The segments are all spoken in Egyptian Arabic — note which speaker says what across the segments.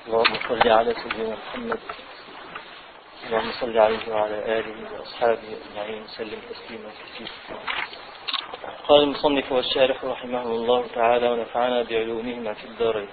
Speaker 1: اللهم صل على سيدنا محمد اللهم صل عليه وعلى آله وأصحابه أجمعين وسلم تسليما كثيرا قال المصنف والشارح رحمه الله تعالى ونفعنا بعلومهما في الدارين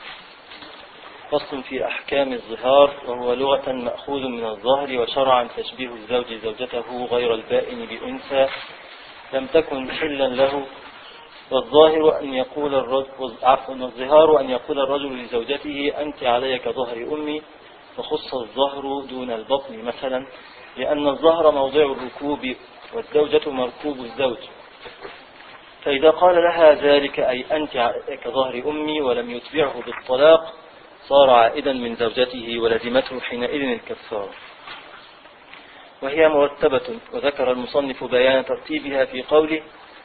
Speaker 1: فصل في أحكام الظهار وهو لغة مأخوذ من الظهر وشرعا تشبيه الزوج زوجته غير البائن بأنثى لم تكن حلا له والظاهر أن يقول الرجل عفوا الظهار أن يقول الرجل لزوجته أنت علي كظهر أمي فخص الظهر دون البطن مثلا لأن الظهر موضع الركوب والزوجة مركوب الزوج فإذا قال لها ذلك أي أنت كظهر أمي ولم يتبعه بالطلاق صار عائدا من زوجته ولزمته حينئذ الكفار وهي مرتبة وذكر المصنف بيان ترتيبها في قوله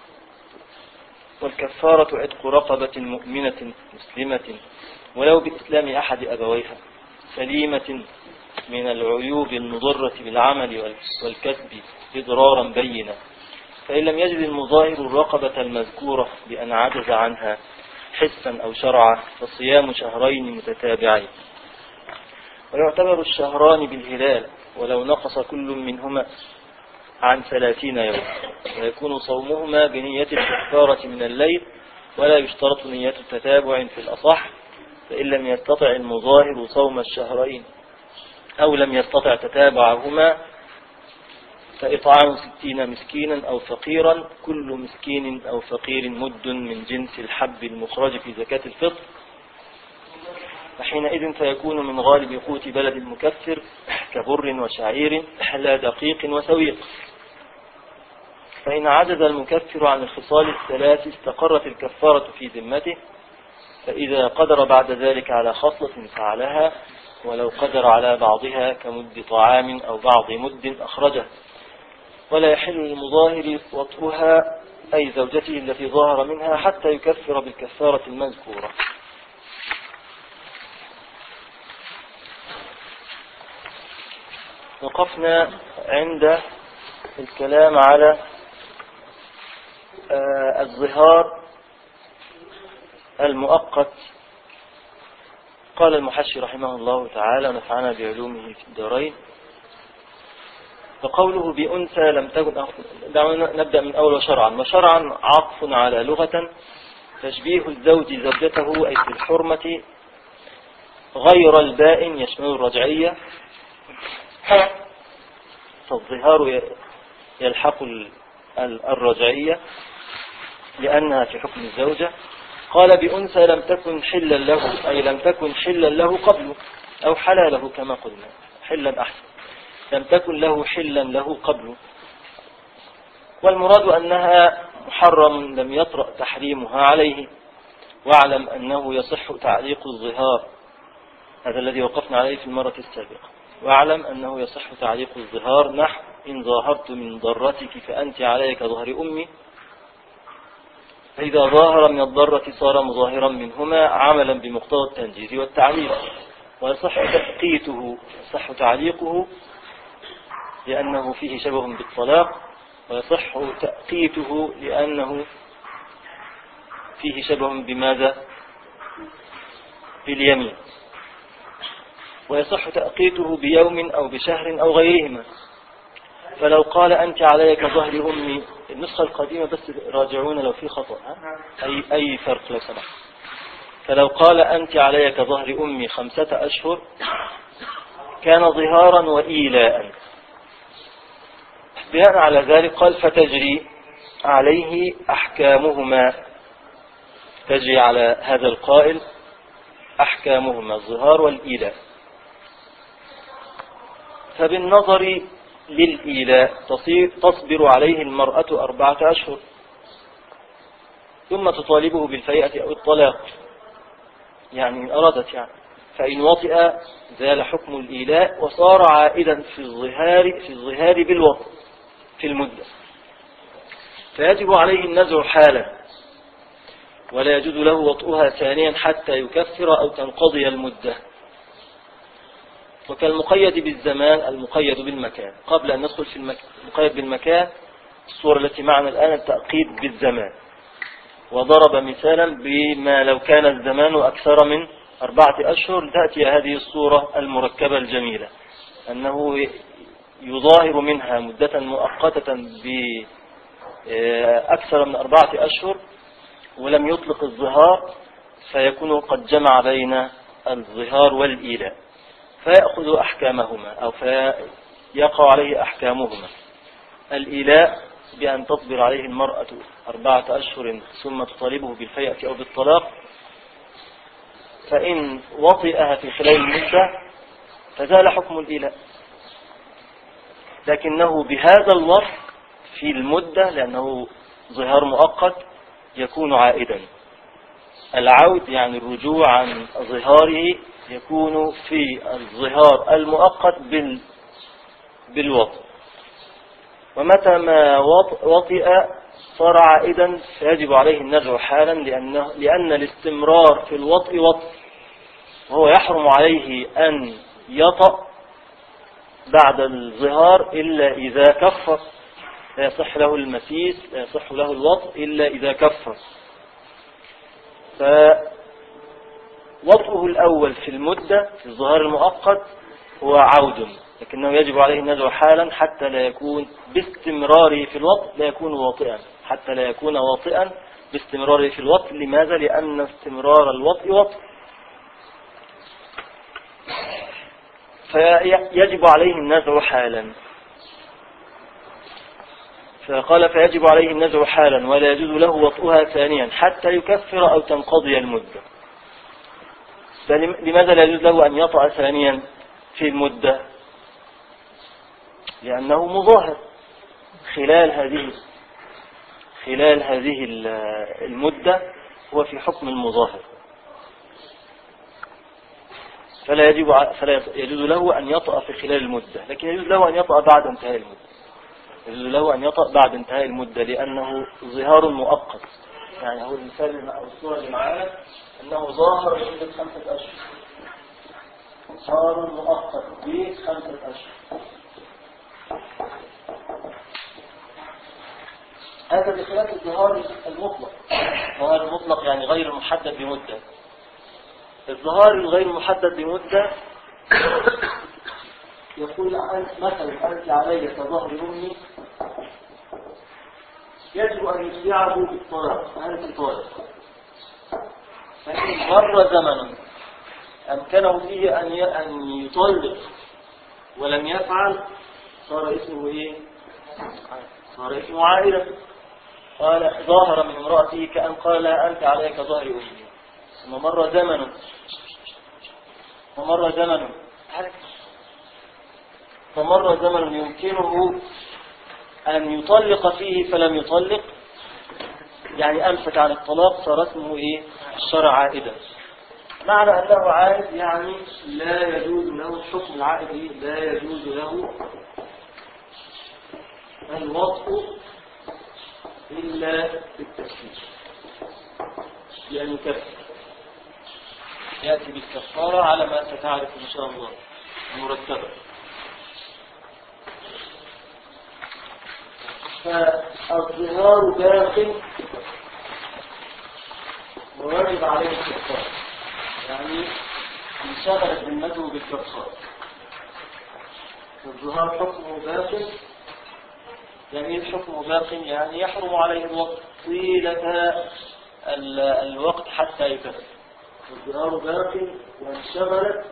Speaker 1: والكفارة عتق رقبة مؤمنة مسلمة ولو بإسلام أحد أبويها سليمة من العيوب المضرة بالعمل والكسب إضرارا بينا فإن لم يجد المظاهر الرقبة المذكورة بأن عجز عنها حسا أو شرعا فصيام شهرين متتابعين ويعتبر الشهران بالهلال ولو نقص كل منهما عن ثلاثين يوم ويكون صومهما بنية الكفارة من الليل ولا يشترط نية التتابع في الأصح فإن لم يستطع المظاهر صوم الشهرين أو لم يستطع تتابعهما فإطعام ستين مسكينا أو فقيرا كل مسكين أو فقير مد من جنس الحب المخرج في زكاة الفطر فحينئذ فيكون من غالب قوت بلد المكفر كبر وشعير لا دقيق وسويق فإن عجز المكفر عن الخصال الثلاث استقرت الكفارة في ذمته فإذا قدر بعد ذلك على خصلة فعلها ولو قدر على بعضها كمد طعام أو بعض مد أخرجه ولا يحل للمظاهر وطئها أي زوجته التي ظهر منها حتى يكفر بالكفارة المذكورة وقفنا عند الكلام على آه، الظهار المؤقت قال المحشي رحمه الله تعالى ونفعنا بعلومه في الدارين فقوله بأنثى لم تكن دعونا نبدأ من أول وشرعا وشرعا عطف على لغة تشبيه الزوج زوجته أي في الحرمة غير البائن يشمل الرجعية فالظهار يلحق الرجعية لأنها في حكم الزوجة قال بأنثى لم تكن حلا له أي لم تكن حلا له قبله أو حلاله كما قلنا حلا أحسن لم تكن له حلا له قبله والمراد أنها محرم لم يطرأ تحريمها عليه واعلم أنه يصح تعليق الظهار هذا الذي وقفنا عليه في المرة السابقة واعلم أنه يصح تعليق الظهار نحو إن ظاهرت من ضرتك فأنت عليك ظهر أمي فإذا ظاهر من الضرة صار مظاهرا منهما عملا بمقتضى التنجيز والتعليق ويصح تأقيته يصح تعليقه لأنه فيه شبه بالطلاق ويصح تأقيته لأنه فيه شبه بماذا باليمين ويصح تأقيته بيوم أو بشهر أو غيرهما فلو قال أنت علي كظهر أمي النسخة القديمة بس راجعون لو في خطأ أي, أي فرق لو سمحت فلو قال أنت علي كظهر أمي خمسة أشهر كان ظهارا وإيلاء بناء على ذلك قال فتجري عليه أحكامهما تجري على هذا القائل أحكامهما الظهار والإيلاء فبالنظر للإيلاء تصبر عليه المرأة أربعة أشهر ثم تطالبه بالفيئة أو الطلاق يعني إن أرادت يعني فإن وطئ زال حكم الإيلاء وصار عائدا في الظهار في الظهار بالوطء في المدة فيجب عليه النزع حالا ولا يجوز له وطئها ثانيا حتى يكفر أو تنقضي المدة وكالمقيد بالزمان المقيد بالمكان قبل أن ندخل في المقيد بالمكان الصورة التي معنا الآن التأقيد بالزمان وضرب مثالا بما لو كان الزمان أكثر من أربعة أشهر تأتي هذه الصورة المركبة الجميلة أنه يظاهر منها مدة مؤقتة بأكثر من أربعة أشهر ولم يطلق الظهار فيكون قد جمع بين الظهار والإيلاء فيأخذ أحكامهما أو فيقع عليه أحكامهما الإيلاء بأن تصبر عليه المرأة أربعة أشهر ثم تطالبه بالفيئة أو بالطلاق فإن وطئها في خلال المدة فزال حكم الإيلاء لكنه بهذا الوصف في المدة لأنه ظهار مؤقت يكون عائدا العود يعني الرجوع عن ظهاره يكون في الظهار المؤقت بال بالوطء ومتى ما وطئ صار عائدا فيجب عليه النزع حالا لأنه لأن الاستمرار في الوطء وطء وهو يحرم عليه أن يطأ بعد الظهار إلا إذا كفر لا يصح له المسيس لا يصح له الوطء إلا إذا كفر فوطئه الأول في المدة في الظهار المؤقت هو عود لكنه يجب عليه النزع حالا حتى لا يكون باستمراره في الوطء لا يكون واطئا حتى لا يكون واطئا باستمراره في الوطء لماذا؟ لأن استمرار الوطء وطء فيجب عليه النزع حالا فقال فيجب عليه النزع حالا ولا يجوز له وطئها ثانيا حتى يكفر أو تنقضي المدة لماذا لا يجوز له أن يطأ ثانيا في المدة لأنه مظاهر خلال هذه خلال هذه المدة هو في حكم المظاهر فلا يجب فلا يجوز له أن يطأ في خلال المدة لكن يجوز له أن يطأ بعد انتهاء المدة يجوز له أن يطأ بعد انتهاء المدة لأنه ظهار مؤقت يعني هو المثال أو الصورة اللي معانا أنه ظاهر لمدة خمسة أشهر ظهار مؤقت بخمسة أشهر هذا بخلاف الظهار المطلق الظهار المطلق يعني غير محدد بمدة الظهار الغير محدد بمدة يقول أنت مثلا أنت علي كظهر أمي يجب أن يتبعه بالطلاق أنت طالق فإن مر زمن أمكنه فيه أن أن يطلق ولم يفعل صار اسمه إيه؟ صار اسمه عائلة قال ظاهر من امرأته كأن قال أنت عليك ظهر أمي ثم مر زمن ومر زمن فمر زمن يمكنه أن يطلق فيه فلم يطلق يعني أمسك عن الطلاق صار اسمه إيه الشرع عائدا معنى أنه عائد يعني لا يجوز له الحكم العائد لا يجوز له الوطء إلا بالتسليم يعني يكفر يأتي بالكفارة على ما ستعرف إن شاء الله مرتبة فالظهار داخل وواجب عليه الكفارة يعني انشغلت ذمته بالكفارة الظهار حكمه باقي يعني الحكم باق يعني يحرم عليه الوقت طيلة الوقت حتى يكفر والظهار باق وانشغلت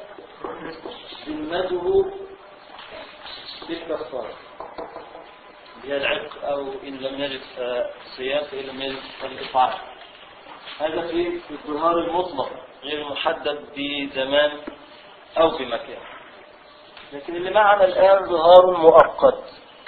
Speaker 1: ذمته بالكفارة هي العتق أو إن لم يجد فالصيام فإن لم يجد فالإطعام هذا في الظهار المطلق غير محدد بزمان أو بمكان لكن اللي معنا الآن ظهار مؤقت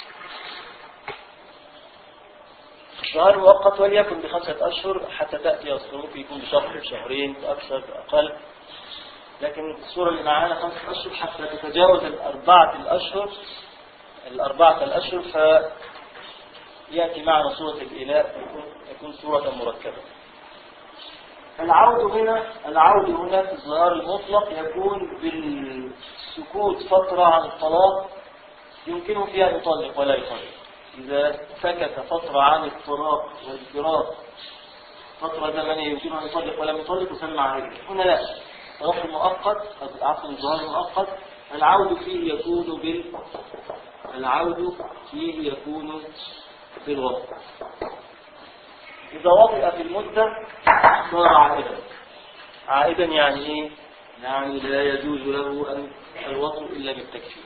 Speaker 1: ظهار مؤقت وليكن بخمسة أشهر حتى تأتي الظروف يكون بشهر شهرين أكثر أقل لكن الصورة اللي معانا خمسة أشهر حتى تتجاوز الأربعة الأشهر الأربعة الأشهر فيأتي معنا صورة الإله يكون, يكون صورة مركبة العود هنا العود هنا في الظهار المطلق يكون بالسكوت فترة عن الطلاق يمكنه فيها أن يطلق ولا يطلق إذا سكت فترة عن الطلاق والفراق فترة زمنية يمكنه أن يطلق ولم يطلق يسمى عليه هنا لا الطلاق المؤقت عفوا الظهار المؤقت العود فيه يكون بال العود فيه يكون بالوضع إذا وضع في المدة صار عائدا عائدا يعني إيه؟ يعني لا يجوز له أن الوضع إلا بالتكفير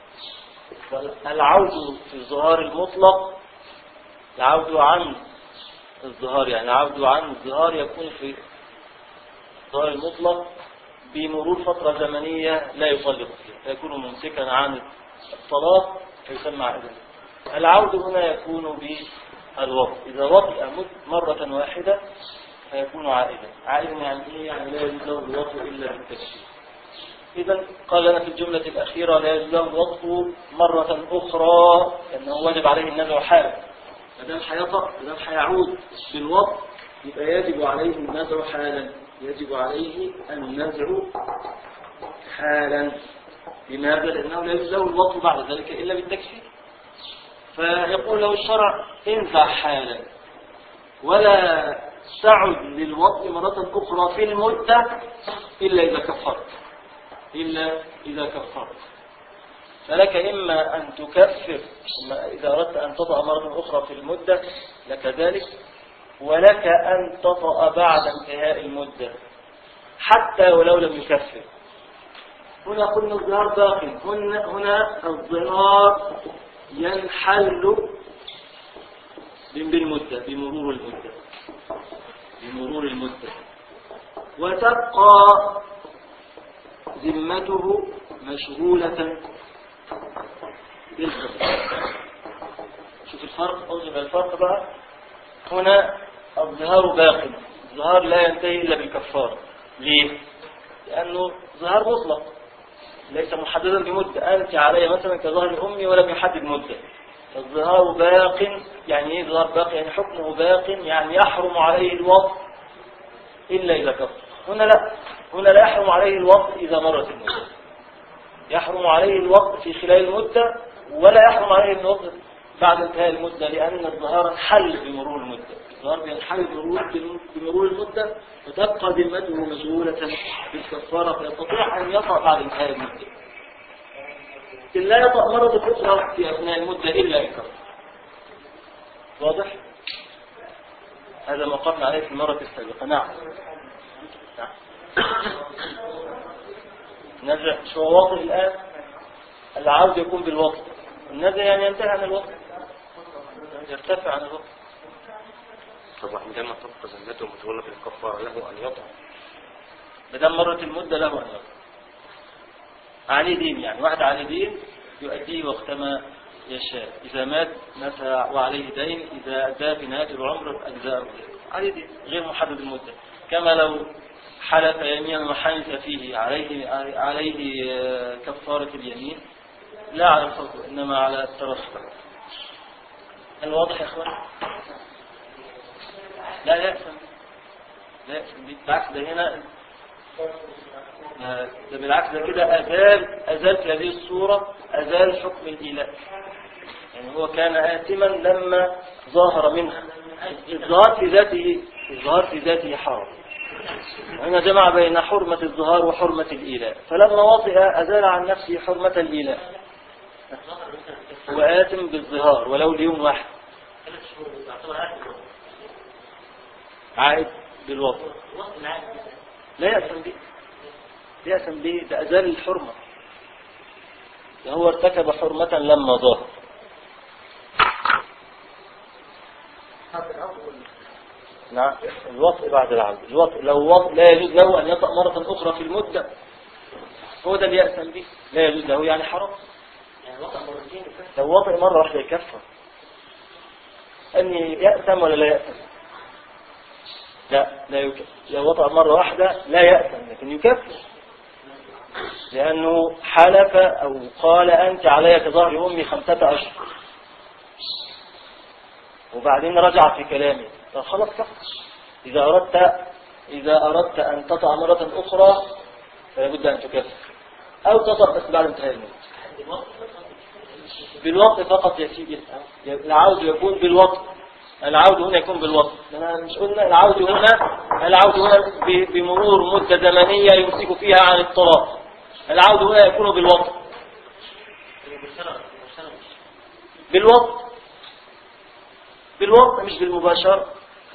Speaker 1: العود في الظهار المطلق العود عن الظهار يعني العود عن الظهار يكون في الظهار المطلق بمرور فترة زمنية لا يطلق فيها فيكون ممسكا عن الطلاق فيسمى عائدا العود هنا يكون بالوضع إذا وطئ مرة واحدة فيكون عائدا عائدا يعني إيه يعني لا يجوز له الوطء إلا بالتكشير إذا قال لنا في الجملة الأخيرة لا يجوز له الوطء مرة أخرى لأنه واجب عليه النزع حالا ما دام حيطأ ما دام حيعود بالوطء يبقى يجب عليه النزع حالا يجب عليه النزع حالا لماذا؟ لأنه لا يجوز له الوطء بعد ذلك إلا بالتكفير فيقول له الشرع انزع حالا ولا تعد للوطء مرة أخرى في المدة إلا إذا كفرت إلا إذا كفرت فلك إما أن تكفر إذا أردت أن تطأ مرة أخرى في المدة لك ذلك ولك أن تطأ بعد انتهاء المدة حتى ولو لم يكفر هنا قلنا الظهار باق هنا, هنا الظهار ينحل بالمدة بمرور المدة بمرور المدة وتبقى ذمته مشغولة بالخطر شوف الفرق أوجب الفرق بقى هنا الظهار باق الظهار لا ينتهي إلا بالكفارة ليه؟ لأنه ظهار مطلق ليس محددا بمدة أنت علي مثلا كظهر أمي ولم يحدد مدة الظهار باق يعني ايه ظهار باق يعني حكمه باق يعني يحرم عليه الوضع إلا إذا كفر هنا لا هنا لا يحرم عليه الوضع إذا مرت المدة يحرم عليه الوضع في خلال المدة ولا يحرم عليه الوضع بعد انتهاء المدة لأن الظهار انحل بمرور المدة الظهار بينحل بمرور المدة وتبقى ذمته مشغولة بالكفارة فيستطيع أن يطأ بعد انتهاء المدة لكن لا يطأ مرض أخرى في أثناء المدة إلا إن كفر واضح؟ هذا ما قلنا عليه في المرة السابقة نعم نعم نرجع شو واضح الآن العود يكون بالوقت النزع يعني ينتهي عن الوقت يرتفع عن الوقت
Speaker 2: طب عندما تبقى ذمته مشغولة بالكفارة له أن يطعم
Speaker 1: ما دام مرت المدة له أن يطعم عليه دين يعني واحد عليه دين يؤديه وقتما يشاء إذا مات مات وعليه دين إذا أدى في نهاية العمر أجزاءه عليه دين غير محدد المدة كما لو حلف يمينا وحنث فيه عليه عليه كفارة اليمين لا على الفضل إنما على الترصد هل واضح يا أخوان لا يأسم لا يأسم بالعكس ده هنا ده بالعكس ده كده أزال أزال في هذه الصورة أزال حكم الإله يعني هو كان آثما لما ظاهر منها الظهار في ذاته الظهار في ذاته حرام هنا جمع بين حرمة الظهار وحرمة الإله فلما وطئ أزال عن نفسه حرمة الإله هو آثم بالظهار ولو ليوم واحد عائد بالوطن لا يأثم به لا يأثم به ده أزال الحرمة ده هو ارتكب حرمة لما ظهر نعم الوطء بعد العود الوطء لو وطء لا يجوز له أن يطأ مرة أخرى في المدة هو ده اللي يأثم به لا يجوز له يعني حرام لو وطئ مرة واحدة يكفر أني يأثم ولا لا يأثم لا لا يكفر لو وطئ مرة واحدة لا يأثم لكن يكفر لأنه حلف أو قال أنت علي كظهر أمي خمسة أشهر وبعدين رجع في كلامه خلاص كفر إذا أردت إذا أردت أن تطأ مرة أخرى فلابد أن تكفر أو تطأ بس بعد انتهاء الموت بالوقت فقط يا سيدي العود يكون بالوقت العود هنا يكون بالوقت أنا مش قلنا العود هنا العود هنا ب- بمرور مدة زمنية يمسك فيها عن الطلاق العود هنا يكون بالوقت بالوقت بالوقت مش بالمباشرة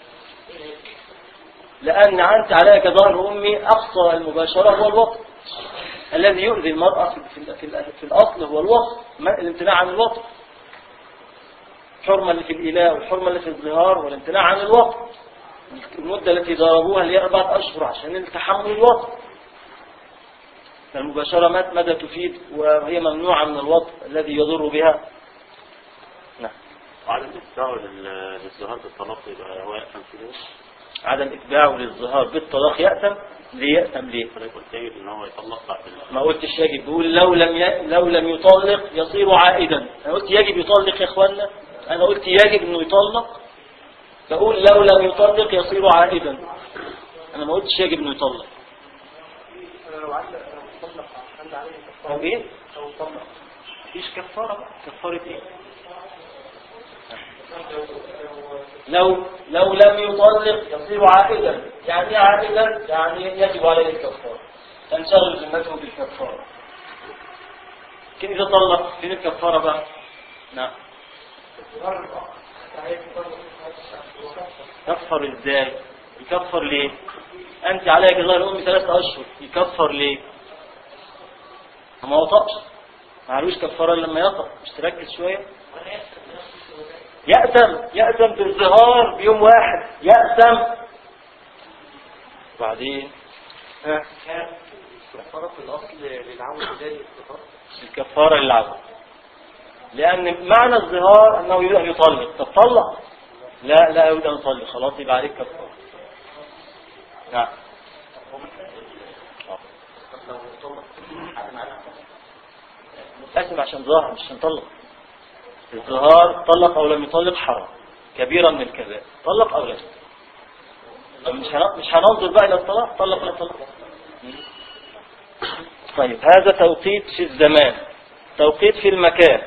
Speaker 1: لأن أنت عليك ظهر أمي أقصى المباشرة هو الوقت الذي يؤذي المرأة في, في, في, في الأصل هو الوقت ما- الامتناع عن الوقت الحرمة اللي في الإله والحرمة اللي في الظهار والامتناع عن الوقت المدة التي ضربوها اللي هي أربعة أشهر عشان تحمل الوقت المباشرة مد- ماذا تفيد وهي ممنوعة من الوقت الذي يضر بها نعم
Speaker 3: وعدم اتباعه لل- للظهار بالطلاق يبقى هو يأثم في ذلك
Speaker 1: عدم إتباعه للظهار بالطلاق يأتم ليه يأتم ليه
Speaker 3: فلا يكون سيد ان هو يطلق بعد ال-
Speaker 1: ما قلتش يجب بيقول لو لم ي... لو لم يطلق يصير عائدا انا قلت يجب يطلق يا اخوانا انا قلت يجب انه يطلق بقول لو لم يطلق يصير عائدا انا ما قلتش يجب انه يطلق او ايه مفيش كفاره بقى كفاره ايه لو لو لم يطلق يصير عائدا يعني ايه عائدا يعني يجب عليه الكفاره تنشغل ذمته بالكفاره كيف اذا طلق فين الكفاره بقى نعم كفر ازاي يكفر ليه انت عليك الله الام ثلاثة اشهر يكفر ليه ما وطأش معلوش كفاره إلا لما يطأ مش تركز شويه يأتم يأتم بالظهار بيوم واحد يأتم بعدين ها
Speaker 2: الكفارة في الأصل للعون زي الكفارة
Speaker 1: الكفارة للعبد لأن معنى الظهار أنه يريد أن يطلق طب طلق لا لا يريد أن يطلق خلاص يبقى عليك كفارة نعم
Speaker 2: لو طلق
Speaker 1: اسم عشان ظاهر مش عشان طلق الظهار طلق أو لم يطلق حرام كبيرة من الكبائر طلق أو لم طب مش هن- مش هننظر بقى إلى الطلاق طلق ولا طلق طيب هذا توقيت في الزمان توقيت في المكان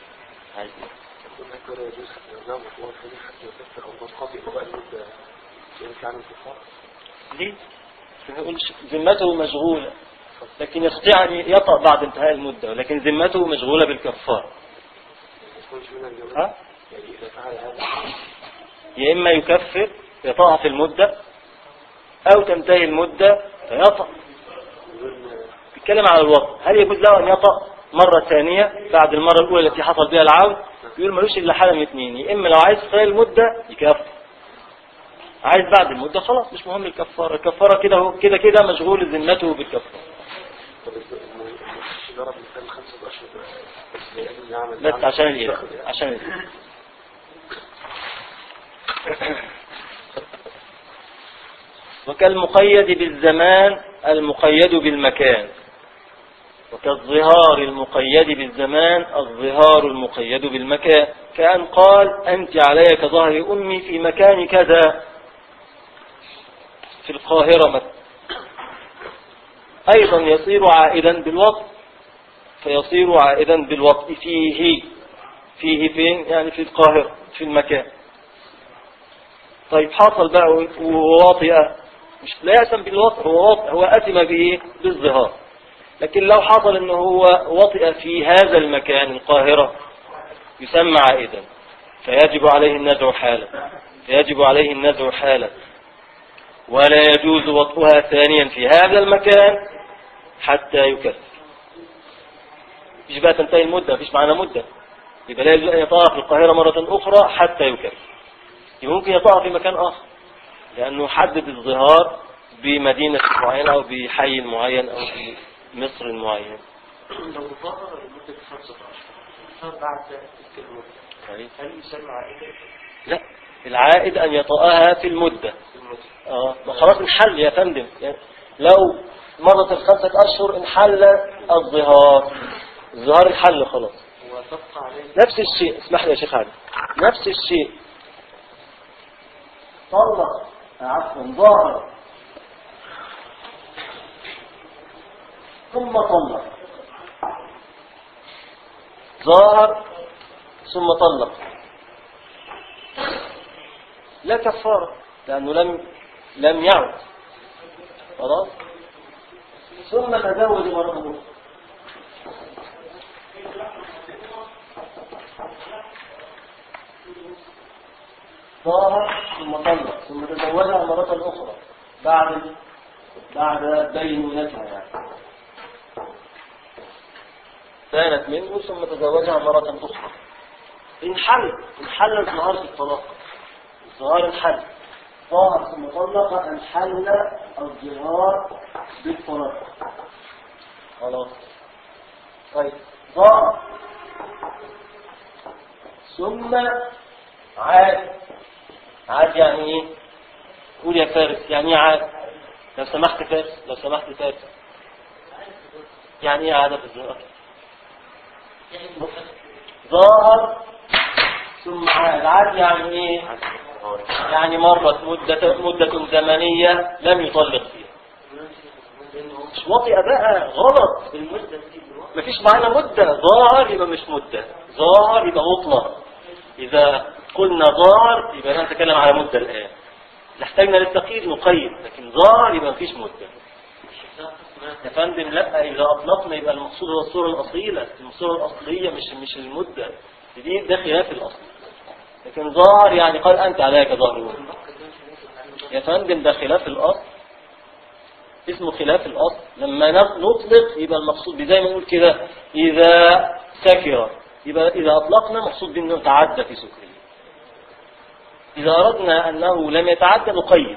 Speaker 2: ذكر يجوز نعم هو في حد يكفر أو منقضي بقى المدة يمكن عن الكفارة
Speaker 1: ليه؟ يقول ذمته مشغولة لكن يستطيع أن يطأ بعد انتهاء المدة لكن ذمته مشغولة بالكفار
Speaker 2: يكونش من الجواز
Speaker 1: ها؟
Speaker 2: يعني إذا فعل هذا
Speaker 1: يا إما يكفر يطأ في المدة أو تنتهي المدة فيطأ
Speaker 2: يقول
Speaker 1: بيتكلم على الوضع هل يجوز له أن يطأ مرة ثانية بعد المرة الأولى التي حصل بها العود يقول ملوش إلا حالة من اثنين يا إما لو عايز خلال المدة يكفر عايز بعد المدة خلاص مش مهم الكفارة الكفارة كده هو كده كده مشغول ذمته بالكفارة
Speaker 2: طب المش ضرب مثال خمسة أشهر بس لأجل يعمل
Speaker 1: بس عشان الإله عشان الإله وكالمقيد بالزمان المقيد بالمكان وكالظهار المقيد بالزمان الظهار المقيد بالمكان كأن قال أنت علي كظهر أمي في مكان كذا في القاهرة مثلا أيضا يصير عائدا بالوقت فيصير عائدا بالوقت فيه فيه فين يعني في القاهرة في المكان طيب حصل بقى وهو واطئ مش لا يأسم بالوطء هو واطئ هو أتم بإيه بالظهار لكن لو حصل انه هو وطئ في هذا المكان القاهرة يسمى عائدا فيجب عليه النزع حالا فيجب عليه النزع حالا ولا يجوز وطئها ثانيا في هذا المكان حتى يكفر مش بقى تنتهي المدة مفيش معنا مدة يبقى لا يجوز أن يطاع في القاهرة مرة أخرى حتى يكفر يبقى ممكن يطاع في مكان آخر لأنه حدد الظهار بمدينة معينة أو بحي معين أو بمصر معين
Speaker 2: لو ظهر لمدة خمسة أشهر صار بعد تلك المدة
Speaker 1: طيب.
Speaker 2: هل يسمى عائدة
Speaker 1: لا العائد أن يطأها في المدة
Speaker 2: في المدة؟
Speaker 1: اه ما خلاص انحل يا فندم يعني لو مرت الخمسة أشهر انحل الظهار الظهار انحل خلاص
Speaker 2: وتبقى عليه
Speaker 1: نفس الشيء اسمح لي يا شيخ علي نفس الشيء طلق عفوا ظهر ثم طلق ظهر ثم طلق لا كفارة لأنه لم لم يعد خلاص ثم تزوج مرة أخرى ظاهر ثم طلق ثم تزوجها مرة أخرى بعد بعد بينونتها يعني كانت منه ثم تزوجها مرة أخرى انحل انحل الظهار في الطلاق الظهار انحل ظهر ثم طلق انحل الظهار بالطلاق خلاص طيب ظهر ثم عاد عاد يعني ايه قول يا فارس يعني ايه عاد لو سمحت فارس لو سمحت فارس يعني ايه عادة في الظهار ظاهر ثم عاد عاد يعني ايه يعني مرت مدة مدة زمنية لم يطلق فيها مش واطئة بقى غلط مفيش معانا مدة ظاهر يبقى مش مدة ظاهر يبقى مطلق إذا قلنا ظاهر يبقى نتكلم على مدة الآن إذا احتاجنا للتقييد نقيد لكن ظاهر يبقى مفيش مدة يا فندم لا إذا أطلقنا يبقى المقصود هو الصورة الأصيلة الصورة الأصلية مش مش المدة دي ده خلاف الأصل لكن ظاهر يعني قال أنت عليك ظاهر يا فندم ده خلاف الأصل اسمه خلاف الأصل لما نطلق يبقى المقصود بيه زي ما نقول كده إذا سكر يبقى إذا أطلقنا مقصود بأنه تعدى في سكره إذا أردنا أنه لم يتعدى نقيد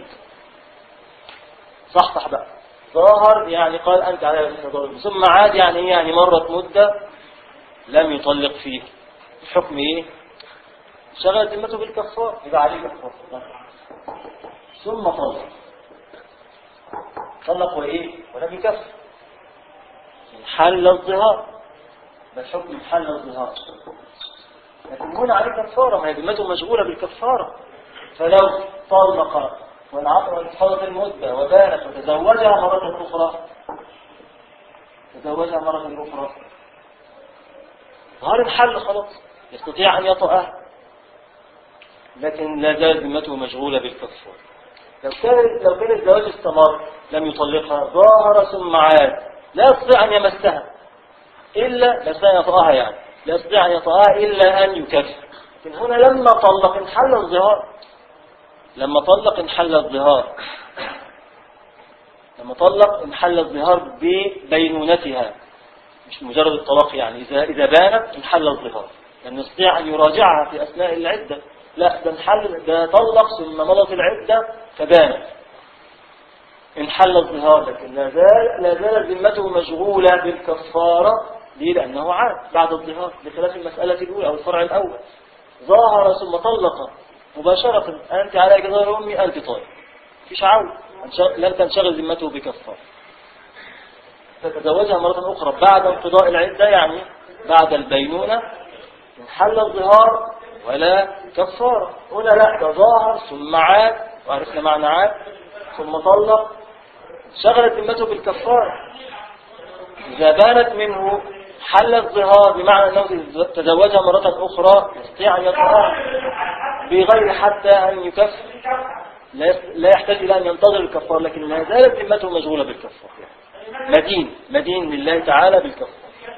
Speaker 1: صح صح بقى ظاهر يعني قال أنت على ظاهر ثم عاد يعني إيه؟ يعني مرت مدة لم يطلق فيه الحكم إيه شغل ذمته بالكفار يبقى عليه كفار ثم طلق طلق وإيه ولم يكفر حل الظهار ده حكم حل الظهار لكن هنا عليه كفارة ما هي ذمته مشغولة بالكفارة فلو طلق والعقل انقضت المدة وبانت وتزوجها مرة أخرى تزوجها مرة أخرى ظهر الحل خلاص يستطيع أن يطأها لكن لا زالت ذمته مشغولة بالكفارة لو كان لو كان الزواج استمر لم يطلقها ظاهر ثم عاد لا يستطيع أن يمسها إلا لا يستطيع أن يطأها يعني لا يستطيع أن يطأها إلا أن يكفر لكن هنا لما طلق انحل الظهار لما طلق انحل الظهار لما طلق انحل الظهار ببينونتها مش مجرد الطلاق يعني إذا إذا بانت انحل الظهار لأن يستطيع أن يراجعها في أثناء العدة لا ده انحل ده طلق ثم مضت العدة فبانت انحل الظهار لكن لا زال لا زالت ذمته مشغولة بالكفارة ليه لأنه عاد بعد الظهار بخلاف المسألة الأولى أو الفرع الأول ظاهر ثم طلق مباشرة أنت على جدار أمي أنت طالب فيش عود لم تنشغل ذمته بكفارة فتزوجها مرة أخرى بعد انقضاء العدة يعني بعد البينونة انحل الظهار ولا كفارة هنا لا تظاهر ثم عاد وعرفنا معنى عاد ثم طلق شغلت ذمته بالكفارة إذا بانت منه حل الظهار بمعنى أنه تزوجها مرة أخرى يستطيع أن يطلقها بغير حتى أن يكفر لا يحتاج إلى أن ينتظر الكفار لكن ما زالت ذمته مشغولة بالكفار مدين مدين لله تعالى بالكفار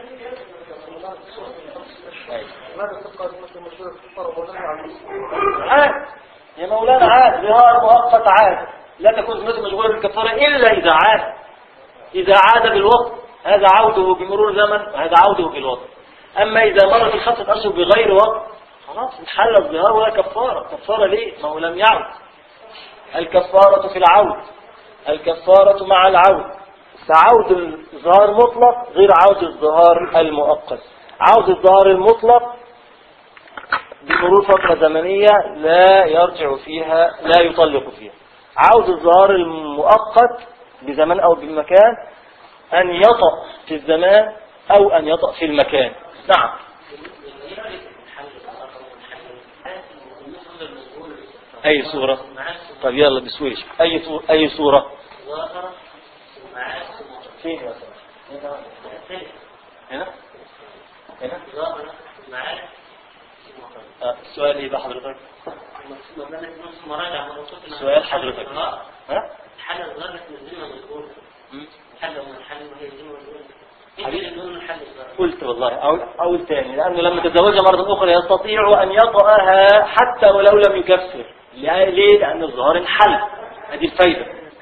Speaker 1: عاد يا مولانا عاد ظهار مؤقت عاد لا تكون ذمته مشغولة بالكفارة إلا إذا عاد إذا عاد بالوقت هذا عوده بمرور زمن وهذا عوده بالوقت أما إذا مرت الخمسة أشهر بغير وقت خلاص انحل الظهار ولا كفارة كفارة ليه ما هو لم يعد الكفارة في العود الكفارة مع العود فعود الظهار مطلق غير عود الظهار المؤقت عود الظهار المطلق بمرور فترة زمنية لا يرجع فيها لا يطلق فيها عود الظهار المؤقت بزمان أو بمكان أن يطأ في الزمان أو أن يطأ في المكان نعم أي صورة طيب يلا بسويش أي صورة أي صورة فين يا هنا هنا آه، السؤال ايه بقى حضرتك
Speaker 4: نص مراجع مرة
Speaker 1: سؤال حضرتك ها
Speaker 4: حل الغرة من الذمة مسؤول
Speaker 1: مم.
Speaker 4: حل من الحل وهي الذمة مسؤول
Speaker 1: حبيبي.
Speaker 4: ايه اللي يقول الحل الغرة
Speaker 1: قلت والله أو أو تاني لأنه لما تزوجها مرة أخرى يستطيع أن يطأها حتى ولو لم يكفر ليه؟ لأن الظهار انحل هذه الفايدة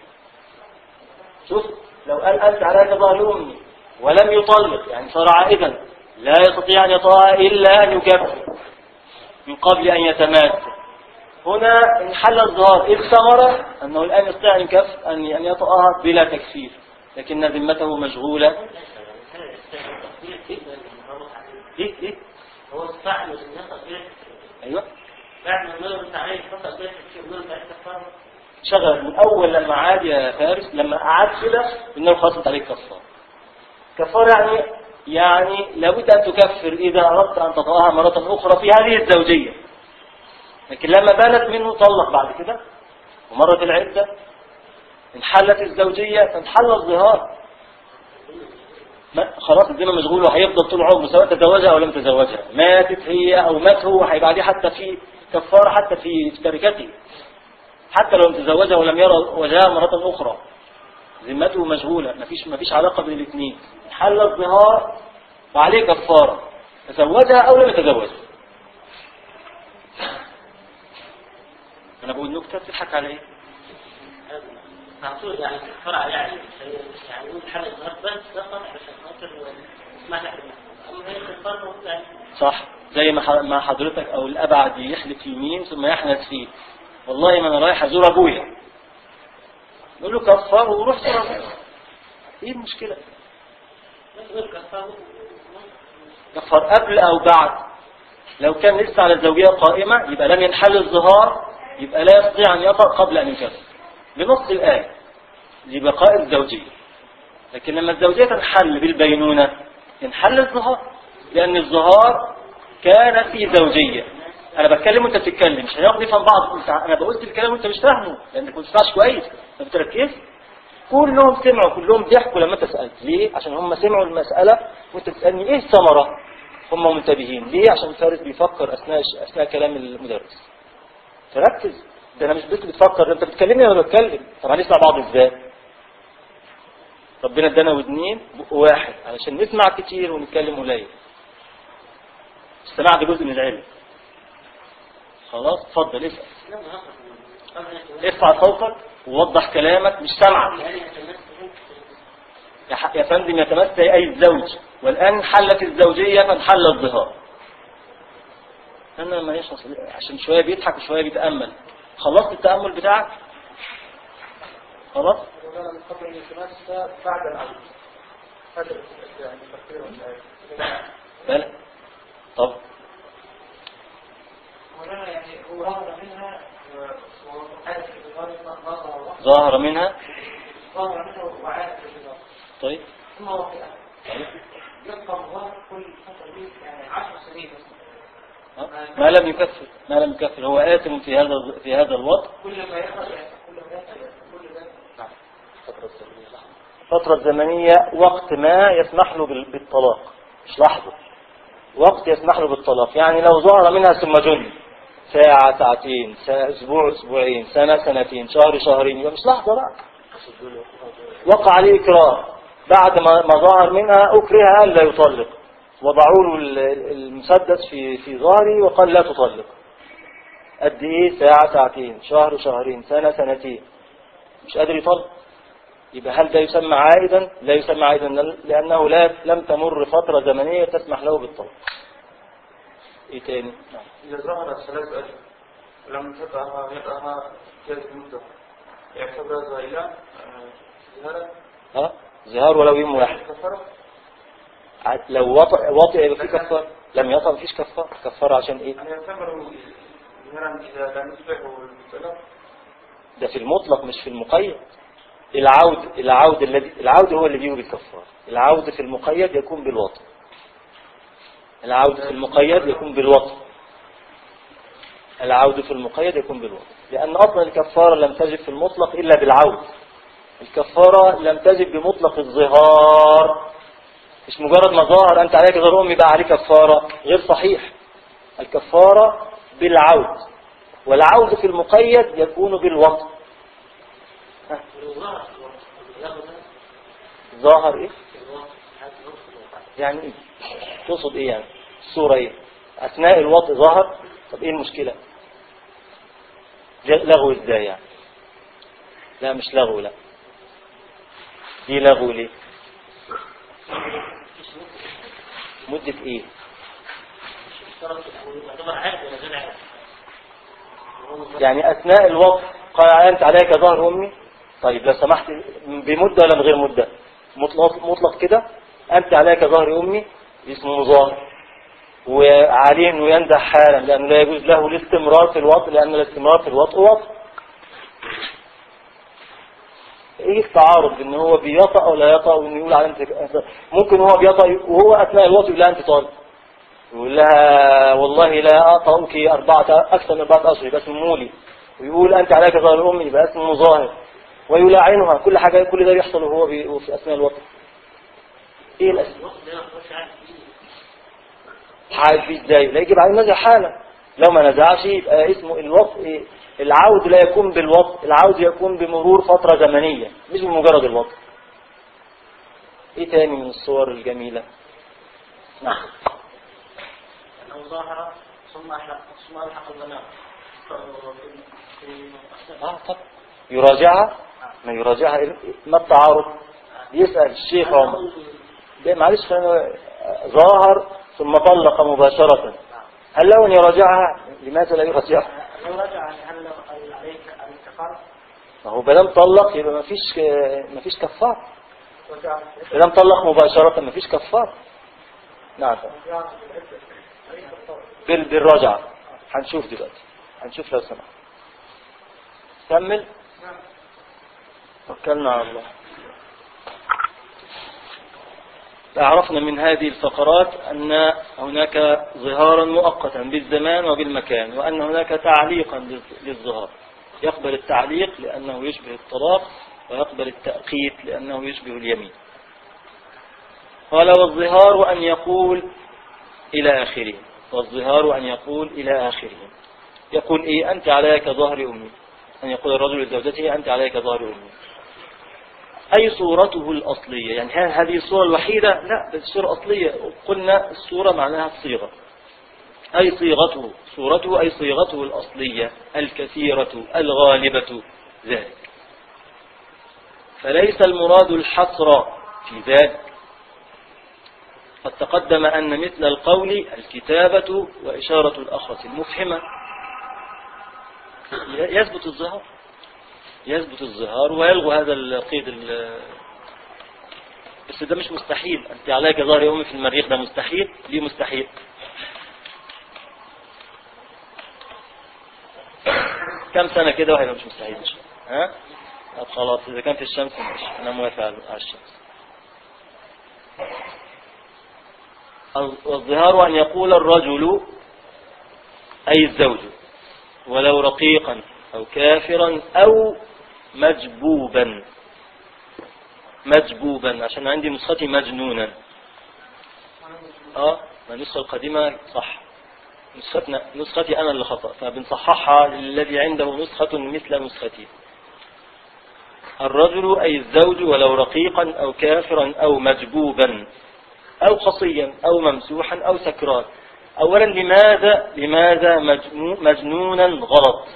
Speaker 1: شوف لو قال أنت عليك ظهر أمي ولم يطلق يعني صار عائدا لا يستطيع أن يطأها إلا أن يكفر من قبل أن يتماس هنا انحل الظهار إذ ثمر أنه الآن يستطيع أن يكف- أن أن يطأها بلا تكفير لكن ذمته مشغولة إيه إيه
Speaker 4: هو استعمل الناس غير
Speaker 1: أيوه
Speaker 4: بعد ما نقول انت عليه فقط غير في نقول انت عايز تختار
Speaker 1: شغل من أول لما عاد يا فارس لما قعد كده إنه خاصت عليك كفار كفار يعني يعني لابد أن تكفر إذا أردت أن تطأها مرة أخرى في هذه الزوجية لكن لما بانت منه طلق بعد كده ومرت العدة انحلت الزوجية فانحل الظهار ما خلاص الدنيا مشغول وهيفضل طول عمره سواء تزوجها او لم تزوجها ماتت هي او مات هو هيبقى عليه حتى في كفاره حتى في في تركته حتى لو تزوجها ولم يرى وجهها مرة أخرى ذمته مشغولة مفيش مفيش علاقة بين الاثنين حل الظهار وعليه كفارة تزوجها أو لم يتزوجها أنا بقول نكتة تضحك على إيه؟
Speaker 4: معقول يعني فرع يعني يعني نقول حل الغرب بس فقط عشان خاطر ما تعرف اما هي الفرق يعني
Speaker 1: صح زي ما ح- ما حضرتك أو الأبعد يحلف يمين ثم يحنث فيه والله ما أنا رايح أزور أبويا نقول له كفر وروح زور أبويا إيه المشكلة؟
Speaker 4: نقول كفار
Speaker 1: كفر قبل أو بعد لو كان لسه على الزوجية قائمة يبقى لم ينحل الظهار يبقى لا يستطيع أن يطأ قبل أن يكفر بنص الآية لبقاء الزوجية لكن لما الزوجية تنحل بالبينونة ينحل الظهار لأن الظهار كان في زوجية أنا بتكلم وأنت بتتكلم مش هنقعد نفهم بعض أنت- أنا بقول الكلام وأنت مش فاهمه لأنك ما بتسمعش كويس ما بتركزش كلهم سمعوا كلهم ضحكوا لما انت سألت ليه عشان هم سمعوا المسألة وانت تسألني ايه الثمرة هم منتبهين ليه عشان الفارس بيفكر أثناء أثناء كلام المدرس تركز ده انا مش بس بتفكر ده انت بتكلمني وانا بتكلم طب هنسمع بعض ازاي ربنا ادانا ودنين بق واحد علشان نسمع كتير ونتكلم قليل السماع ده جزء من العلم خلاص اتفضل اسال ارفع صوتك ووضح كلامك مش سامعك يا ح- يا فندم يتمثل أي الزوج والآن حلت الزوجية فانحل الظهار أنا ما يشخص عشان شوية بيضحك وشوية بيتأمل خلصت التأمل بتاعك خلاص
Speaker 2: وكان من قبل الالتماس بعد العقد هذا يعني تفكير والآية.
Speaker 1: بلى طب
Speaker 5: مولانا يعني هو ظهر منها وعاد في الظهر ظهر
Speaker 1: ظاهر منها
Speaker 5: ظهر منها وعاد في الظهر
Speaker 1: طيب
Speaker 5: ثم وقع يبقى الظهر كل فترة دي يعني 10 سنين بس
Speaker 1: ها؟ ما لم يكفر ما لم يكفر هو آثم في هذا في هذا الوضع
Speaker 5: كل ما يخرج يعني كل ما يخرج كل ده
Speaker 1: فترة زمنية وقت ما يسمح له بال- بالطلاق مش لحظة وقت يسمح له بالطلاق يعني لو ظهر منها ثم جن ساعة ساعتين ساعة أسبوع أسبوعين سنة سنتين شهر شهرين يبقى مش لحظة بقى وقع عليه إكراه بعد ما ما ظهر منها أكره أن لا يطلق وضعوا له ال- المسدس في في ظهري وقال لا تطلق قد إيه ساعة ساعتين شهر شهرين سنة سنتين مش قادر يطلق يبقى هل ده يسمى عائدا؟ لا يسمى عائدا لأنه لا لم تمر فترة زمنية تسمح له بالطلاق. إيه تاني؟ نعم.
Speaker 2: إذا ظهر ثلاث أشهر ولم تقعها يقعها ثلاث مدة يعتبر زائلة زهرة
Speaker 1: ها؟ زهار ولو يوم واحد.
Speaker 2: كفرة
Speaker 1: ع- لو وطئ وطئ يبقى في كفار لم يطئ مفيش كفار كفار عشان ايه؟
Speaker 2: أن يعتبر زهرا إذا لم يصبح الطلاق
Speaker 1: ده في المطلق مش في المقيد. العود العود الذي العود هو اللي بيجي بالكفار. العود في المقيد يكون بالوطء. العود في المقيد يكون بالوطء. العود في المقيد يكون بالوطء لأن أصلا الكفارة لم تجب في المطلق إلا بالعود الكفارة لم تجب بمطلق الظهار مش مجرد ما ظهر أنت عليك غير أمي بقى عليك كفارة غير صحيح الكفارة بالعود والعود في المقيد يكون بالوطن
Speaker 4: الوضع ياخد
Speaker 1: ظاهر ايه
Speaker 4: الوضع هذا الوضع
Speaker 1: يعني ايه تقصد ايه يعني الصورة ايه اثناء الوطء ظهر طب ايه المشكلة ج- لغو ازاي يعني لا مش لغو لا دي لغو ليه مدة ايه
Speaker 4: اشترط يعتبر عقد ولا غير عقد
Speaker 1: يعني اثناء الوطء قال انت عليك ظهر امي طيب لو سمحت بمدة ولا من غير مدة مطلق, مطلق كده انت عليك ظهر امي اسمه مظاهر وعليه انه ينزع حالا لانه لا يجوز له الاستمرار في الوطء لان الاستمرار في الوطء وطء ايه التعارض ان هو بيطأ ولا يطأ وانه يقول على انت ممكن هو بيطأ وهو اثناء الوطء يقول لها انت طالب يقول لها والله لا اطأك اربعة اكثر من اربعة اشهر يبقى اسمه مولي ويقول انت عليك ظهر امي يبقى اسمه مظاهر ويلاعنها كل حاجة كل ده بيحصل وهو بي- في اثناء الوطء ايه الاسباب
Speaker 4: الوقت ده ما يخش عقد فيه
Speaker 1: حال فيه ازاي لا يجب عليه النزع حالا لو ما نزعش يبقى اسمه الوطء العود لا يكون بالوطء العود يكون بمرور فترة زمنية مش بمجرد الوطء ايه تاني من الصور الجميلة نعم
Speaker 4: أنه ظاهر ثم أحلق ثم ألحق المنام
Speaker 1: اه طب يراجعها ما يراجعها إيه- ما التعارض يسأل الشيخ عمر لا، معلش خلينا ظاهر ثم طلق مباشرة هل له أن يراجعها لماذا لا يراجعها
Speaker 4: لو رجع هل هل عليك أن تقر
Speaker 1: ما هو بدل طلق يبقى ما فيش ما فيش كفار
Speaker 5: وجعل
Speaker 1: بدل طلق مباشرة ما فيش كفار نعم بال بالرجعة هنشوف دلوقتي هنشوف لو سمحت كمل توكلنا على الله عرفنا من هذه الفقرات أن هناك ظهارا مؤقتا بالزمان وبالمكان وأن هناك تعليقا للظ- للظهار يقبل التعليق لأنه يشبه الطلاق ويقبل التأقيت لأنه يشبه اليمين قال والظهار أن يقول إلى آخره والظهار أن يقول إلى آخره يقول إيه أنت عليك ظهر أمي أن يقول الرجل لزوجته أنت عليك ظهر أمي أي صورته الأصلية يعني هل هذه الصورة الوحيدة لا بس الصورة الأصلية قلنا الصورة معناها الصيغة أي صيغته صورته أي صيغته الأصلية الكثيرة الغالبة ذلك فليس المراد الحصر في ذلك قد تقدم أن مثل القول الكتابة وإشارة الأخرة المفهمة يثبت الظهار يثبت الظهار ويلغو هذا القيد ال- بس ده مش مستحيل أنت عليك ظهر يومي في المريخ ده مستحيل ليه مستحيل كم سنة كده وهيبقى مش مستحيل إن شاء الله. ها طب خلاص إذا كان في الشمس ماشي أنا موافق على على الشمس والظهار أن يقول الرجل أي الزوج ولو رقيقا أو كافرا أو مجبوبا مجبوبا عشان عندي نسختي مجنونا اه ما النسخة القديمة صح نسختنا نسختي أنا اللي خطأ فبنصححها للذي عنده نسخة مثل نسختي الرجل أي الزوج ولو رقيقا أو كافرا أو مجبوبا أو قصيا أو ممسوحا أو سكران أولا لماذا لماذا مجنو- مجنونا غلط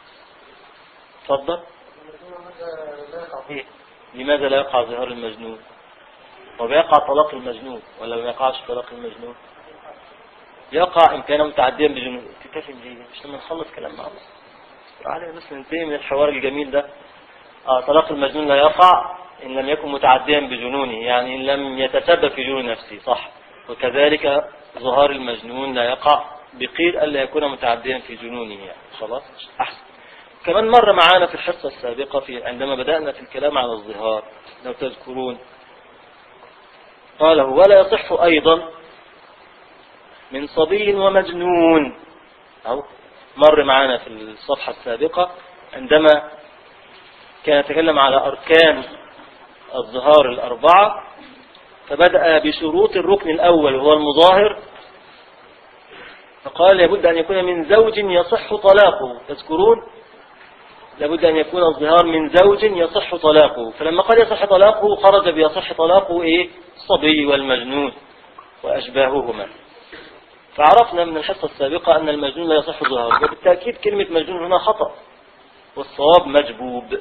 Speaker 1: تفضل إيه؟ لماذا لا يقع ظهار المجنون وبيقع طلاق المجنون ولا ما يقعش طلاق المجنون يقع إن كان متعديا بجنون تتفهم ليه مش لما نخلص كلام مع بعض عليه بس ننتهي من الحوار الجميل ده آه طلاق المجنون لا يقع إن لم يكن متعديا بجنونه يعني إن لم يتسبب في جنون نفسه صح وكذلك ظهار المجنون لا يقع بقيد ألا يكون متعديا في جنونه يعني خلاص أحسن كمان مر معانا في الحصة السابقة في عندما بدأنا في الكلام على الظهار لو تذكرون قال ولا يصح أيضا من صبي ومجنون أو مر معانا في الصفحة السابقة عندما كان يتكلم على أركان الظهار الأربعة فبدأ بشروط الركن الأول وهو المظاهر فقال لابد أن يكون من زوج يصح طلاقه تذكرون لابد أن يكون الظهار من زوج يصح طلاقه فلما قال يصح طلاقه خرج بيصح طلاقه إيه الصبي والمجنون وأشباههما فعرفنا من الحصة السابقة أن المجنون لا يصح ظهاره وبالتأكيد كلمة مجنون هنا خطأ والصواب مجبوب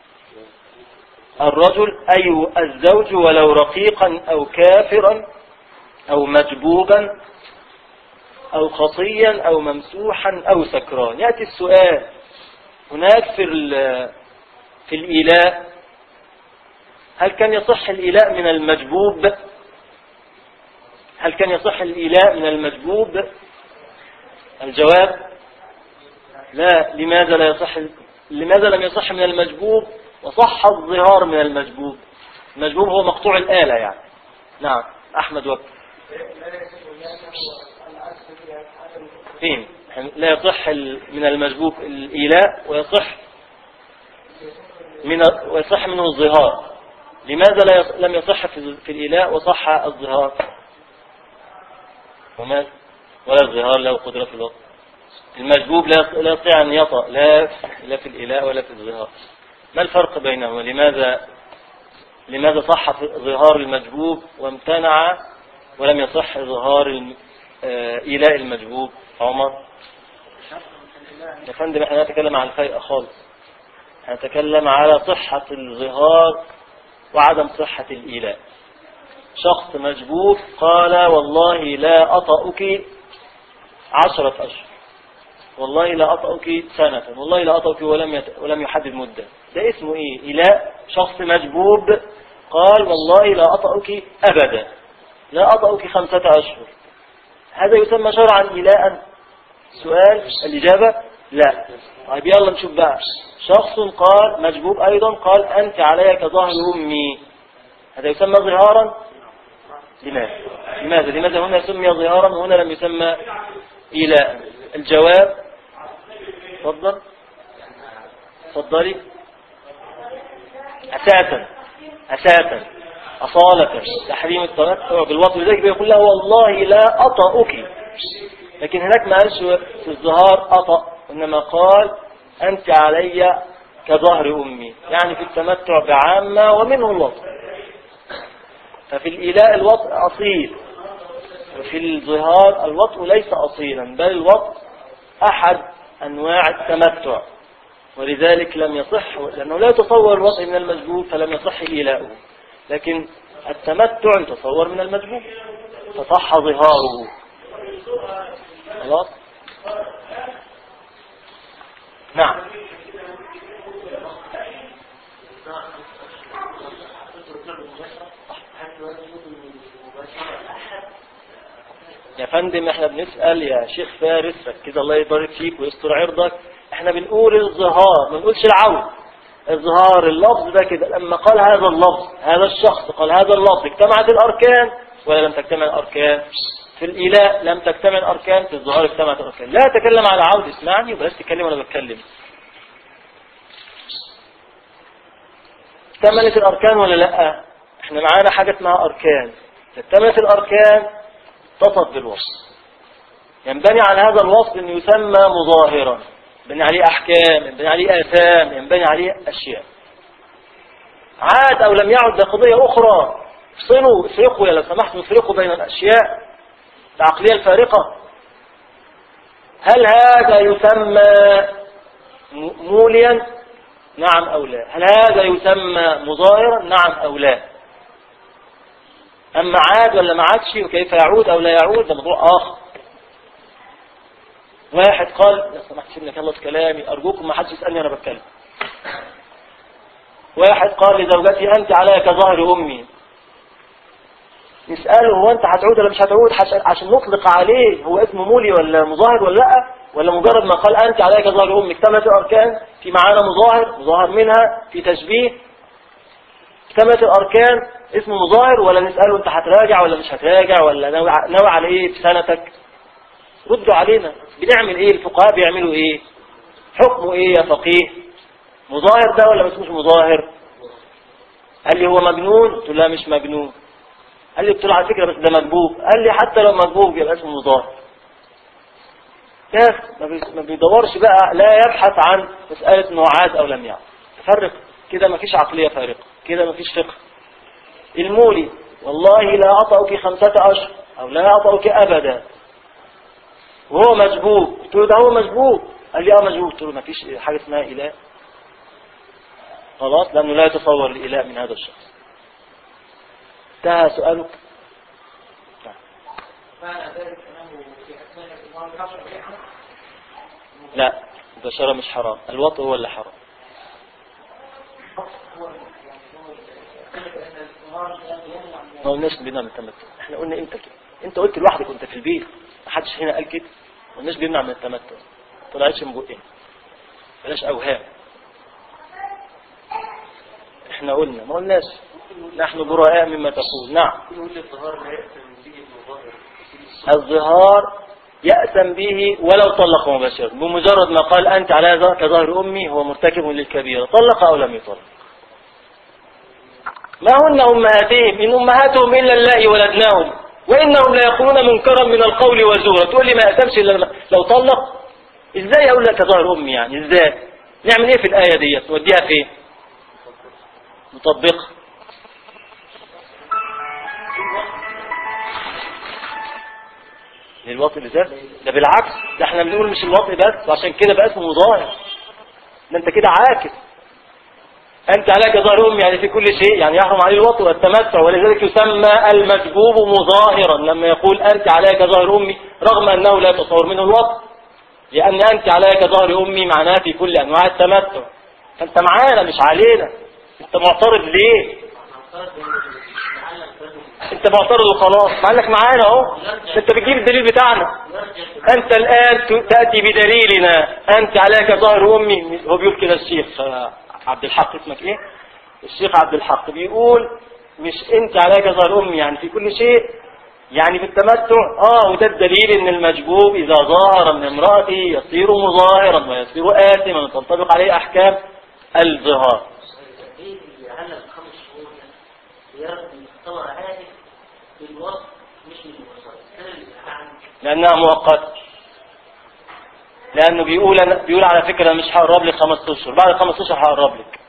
Speaker 1: الرجل أي الزوج ولو رقيقا أو كافرا أو مجبوبا أو خطيا أو ممسوحا أو سكران يأتي السؤال هناك في ال- في الإيلاء هل كان يصح الإيلاء من المجبوب هل كان يصح الإيلاء من المجبوب الجواب لا لماذا لا يصح لماذا لم يصح من المجبوب وصح الظهار من المجبوب المجبوب هو مقطوع الآلة يعني نعم أحمد وقت فين لا يصح ال- من المجبوب الإيلاء ويصح من ويصح منه الظهار لماذا لا يص- لم يصح في في الإيلاء وصح الظهار وما ولا الظهار له قدرة في الوقت المجبوب لا لا يستطيع أن يطأ لا لا في الإيلاء ولا في الظهار ما الفرق بينهما لماذا لماذا صح في ظهار المجبوب وامتنع ولم يصح ظهار الم- آه، إيلاء المجبوب عمر يا فندم احنا نتكلم عن الفيء خالص هنتكلم على صحة الظهار وعدم صحة الإيلاء شخص مجبوب قال والله لا أطأك عشرة أشهر والله لا أطأك سنة والله لا أطأك ولم يت... ولم يحدد مدة ده اسمه إيه إيلاء شخص مجبوب قال والله لا أطأك أبدا لا أطأك خمسة أشهر هذا يسمى شرعا إيلاء سؤال الإجابة لا طيب يلا نشوف بقى شخص قال مجبوب أيضا قال أنت علي كظهر أمي هذا يسمى ظهارا لماذا لماذا لماذا هنا سمي ظهارا وهنا لم يسمى إيلاء الجواب تفضل تفضلي أساسا أساسا أصالة تحريم التمتع بالوطن لذلك بيقول له والله لا أطأك لكن هناك ما قالش في الظهار أطأ إنما قال أنت علي كظهر أمي يعني في التمتع بعامة ومنه الوطن ففي الإيلاء الوطء أصيل وفي الظهار الوطء ليس أصيلا بل الوطء أحد أنواع التمتع ولذلك لم يصح لأنه لا يتصور الوطء من المجبوب فلم يصح إيلاؤه لكن التمتع يتصور من المجبوب فصح ظهاره خلاص نعم يا فندم احنا بنسأل يا شيخ فارس كده الله يبارك فيك ويستر عرضك احنا بنقول الظهار ما بنقولش العود الظهار اللفظ ده كده لما قال هذا اللفظ هذا الشخص قال هذا اللفظ اجتمعت الاركان ولا لم تجتمع الاركان في الإيلاء لم تجتمع الأركان في الظهار اجتمعت الأركان لا أتكلم على عود اسمعني وبلاش تتكلم وأنا بتكلم اكتملت الأركان ولا لا احنا معانا حاجة اسمها أركان اكتملت الأركان اتصف بالوصف ينبني على هذا الوصف أن يسمى مظاهرا ينبني عليه أحكام ينبني عليه آثام ينبني عليه أشياء عاد أو لم يعد ده قضية أخرى افصلوا افرقوا يا لو سمحتوا افرقوا بين الأشياء العقلية الفارقة هل هذا يسمى م- موليا نعم أو لا هل هذا يسمى مظاهرا نعم أو لا أما عاد ولا ما عادش وكيف يعود أو لا يعود ده موضوع آخر واحد قال يا سمحت سيبني اخلص كلامي أرجوكم ما حدش يسألني أنا بتكلم واحد قال لزوجتي أنت علي كظهر أمي نسأله هو أنت هتعود ولا مش هتعود عشان- عشان نطلق عليه هو اسمه مولي ولا مظاهر ولا لا ولا مجرد ما قال أنت عليك ظهر أمك اكتملت الأركان في معانا مظاهر مظاهر منها في تشبيه اكتملت الأركان اسمه مظاهر ولا نسأله أنت هتراجع ولا مش هتراجع ولا ناوي ع- ناوي على إيه في سنتك ردوا علينا بنعمل إيه الفقهاء بيعملوا إيه حكمه إيه يا فقيه مظاهر ده ولا ما اسموش مظاهر قال لي هو مجنون قلت له لا مش مجنون قال لي قلت له على فكرة بس ده مكبوب قال لي حتى لو مكبوب يبقى اسمه مظاهر بس ما بي- ما بيدورش بقى لا يبحث عن مسألة انه عاد او لم يعد فرق كده ما فيش عقلية فارقة كده ما فيش فقه المولي والله لا أطأك خمسة أشهر أو لا أطأك أبدا وهو مجبوب قلت له ده هو مجبوب قال لي اه مجبوب قلت له ما فيش حاجة اسمها إله خلاص لأنه لا يتصور الإله من هذا الشخص انتهى سؤالك
Speaker 5: معنى ذلك أنه في أثناء الإمام العشر بيعه
Speaker 1: لا البشرة مش حرام الوطء هو اللي حرام
Speaker 5: هو يعني هو يعتقد أن الإمام لا يمنع من
Speaker 1: ما قلناش بيمنع من التمتع احنا قلنا امتى كده انت قلت لوحدك وانت في البيت ما حدش هنا قال كده ما قلناش بيمنع من التمتع طلعتش من بقنا بلاش اوهام احنا قلنا ما قلناش نحن براء مما تقول نعم
Speaker 3: يقول لي الظهار لا يأتم به المظاهر
Speaker 1: الظهار يأثم به ولو طلق مباشرة بمجرد ما قال أنت على ظهر كظهر أمي هو مرتكب للكبيرة طلق أو لم يطلق ما هن أمهاتهم إن أمهاتهم إلا الله ولدناهم وإنهم لا يقولون منكرا من القول وزورا تقول لي ما أتمش إلا لو طلق إزاي أقول لك ظهر أمي يعني إزاي نعمل إيه في الآية دي نوديها فين نطبقها للوطء بالذات ده بالعكس ده احنا بنقول مش الوطء بس وعشان كده بقى اسمه مظاهر ده انت كده عاكس انت عليك ظهر امي يعني في كل شيء يعني يحرم عليه الوطء والتمتع ولذلك يسمى المجبوب مظاهرا لما يقول انت عليك ظهر امي رغم انه لا يتصور منه الوطء لان انت عليك ظهر امي معناها في كل انواع التمتع فانت معانا مش علينا انت معترض ليه انت معترض وخلاص مع انك معانا اهو انت بتجيب الدليل بتاعنا انت الان ت- تاتي بدليلنا انت عليك ظهر امي هو بيقول كده الشيخ آه، عبد الحق اسمك ايه الشيخ عبد الحق بيقول مش انت عليك ظهر امي يعني في كل شيء يعني في التمتع اه وده الدليل ان المجبوب اذا ظاهر من امرأته يصير مظاهرا ويصير آثما وتنطبق عليه احكام الظهار
Speaker 4: ايه اللي علق خمس شهور ده يرد محتوى عالي بالوصف مش بالوصف كده اللي عن
Speaker 1: لانها مؤقتة لانه بيقول أنا بيقول على فكرة مش هقرب لك خمس اشهر بعد خمس اشهر هقرب لك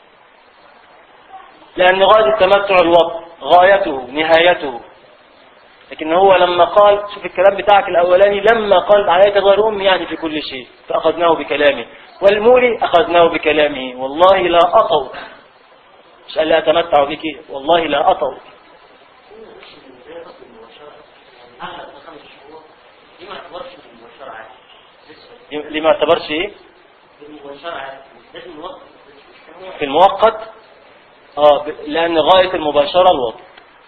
Speaker 1: لان غاية التمتع الوقت غايته نهايته لكن هو لما قال شوف الكلام بتاعك الاولاني لما قال عليك ظهر امي يعني في كل شيء فاخذناه بكلامه والمولي اخذناه بكلامه والله لا اطوا مش قال لا اتمتع بك والله لا اطوا
Speaker 4: علق خمس شهور دي ما اعتبرش بالمباشرة عادي
Speaker 1: لما اعتبرش ايه
Speaker 4: بالمباشرة عادي لازم الوقت
Speaker 1: في المؤقت اه ب- لان غاية المباشرة الوضع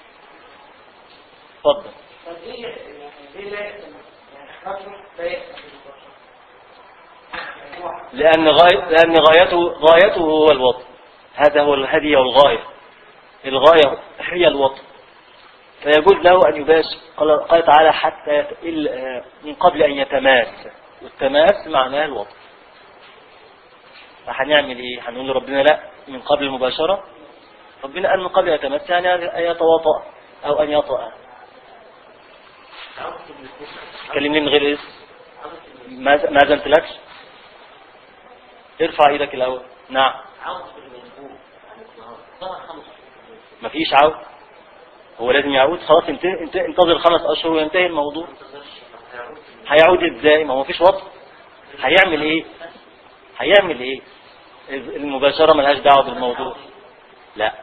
Speaker 1: اتفضل
Speaker 5: طب ليه يعني ليه لا يأتم يعني إخراجه لا يأتم بالبشر يعني هو
Speaker 1: لان غاية لان غايته غايته هو الوضع هذا هو الهدي والغاية الغاية هي الوضع فيجوز له ان يباشر قال قال تعالى حتى يت- إل- آه، من قبل ان يتماس والتماس معناه الوضع فهنعمل ايه هنقول لربنا لا من قبل المباشرة ربنا قال من قبل ان يتماس يعني ان يتواطأ او ان يطأ كلمني من غير اسم ما ما زنتلكش ارفع ايدك الاول نعم
Speaker 4: عوض بالمجبور عن الظهر ظهر خمس شهور
Speaker 1: مفيش عود هو لازم يعود خلاص انت انت انتظر خمس اشهر وينتهي الموضوع هيعود ازاي ما هو مفيش وقت هيعمل ايه هيعمل ايه المباشرة ملهاش دعوة بالموضوع لا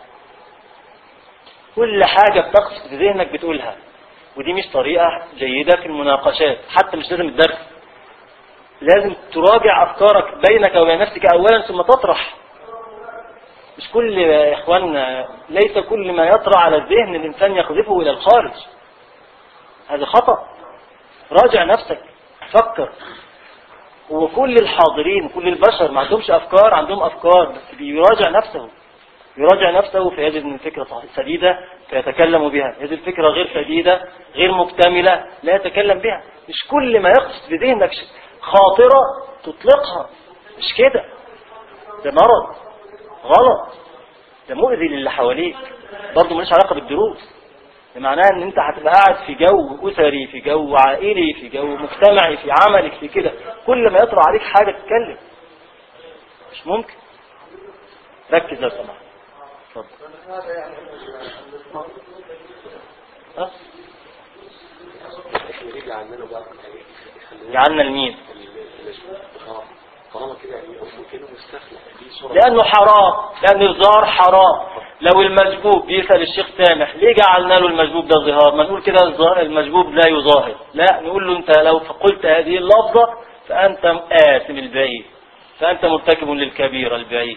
Speaker 1: كل حاجة بتقصد في ذهنك بتقولها ودي مش طريقة جيدة في المناقشات حتى مش لازم الدرس لازم تراجع أفكارك بينك وبين نفسك أولا ثم تطرح مش كل يا إخواننا ليس كل ما يطرأ على الذهن الإنسان يقذفه إلى الخارج هذا خطأ راجع نفسك فكر وكل الحاضرين كل البشر ما عندهمش أفكار عندهم أفكار بس بيراجع نفسه يراجع نفسه فيجد ان الفكرة صح- سديدة فيتكلم بها يجد الفكرة غير سديدة غير مكتملة لا يتكلم بها مش كل ما يقصد في ذهنك ش- خاطرة تطلقها مش كده ده مرض غلط ده مؤذي للي حواليك برضه ملوش علاقة بالدروس ده معناه ان انت هتبقى قاعد في جو اسري في جو عائلي في جو مجتمعي في عملك في كده كل ما يطرأ عليك حاجة تتكلم مش ممكن ركز لو سمحت اتفضل
Speaker 5: هذا يعني
Speaker 1: ها؟
Speaker 6: احنا ليه جعلنا بقى يعني
Speaker 1: جعلنا لمين
Speaker 6: خلاص طالما كده يعني ممكن مستخلف دي صورة
Speaker 1: لانه حرام لان الظهار حرام لو المجبوب بيسأل الشيخ سامح ليه جعلنا له المجبوب ده ظهار ما نقول كده الظ- المجبوب لا يظاهر لا نقول له انت لو قلت هذه اللفظة فانت آثم البعيد فانت مرتكب للكبيرة البعيد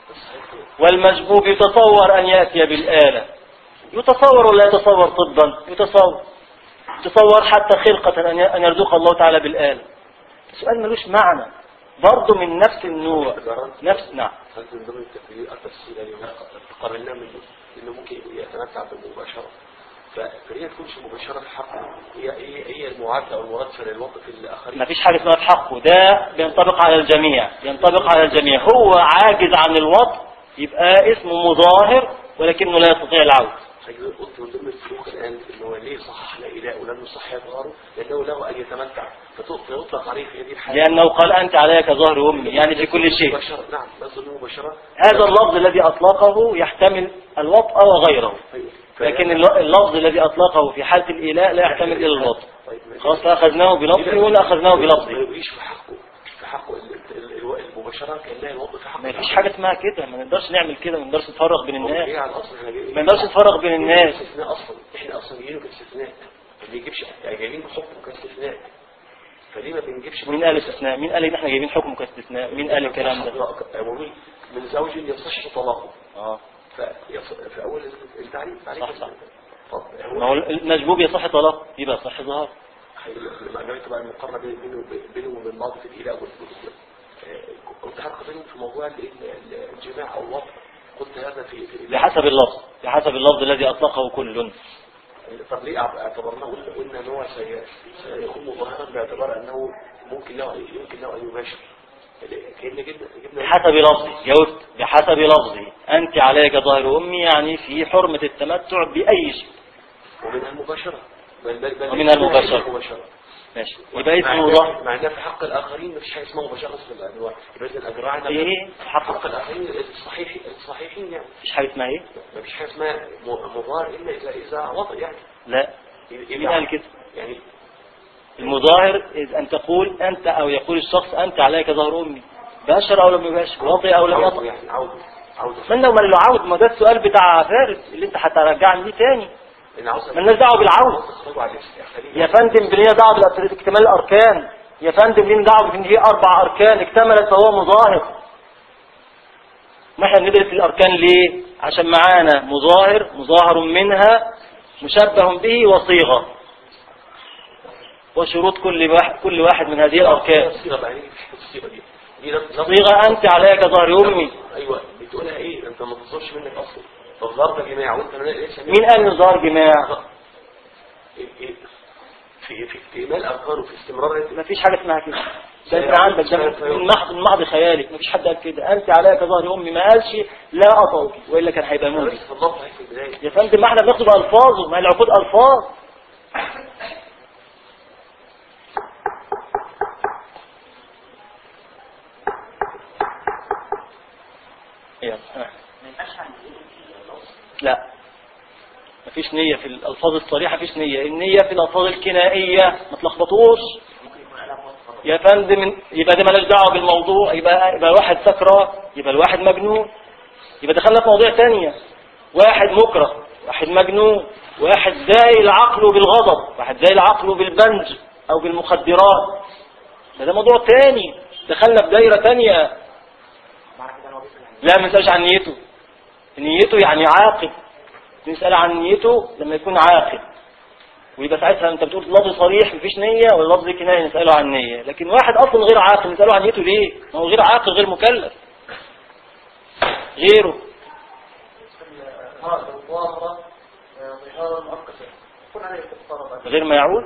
Speaker 1: والمجبوب يتصور ان يأتي بالآلة يتصور ولا يتصور طبا يتصور يتصور حتى خلقة أن ي- أن يرزق الله تعالى بالآلة السؤال ملوش معنى برضه من نفس النوع نفس نعم
Speaker 6: هل من ضمن التفسير التفسير اللي قررناه منه انه ممكن يتمتع بالمباشرة ف- فهي تكونش مباشرة في حقه هي هي هي المعادلة او المرادفة للوقت في الاخرين
Speaker 1: ما فيش حاجة اسمها في حقه ده بينطبق على الجميع ينطبق على الجميع هو عاجز عن الوضع يبقى اسمه مظاهر ولكنه لا يستطيع العودة
Speaker 6: حضرتك قلت من ضمن السلوك الان ان هو ليه صحح لا اله ولم يصحح ظهره لانه له ان يتمتع فيطلق عليه في هذه الحالة
Speaker 1: لأنه قال أنت علي كظهر أمي يعني في كل شيء
Speaker 6: مباشرة نعم بس انه مباشرة
Speaker 1: هذا اللفظ الذي أطلقه يحتمل الوطأ وغيره لكن الل- اللفظ الذي أطلقه في حالة الإيلاء لا يحتمل إلا الوطأ
Speaker 6: طيب
Speaker 1: خلاص فأخذناه بلفظه ولا أخذناه
Speaker 6: ما
Speaker 1: بلفظه
Speaker 6: يبقيش في حقه في حقه ال- ال- ال- المباشرة كان لها الوضع في حقه
Speaker 1: ما فيش حاجة اسمها كده ما نقدرش نعمل كده ما نقدرش نفرق بين
Speaker 6: هو
Speaker 1: الناس
Speaker 6: ايه على الاصل احنا جايين
Speaker 1: ما نقدرش نفرق بين الناس
Speaker 6: استثناء اصلا احنا اصلا جايين باستثناء ما بيجيبش يعني جايين بحكم كاستثناء فليه ما بنجيبش
Speaker 1: مين قال استثناء مين قال ان احنا جايبين حكم كاستثناء مين قال الكلام ده
Speaker 6: عمومي من زوج يصح طلاقه
Speaker 1: اه
Speaker 6: فيص- في اول التعريف تعريف
Speaker 1: صح، صح.
Speaker 6: طب
Speaker 1: ما هو المجبوب يصح طلاق يبقى صح ظهر
Speaker 6: لما عملت بقى المقارنه بين- بينه بينه وبين بعض في الاله والفلوس كنت حركه بينهم في موضوع ال- ال- الجماع او الوطن قلت هذا في في الإله.
Speaker 1: بحسب اللفظ بحسب اللفظ الذي اطلقه كل
Speaker 6: طب ليه اعت- اعتبرناه قلنا قلنا ان هو سي- سيكون مظاهرا باعتبار انه ممكن له يمكن له ان يباشر كأن جبنا جبنا
Speaker 1: بحسب لفظي جاوبت بحسب لفظي انت عليك ظاهر امي يعني في حرمة التمتع باي شيء
Speaker 6: ومنها المباشرة بل بل بل
Speaker 1: ومنها المباشرة.
Speaker 6: المباشرة
Speaker 1: ماشي يبقى اسمه
Speaker 6: مع إن-
Speaker 1: ظاهر
Speaker 6: مع ان في حق الاخرين مفيش حاجه اسمها مباشره اصلا يعني هو يبقى اذا اجرعنا
Speaker 1: ايه
Speaker 6: في
Speaker 1: حق
Speaker 6: حق الاخرين الصحيح الصحيحين يعني
Speaker 1: مفيش حاجة اسمها ايه
Speaker 6: مفيش حاجه اسمها م- مضار الا اذا اذا وضع يعني
Speaker 1: لا
Speaker 6: إذا-
Speaker 1: مين قال كده
Speaker 6: يعني
Speaker 1: المظاهر إذ أن تقول أنت أو يقول الشخص أنت عليك ظهر أمي باشر أو لم يباشر وطئ أو لم
Speaker 6: عوده
Speaker 1: يطئ
Speaker 6: يعني عوده عوده
Speaker 1: من لو ما اللي عاود ما ده السؤال بتاع فارس اللي انت هترجعني ليه تاني
Speaker 6: ان عاوز
Speaker 1: مالناش دعوه بالعود
Speaker 6: تخرجوا على الاستخدام
Speaker 1: يا فندم بلينا دعوه باكتمال الاركان يا فندم لينا دعوه بان في اربع اركان اكتملت فهو مظاهر ما احنا بندرس الاركان ليه عشان معانا مظاهر مظاهر منها مشبه به وصيغه وشروط كل واحد كل واحد من هذه الاركان
Speaker 6: الصيغه بقى يعني الصيغه دي دي لفظ-
Speaker 1: صيغه انت عليك ظهر امي
Speaker 6: ايوه بتقولها ايه انت ما تصدرش منك اصلا فالظرف يا جماعه وانت ليس
Speaker 1: مين قال ان ظهر جماع
Speaker 6: في في اكتمال اركانه في استمرار
Speaker 1: ما فيش حاجة اسمها كده ده انت عندك ده من محض من محض خيالك ما فيش حد قال كده انت عليك ظهر امي ما قالش لا اطوك والا كان هيبقى موجي
Speaker 6: بس الله في البدايه
Speaker 1: يا فندم ما احنا بناخد الفاظه ما هي العقود الفاظ يلا ها. لا مفيش نية في الألفاظ الصريحة مفيش نية النية في الألفاظ الكنائية ما تلخبطوش يا فندم يبقى ده مالهاش دعوة بالموضوع يبقى يبقى واحد سكرة يبقى الواحد مجنون يبقى دخلنا في مواضيع تانية واحد مكره واحد مجنون واحد زايل عقله بالغضب واحد زايل عقله بالبنج أو بالمخدرات ده, ده موضوع تاني دخلنا في دايرة تانية لا ما نسألش عن نيته نيته يعني عاقل نسأل عن نيته لما يكون عاقل ويبقى ساعتها انت بتقول لفظ صريح مفيش نية ولا لفظ كناية نسأله عن نية لكن واحد اصلا غير عاقل نسأله عن نيته ليه ما هو غير عاقل غير مكلف غيره
Speaker 5: هذا الظاهرة ظهارا مؤقتا يكون عليه كفارة بعد
Speaker 1: غير ما يعود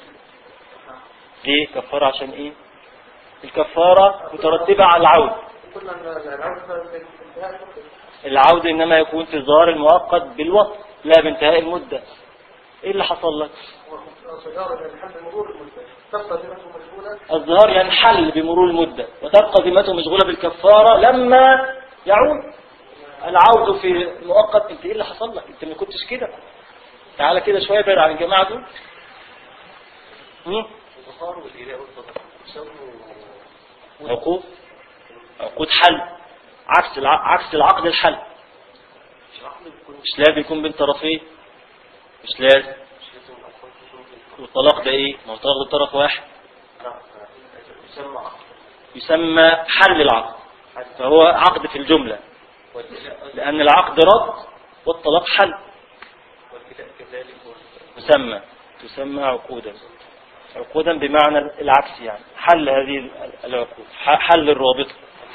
Speaker 1: ليه كفارة عشان ايه الكفارة مترتبة على العود
Speaker 5: قلنا ان العودة في انتهاء المدة
Speaker 1: العود انما يكون في الظاهر المؤقت بالوقت لا بانتهاء المدة ايه اللي حصل لك
Speaker 5: وسيارة لحد مرور المدة تبقى ذمته مشغولة
Speaker 1: الظهار ينحل بمرور المدة وتبقى ذمته مشغولة بالكفارة لما يعود العود في مؤقت انت ايه اللي حصل لك انت ما كنتش كده تعالى كده شوية بعد عن الجماعة دول مم؟
Speaker 6: الظهار والإله والصدقة يسموا
Speaker 1: عقود عقود حل عكس الع... عكس العقد الحل
Speaker 6: مش عقد بيكون
Speaker 1: مش لازم يكون بين طرفين مش لازم
Speaker 6: مش لازم الأطفال تكون
Speaker 1: والطلاق ده ايه ما هو الطلاق ده طرف واحد
Speaker 6: لا يسمى عقد
Speaker 1: يسمى حل العقد فهو عقد في الجملة
Speaker 6: والإله
Speaker 1: لأن العقد رد والطلاق حل
Speaker 6: والإله كذلك
Speaker 1: تسمى تسمى عقودا عقودا بمعنى العكس يعني حل هذه العقود ح- حل الرابطة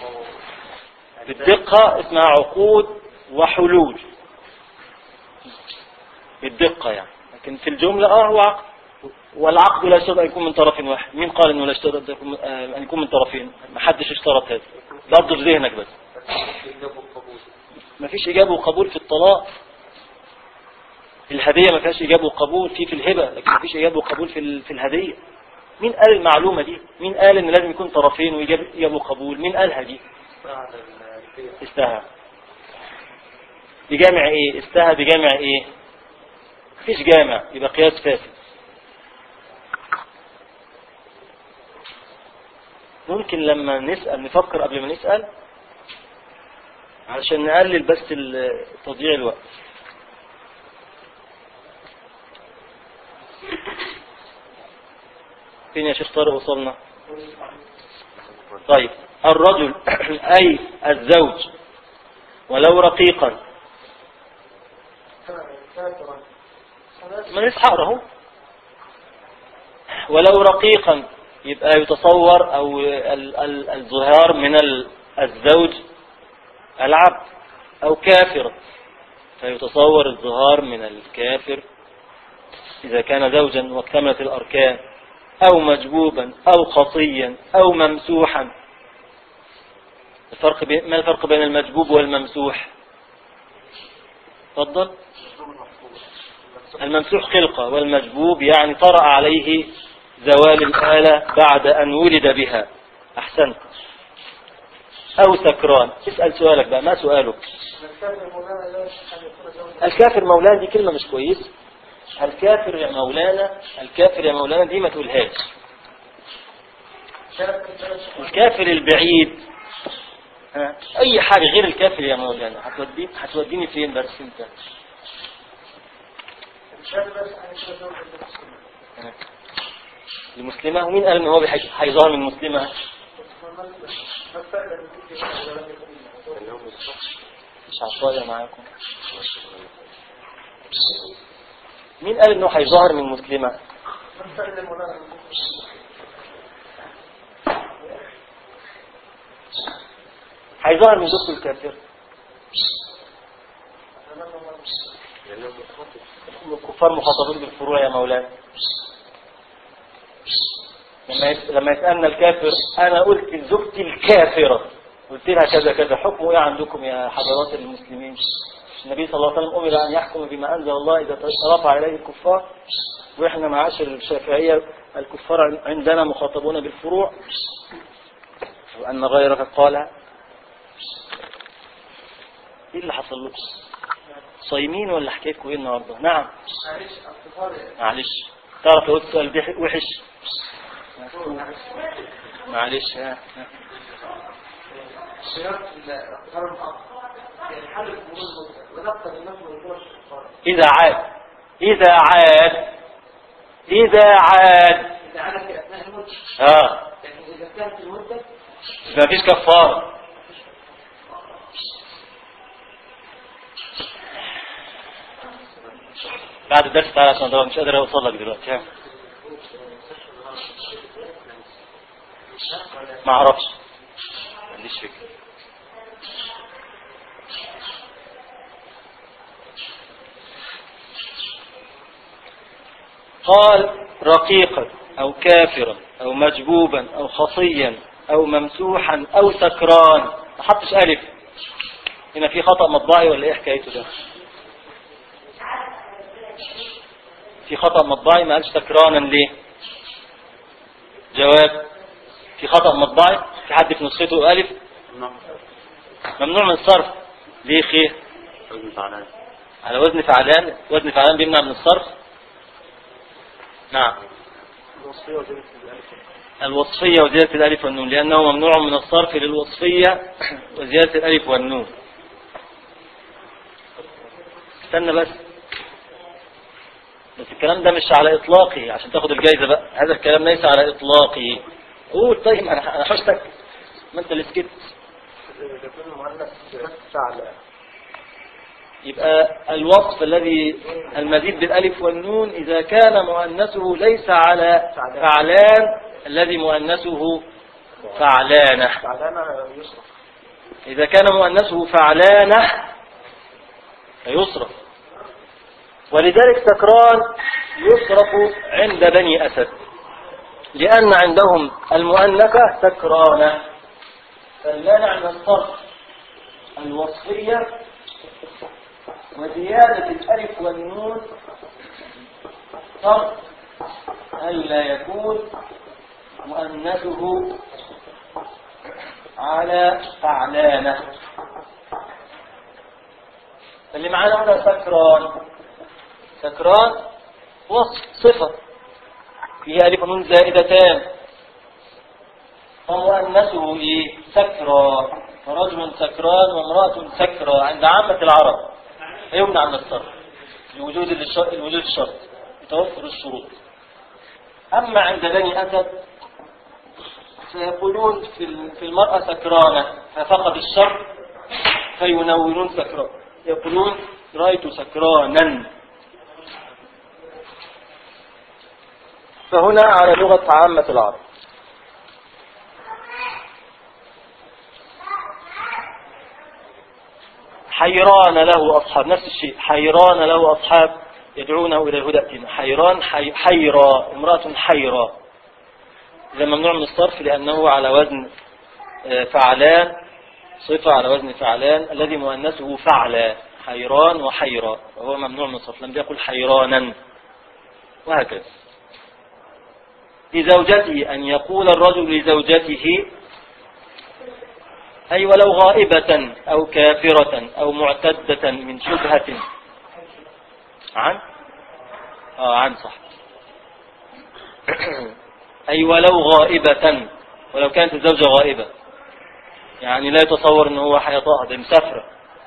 Speaker 1: بالدقة اسمها عقود وحلول بالدقة يعني لكن في الجملة اه هو عقد والعقد لا يشترط أن يكون من طرف واحد مين قال أنه لا يشترط أن يكون- آه، أن يكون من طرفين ما حدش اشترط هذا برضه في ذهنك بس
Speaker 6: الإجابة والقبول
Speaker 1: ما فيش إجابة وقبول في الطلاق الهدية ما فيهاش إجابة وقبول في في الهبة لكن ما فيش إجابة وقبول في ال- في الهدية مين قال المعلومة دي مين قال إن لازم يكون طرفين وإجابة إجابة وقبول مين قالها دي
Speaker 6: بعد الكيف
Speaker 1: استهى بجامع إيه استهى بجامع إيه مفيش جامع يبقى قياس فاسد ممكن لما نسأل نفكر قبل ما نسأل علشان نقلل بس ال- تضييع الوقت فين يا شيخ طارق وصلنا طيب الرجل أي الزوج ولو رقيقا
Speaker 5: كافرا
Speaker 1: ما نسحق اهو ولو رقيقا يبقى يتصور او ال- ال- الظهار من ال- الزوج العبد او كافر فيتصور الظهار من الكافر اذا كان زوجا واكتملت الاركان او مجبوبا او خطيا او ممسوحا الفرق بين ما الفرق بين المجبوب والممسوح تفضل الممسوح خلقة والمجبوب يعني طرأ عليه زوال الآلة بعد أن ولد بها أحسنت أو سكران اسأل سؤالك بقى ما سؤالك
Speaker 5: الكافر مولانا لا يصح أن يكون زوجا
Speaker 1: الكافر مولانا دي كلمة مش كويسة الكافر يا مولانا الكافر يا مولانا دي ما تقولهاش
Speaker 5: كافر لا يصح
Speaker 1: الكافر البعيد ها، أي حاجة غير الكافر يا مولانا هتوديني هتوديني فين بس أنت
Speaker 5: الكافر لا يصح أن يكون زوجا للمسلم
Speaker 1: ها. المسلمة ومين قال إن هو بيحج- هيظهر من المسلمة
Speaker 5: ما الفائدة من ذكر هذا ولم يكن
Speaker 6: اليوم الصبح
Speaker 1: مش عطايا معاكم مين قال انه هيظهر من مسلمة
Speaker 5: ما الفائدة مولانا من ذكر
Speaker 1: هيظهر من دكتور الكافر
Speaker 6: لأنه مخاطب
Speaker 1: الكفار مخاطبين بالفروع يا مولانا لما يس- لما يسألنا الكافر انا قلت لزوجتي الكافرة قلت لها كذا كذا حكمه ايه عندكم يا حضرات المسلمين النبي صلى الله عليه وسلم امر ان يحكم بما انزل الله اذا رفع اليه الكفار واحنا معاشر الشافعية الكفار عندنا مخاطبون بالفروع وان غيرك قالها ايه اللي حصل لكم صايمين ولا حكايتكم ايه النهارده نعم
Speaker 5: معلش اختصار
Speaker 1: معلش تعرف لو قلت سؤال بيح- وحش معلش ها ها.
Speaker 5: صياغة الاختصار المؤقت يعني حل الامور المدة ونبقى بالنسبة للدول الكفار
Speaker 1: إذا عاد إذا عاد إذا عاد
Speaker 5: إذا عاد في أثناء المدة
Speaker 1: اه
Speaker 5: لكن إذا كانت المدة
Speaker 1: ما فيش كفارة بعد الدرس تعالى عشان أدور مش قادر أوصل لك دلوقتي ها ما أعرفش ما عنديش فكرة قال رقيقا أو كافرا أو مجبوبا أو خصيا أو ممسوحا أو سكران ما حطش ألف هنا في خطأ مطبعي ولا إيه حكايته ده في خطأ مطبعي ما قالش سكرانا ليه جواب في خطأ مطبعي في حد في نسخته ألف ممنوع من الصرف ليه خير
Speaker 3: وزن فعلان
Speaker 1: على وزن فعلان وزن فعلان بيمنع من الصرف نعم الوصفية وزيادة الألف والنون لأنه ممنوع من الصرف للوصفية وزيادة الألف والنون استنى بس بس الكلام ده مش على إطلاقه عشان تاخد الجايزة بقى هذا الكلام ليس على إطلاقه قول طيب أنا أنا حشتك ما أنت اللي سكت يبقى الوصف الذي المزيد بالالف والنون اذا كان مؤنثه ليس على فعلان الذي مؤنثه فعلانه اذا كان مؤنثه فعلانه فيصرف ولذلك سكران يصرف عند بني اسد لان عندهم المؤنثه سكرانه فالمانع من الصرف الوصفيه وزيادة الألف والنون شرط ألا يكون مؤنثه على فعلانة اللي معانا هنا سكران سكران وصف صفة فيها ألف ونون زائدتان فمؤنثه إيه؟ سكرى فرجل سكران وامرأة سكرى عند عامة العرب فيمنع من الصرف لوجود الش- الوجود الشرط لتوفر الشروط أما عند بني أسد سيقولون في ال- في المرأة سكرانة ففقد الشرط فينونون سكران يقولون رأيت سكرانا فهنا على لغة عامة العرب حيران له أصحاب نفس الشيء حيران له أصحاب يدعونه إلى الهدى ائتنا حيران حي حيرى امرأة حيرى إذا ممنوع من الصرف لأنه على وزن آه، فعلان صفة على وزن فعلان الذي مؤنثه فعلا حيران وحيرى وهو ممنوع من الصرف لم يقل حيرانا وهكذا لزوجته أن يقول الرجل لزوجته أي ولو غائبة أو كافرة أو معتدة من شبهة عن آه عن صح أي ولو غائبة ولو كانت الزوجة غائبة يعني لا يتصور ان هو حيطاها ده مسافرة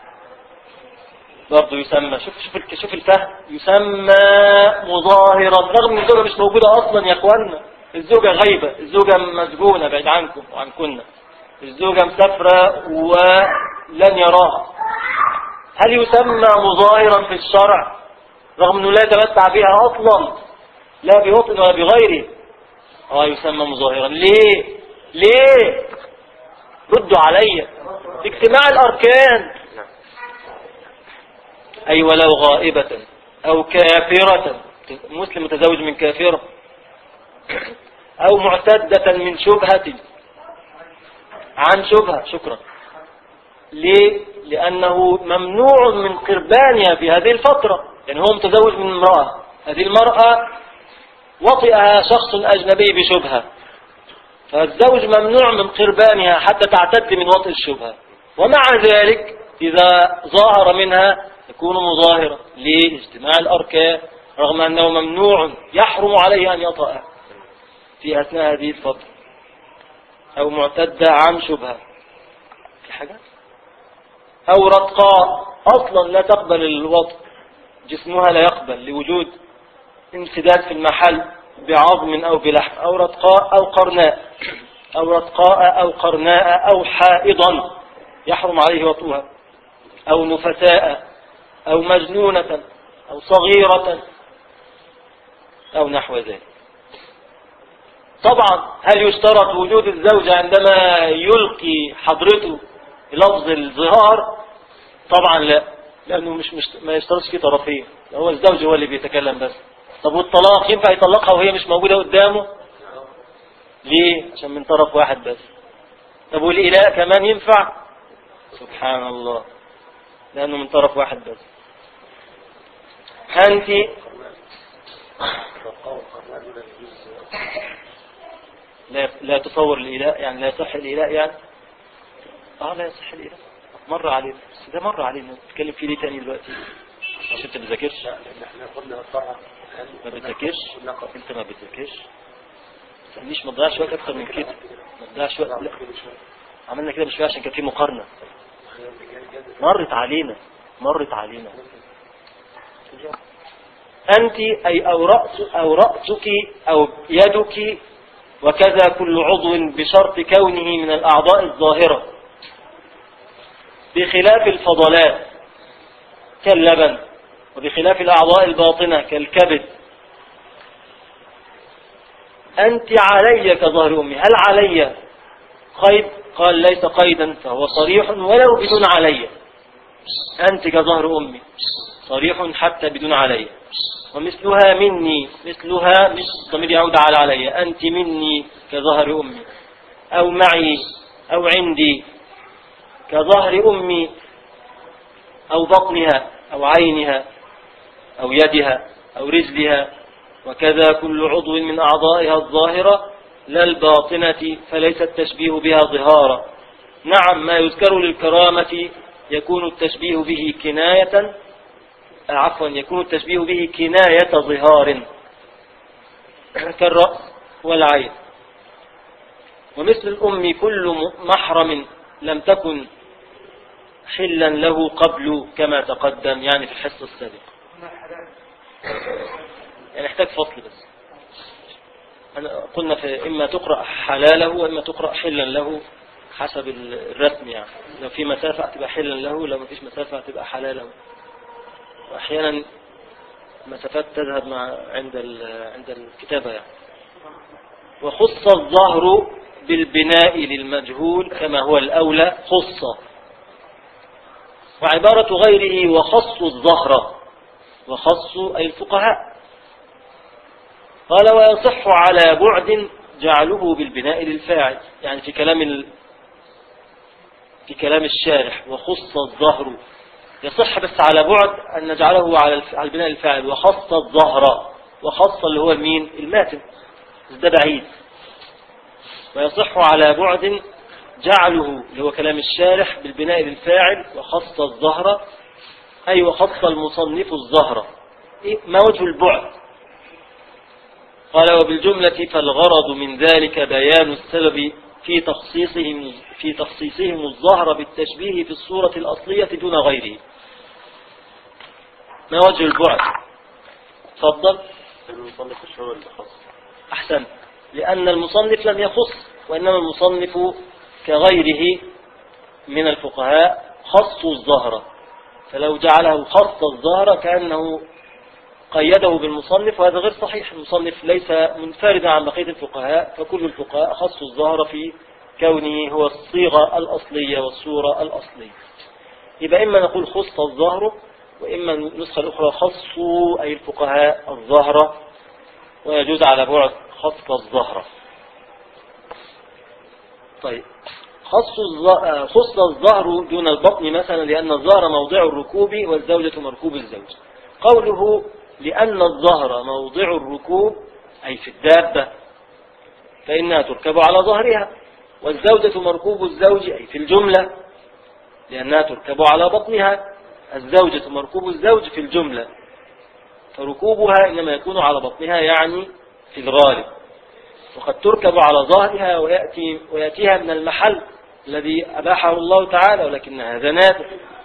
Speaker 1: برضه يسمى شوف شوف الك- شوف الفهم يسمى مظاهرا رغم ان الزوجة مش موجودة اصلا يا اخوانا الزوجة غايبة الزوجة مسجونة بعيد عنكم وعنكن الزوجة مسافرة ولن يراها هل يسمى مظاهرا في الشرع رغم انه لا يتمتع بها اصلا لا بوطن ولا بغيره اه يسمى مظاهرا ليه ليه ردوا علي في اجتماع الاركان اي ولو غائبة او كافرة مسلم متزوج من كافرة او معتدة من شبهة عن شبهة شكرا ليه لانه ممنوع من قربانها في هذه الفترة يعني هو متزوج من امرأة هذه المرأة وطئها شخص اجنبي بشبهة فالزوج ممنوع من قربانها حتى تعتد من وطئ الشبهة ومع ذلك إذا ظاهر منها يكون مظاهرا لاجتماع الأركان رغم أنه ممنوع يحرم عليه أن يطأ في أثناء هذه الفترة أو معتدة عن شبهة في حاجة أو رتقاء أصلا لا تقبل الوطء جسمها لا يقبل لوجود انسداد في المحل بعظم أو بلحم أو رتقاء أو قرناء أو رتقاء أو قرناء أو حائضا يحرم عليه وطئها أو نفساء أو مجنونة أو صغيرة أو نحو ذلك طبعا هل يشترط وجود الزوج عندما يلقي حضرته لفظ الظهار طبعا لا لأنه مش, مش ما يشترطش فيه طرفين هو الزوج هو اللي بيتكلم بس طب والطلاق ينفع يطلقها وهي مش موجودة قدامه ليه عشان من طرف واحد بس طب والإله كمان ينفع سبحان الله لأنه من طرف واحد بس أنت لا لا تصور الإيلاء يعني لا يصح الإيلاء يعني اه لا يصح الإيلاء مر علينا بس ده مر علينا نتكلم فيه ليه تاني دلوقتي عشان انت ما بتذاكرش
Speaker 6: احنا قلنا الطاعة
Speaker 1: ما بتذاكرش انت ما بتذاكرش ما تسألنيش ما تضيعش وقت اكتر من كده ما تضيعش وقت لا عملنا كده مش شويه عشان كان في مقارنة مرت علينا مرت علينا أنت أي أو رأس أو رأسك أو يدك وكذا كل عضو بشرط كونه من الأعضاء الظاهرة بخلاف الفضلات كاللبن وبخلاف الأعضاء الباطنة كالكبد أنت علي كظهر أمي هل علي قيد قال ليس قيدا فهو صريح ولو بدون علي أنت كظهر أمي صريح حتى بدون علي ومثلها مني مثلها مش ضمير يعود على علي أنت مني كظهر أمي أو معي أو عندي كظهر أمي أو بطنها أو عينها أو يدها أو رجلها وكذا كل عضو من أعضائها الظاهرة لا الباطنة فليس التشبيه بها ظهارا نعم ما يذكر للكرامة يكون التشبيه به كناية عفوا يكون التشبيه به كناية ظهار كالرأس والعين ومثل الأم كل محرم لم تكن حلا له قبل كما تقدم يعني في الحصة السابقة يعني يحتاج فصل بس أنا قلنا في إما تقرأ حلاله وإما تقرأ حلا له حسب الرسم يعني لو في مسافة هتبقى حلا له لو ما فيش مسافة هتبقى حلاله وأحيانا مسافات تذهب مع عند عند الكتابة يعني وخص الظهر بالبناء للمجهول كما هو الأولى خص وعبارة غيره وخص الظهر وخص أي الفقهاء قال ويصح على بعد جعله بالبناء للفاعل يعني في كلام ال... في كلام الشارح وخص الظهر يصح بس على بعد أن نجعله على الف- على البناء الفاعل وخص الظهر وخص اللي هو المين الماتن بس ده بعيد ويصح على بعد جعله اللي هو كلام الشارح بالبناء للفاعل وخص الظهر أي وخص المصنف الظهر إيه؟ ما وجه البعد قال وبالجملة فالغرض من ذلك بيان السبب في تخصيصهم في تخصيصهم الظهر بالتشبيه في الصورة الأصلية دون غيره ما وجه البعد تفضل
Speaker 3: المصنف مش هو اللي خاص
Speaker 1: أحسن لأن المصنف لم يخص وإنما المصنف كغيره من الفقهاء خصوا الظهر فلو جعله خص الظهر كأنه قيده بالمصنف وهذا غير صحيح المصنف ليس منفردا عن بقية الفقهاء فكل الفقهاء خصوا الظهر في كونه هو الصيغة الأصلية والصورة الأصلية يبقى إما نقول خص الظهر وإما النسخة الأخرى خصوا أي الفقهاء الظهر ويجوز على بعد خص الظهر طيب خص الظ- آه، خص الظهر دون البطن مثلا لأن الظهر موضع الركوب والزوجة مركوب الزوج قوله لأن الظهر موضع الركوب أي في الدابة فإنها تركب على ظهرها والزوجة مركوب الزوج أي في الجملة لأنها تركب على بطنها الزوجة مركوب الزوج في الجملة فركوبها إنما يكون على بطنها يعني في الغالب وقد تركب على ظهرها ويأتي ويأتيها من المحل الذي أباحه الله تعالى ولكن هذا نادر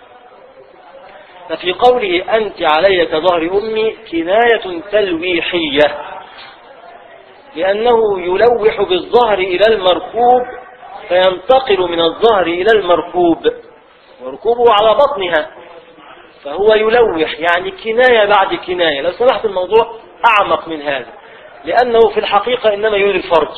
Speaker 1: ففي قوله أنت علي كظهر أمي كناية تلويحية لأنه يلوح بالظهر إلى المركوب فينتقل من الظهر إلى المركوب وركوبه على بطنها فهو يلوح يعني كناية بعد كناية لو سمحت الموضوع أعمق من هذا لأنه في الحقيقة إنما يريد الفرج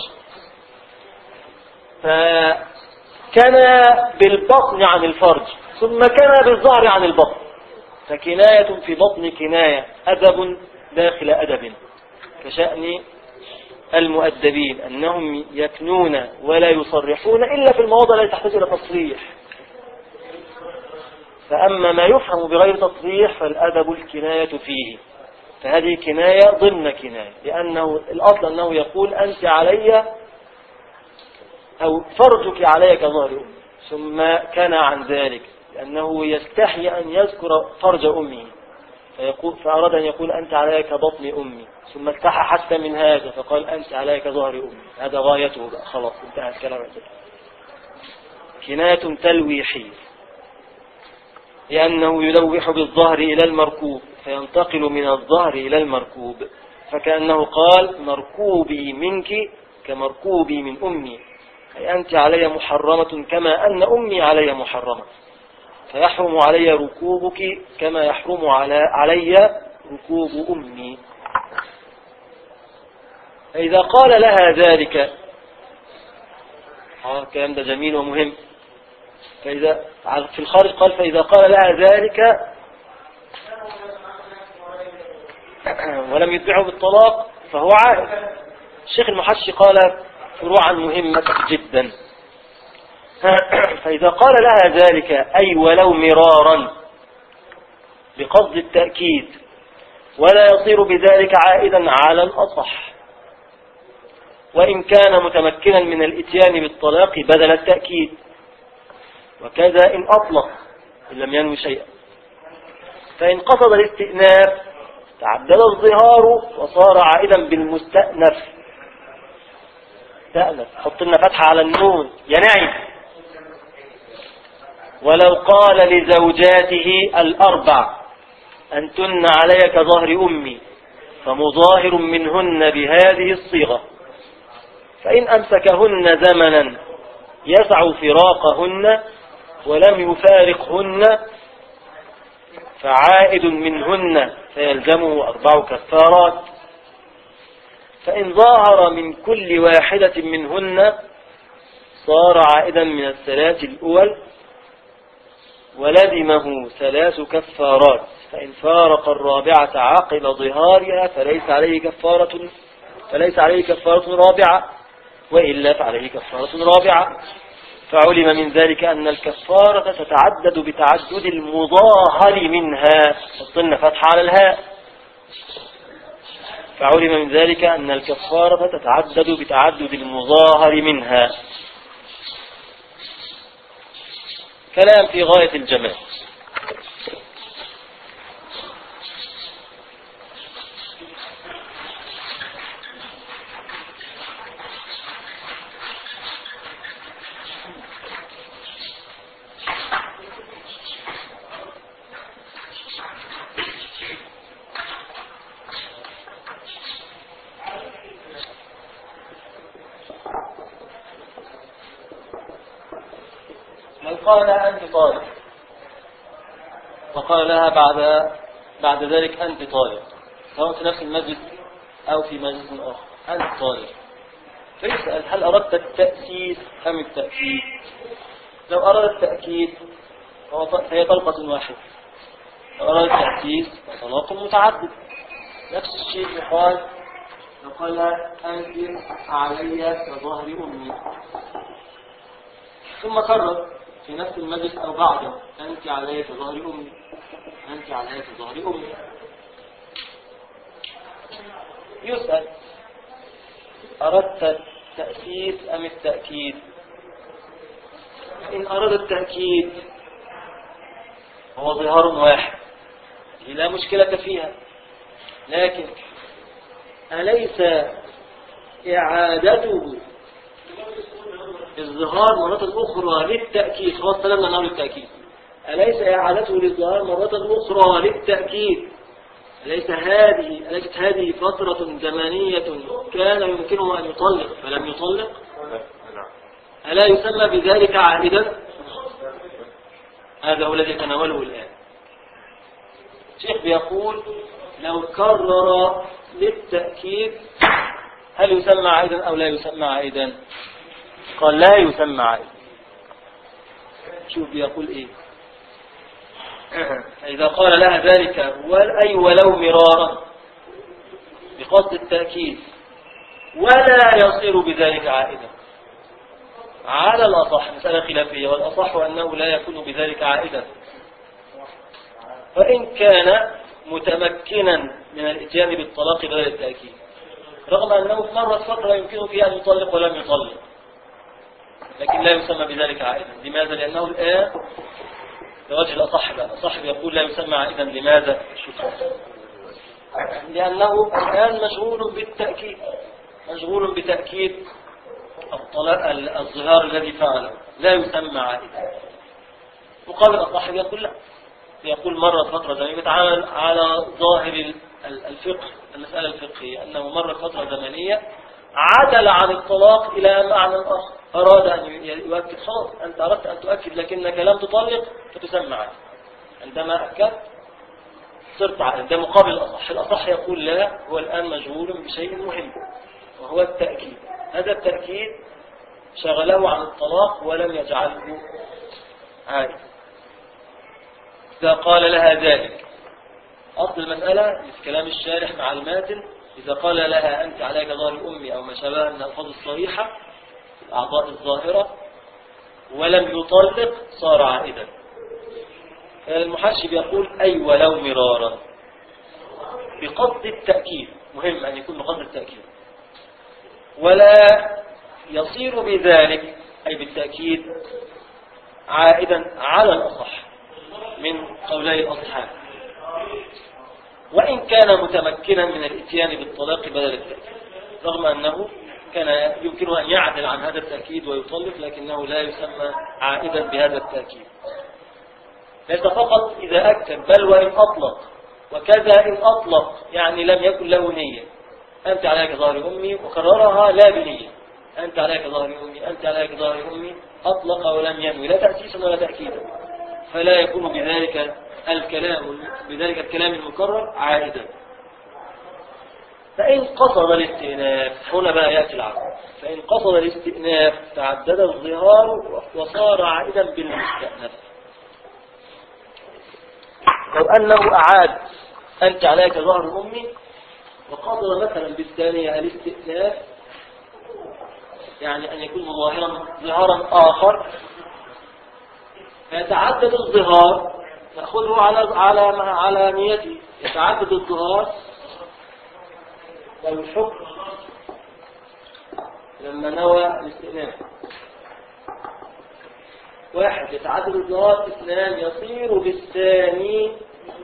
Speaker 1: فكان بالبطن عن الفرج ثم كان بالظهر عن البطن فكناية في بطن كناية أدب داخل أدب كشأن المؤدبين أنهم يكنون ولا يصرحون إلا في المواضع التي تحتاج إلى تصريح فأما ما يفهم بغير تصريح فالأدب الكناية فيه فهذه كناية ضمن كناية لأنه الأصل أنه يقول أنت علي أو فرجك علي كظهر أمي ثم كان عن ذلك لأنه يستحي أن يذكر فرج أمه فيقول فأراد أن يقول أنت علي كبطن أمي ثم استحى حتى من هذا فقال أنت علي كظهر أمي هذا غايته بقى خلاص انتهى الكلام عن ذلك كناية تلويحية لأنه يلوح بالظهر إلى المركوب فينتقل من الظهر إلى المركوب فكأنه قال مركوبي منك كمركوبي من أمي أي أنت علي محرمة كما أن أمي علي محرمة فيحرم علي ركوبك كما يحرم على علي ركوب أمي فإذا قال لها ذلك اه الكلام ده جميل ومهم فإذا في الخارج قال فإذا قال لها ذلك ولم يتبعه بالطلاق فهو عائد الشيخ المحشي قال فروعا مهمة جدا فإذا قال لها ذلك أي ولو مرارا بقصد التأكيد ولا يصير بذلك عائدا على الأصح وإن كان متمكنا من الاتيان بالطلاق بدل التأكيد وكذا إن أطلق إن لم ينوي شيئا فإن قصد الاستئناف تعدل الظهار وصار عائدا بالمستأنف استأنف حط لنا فتحة على النون ينعي ولو قال لزوجاته الأربع أنتن علي كظهر أمي فمظاهر منهن بهذه الصيغة فإن أمسكهن زمنا يسع فراقهن ولم يفارقهن فعائد منهن فيلزمه أربع كفارات فإن ظاهر من كل واحدة منهن صار عائدا من الثلاث الأول ولزمه ثلاث كفارات فإن فارق الرابعة عقب ظهارها فليس عليه كفارة فليس عليه كفارة رابعة وإلا فعليه كفارة رابعة فعلم من ذلك أن الكفارة تتعدد بتعدد المظاهر منها حطلنا فتحة على الهاء فعلم من ذلك أن الكفارة تتعدد بتعدد المظاهر منها كلام في غاية الجمال لو قال لها أنت طالب وقال لها بعد بعد ذلك أنت طالب سواء في نفس المسجد أو في مجلس آخر أنت طالب فيسأل هل أردت التأسيس أم التأكيد لو أراد التأكيد فهو ط- فهي طلقة واحدة لو أراد التأسيس فطلاق متعدد نفس الشيء يقال لو قال لها أنت علي كظهر أمي ثم كرر في نفس المجلس أو بعده أنت علي كظهر أمي أنت علي كظهر أمي يسأل أردت التأسيس أم التأكيد إن أراد التأكيد هو ظهار واحد لا مشكلة فيها لكن أليس إعادته الظهار مرة أخرى للتأكيد خلاص سلمنا نقول التأكيد أليس إعادته للظهار مرة أخرى للتأكيد أليس هذه أليست هذه فترة زمنية كان يمكنه أن يطلق فلم يطلق ألا يسمى بذلك عائدا هذا هو الذي يتناوله الآن الشيخ بيقول لو كرر للتأكيد هل يسمى عائدا أو لا يسمى عائدا قال لا يسمى عائدا شوف بيقول ايه إذا قال لها ذلك ول- أي ولو مرارا بقصد التأكيد ولا يصير بذلك عائدا على الأصح مسألة خلافية والأصح أنه لا يكون بذلك عائدا فإن كان متمكنا من الاتيان بالطلاق بدل التأكيد رغم أنه في مرة فترة يمكن فيها أن يطلق ولم يطلق لكن لا يسمى بذلك عائدا لماذا؟ لأنه الآن بوجه الأصح بقى الأصح يقول لا يسمى عائدا لماذا؟ لأنه الآن مشغول بالتأكيد مشغول بتأكيد الطلاق الظهار الذي فعله لا يسمى عائدا مقابل الأصح يقول لا يقول مرة فترة زمنية يتعامل على ظاهر ال- ال- الفقه المسألة الفقهية أنه مرة فترة زمنية عدل عن الطلاق إلى معنى آخر أراد أن ي- يؤكد خلاص أنت أردت أن تؤكد لكنك لم تطلق فتسمى عائد عندما أكدت صرت عائد ده مقابل الأصح الأصح يقول لا هو الآن مشغول بشيء مهم وهو التأكيد هذا التأكيد شغله عن الطلاق ولم يجعله عائد إذا قال لها ذلك أصل المسألة في كلام الشارح مع الماتن إذا قال لها أنت عليك ظهر أمي أو ما شابه من الألفاظ الصريحة الأعضاء الظاهرة ولم يطلق صار عائدا المحشي بيقول أي ولو مرارا بقصد التأكيد مهم أن يكون بقصد التأكيد ولا يصير بذلك أي بالتأكيد عائدا على الأصح من قولي الأصحاب وإن كان متمكنا من الاتيان بالطلاق بدل التأكيد رغم أنه كان يمكنه أن يعدل عن هذا التأكيد ويطلق لكنه لا يسمى عائدا بهذا التأكيد ليس فقط إذا أكد بل وإن أطلق وكذا إن أطلق يعني لم يكن له نية أنت عليك ظهر أمي وكررها لا بنية أنت عليك ظهر أمي أنت عليك ظهر أمي أطلق ولم ينوي لا تأسيسا ولا تأكيدا فلا يكون بذلك الكلام بذلك الكلام المكرر عائدا فإن قصد الاستئناف هنا بقى يأتي العقل فإن قصد الاستئناف تعدد الظهار وصار عائدا بالمستأنف لو أنه أعاد أنت عليك ظهر أمي وقصد مثلا بالثانية الاستئناف يعني أن يكون ظاهرا ظهارا آخر فيتعدد الظهار نأخذه على على على نيته يتعدد الظهار والحكم لما نوى الاستئناف واحد يتعدد الظهار اثنان يصير بالثاني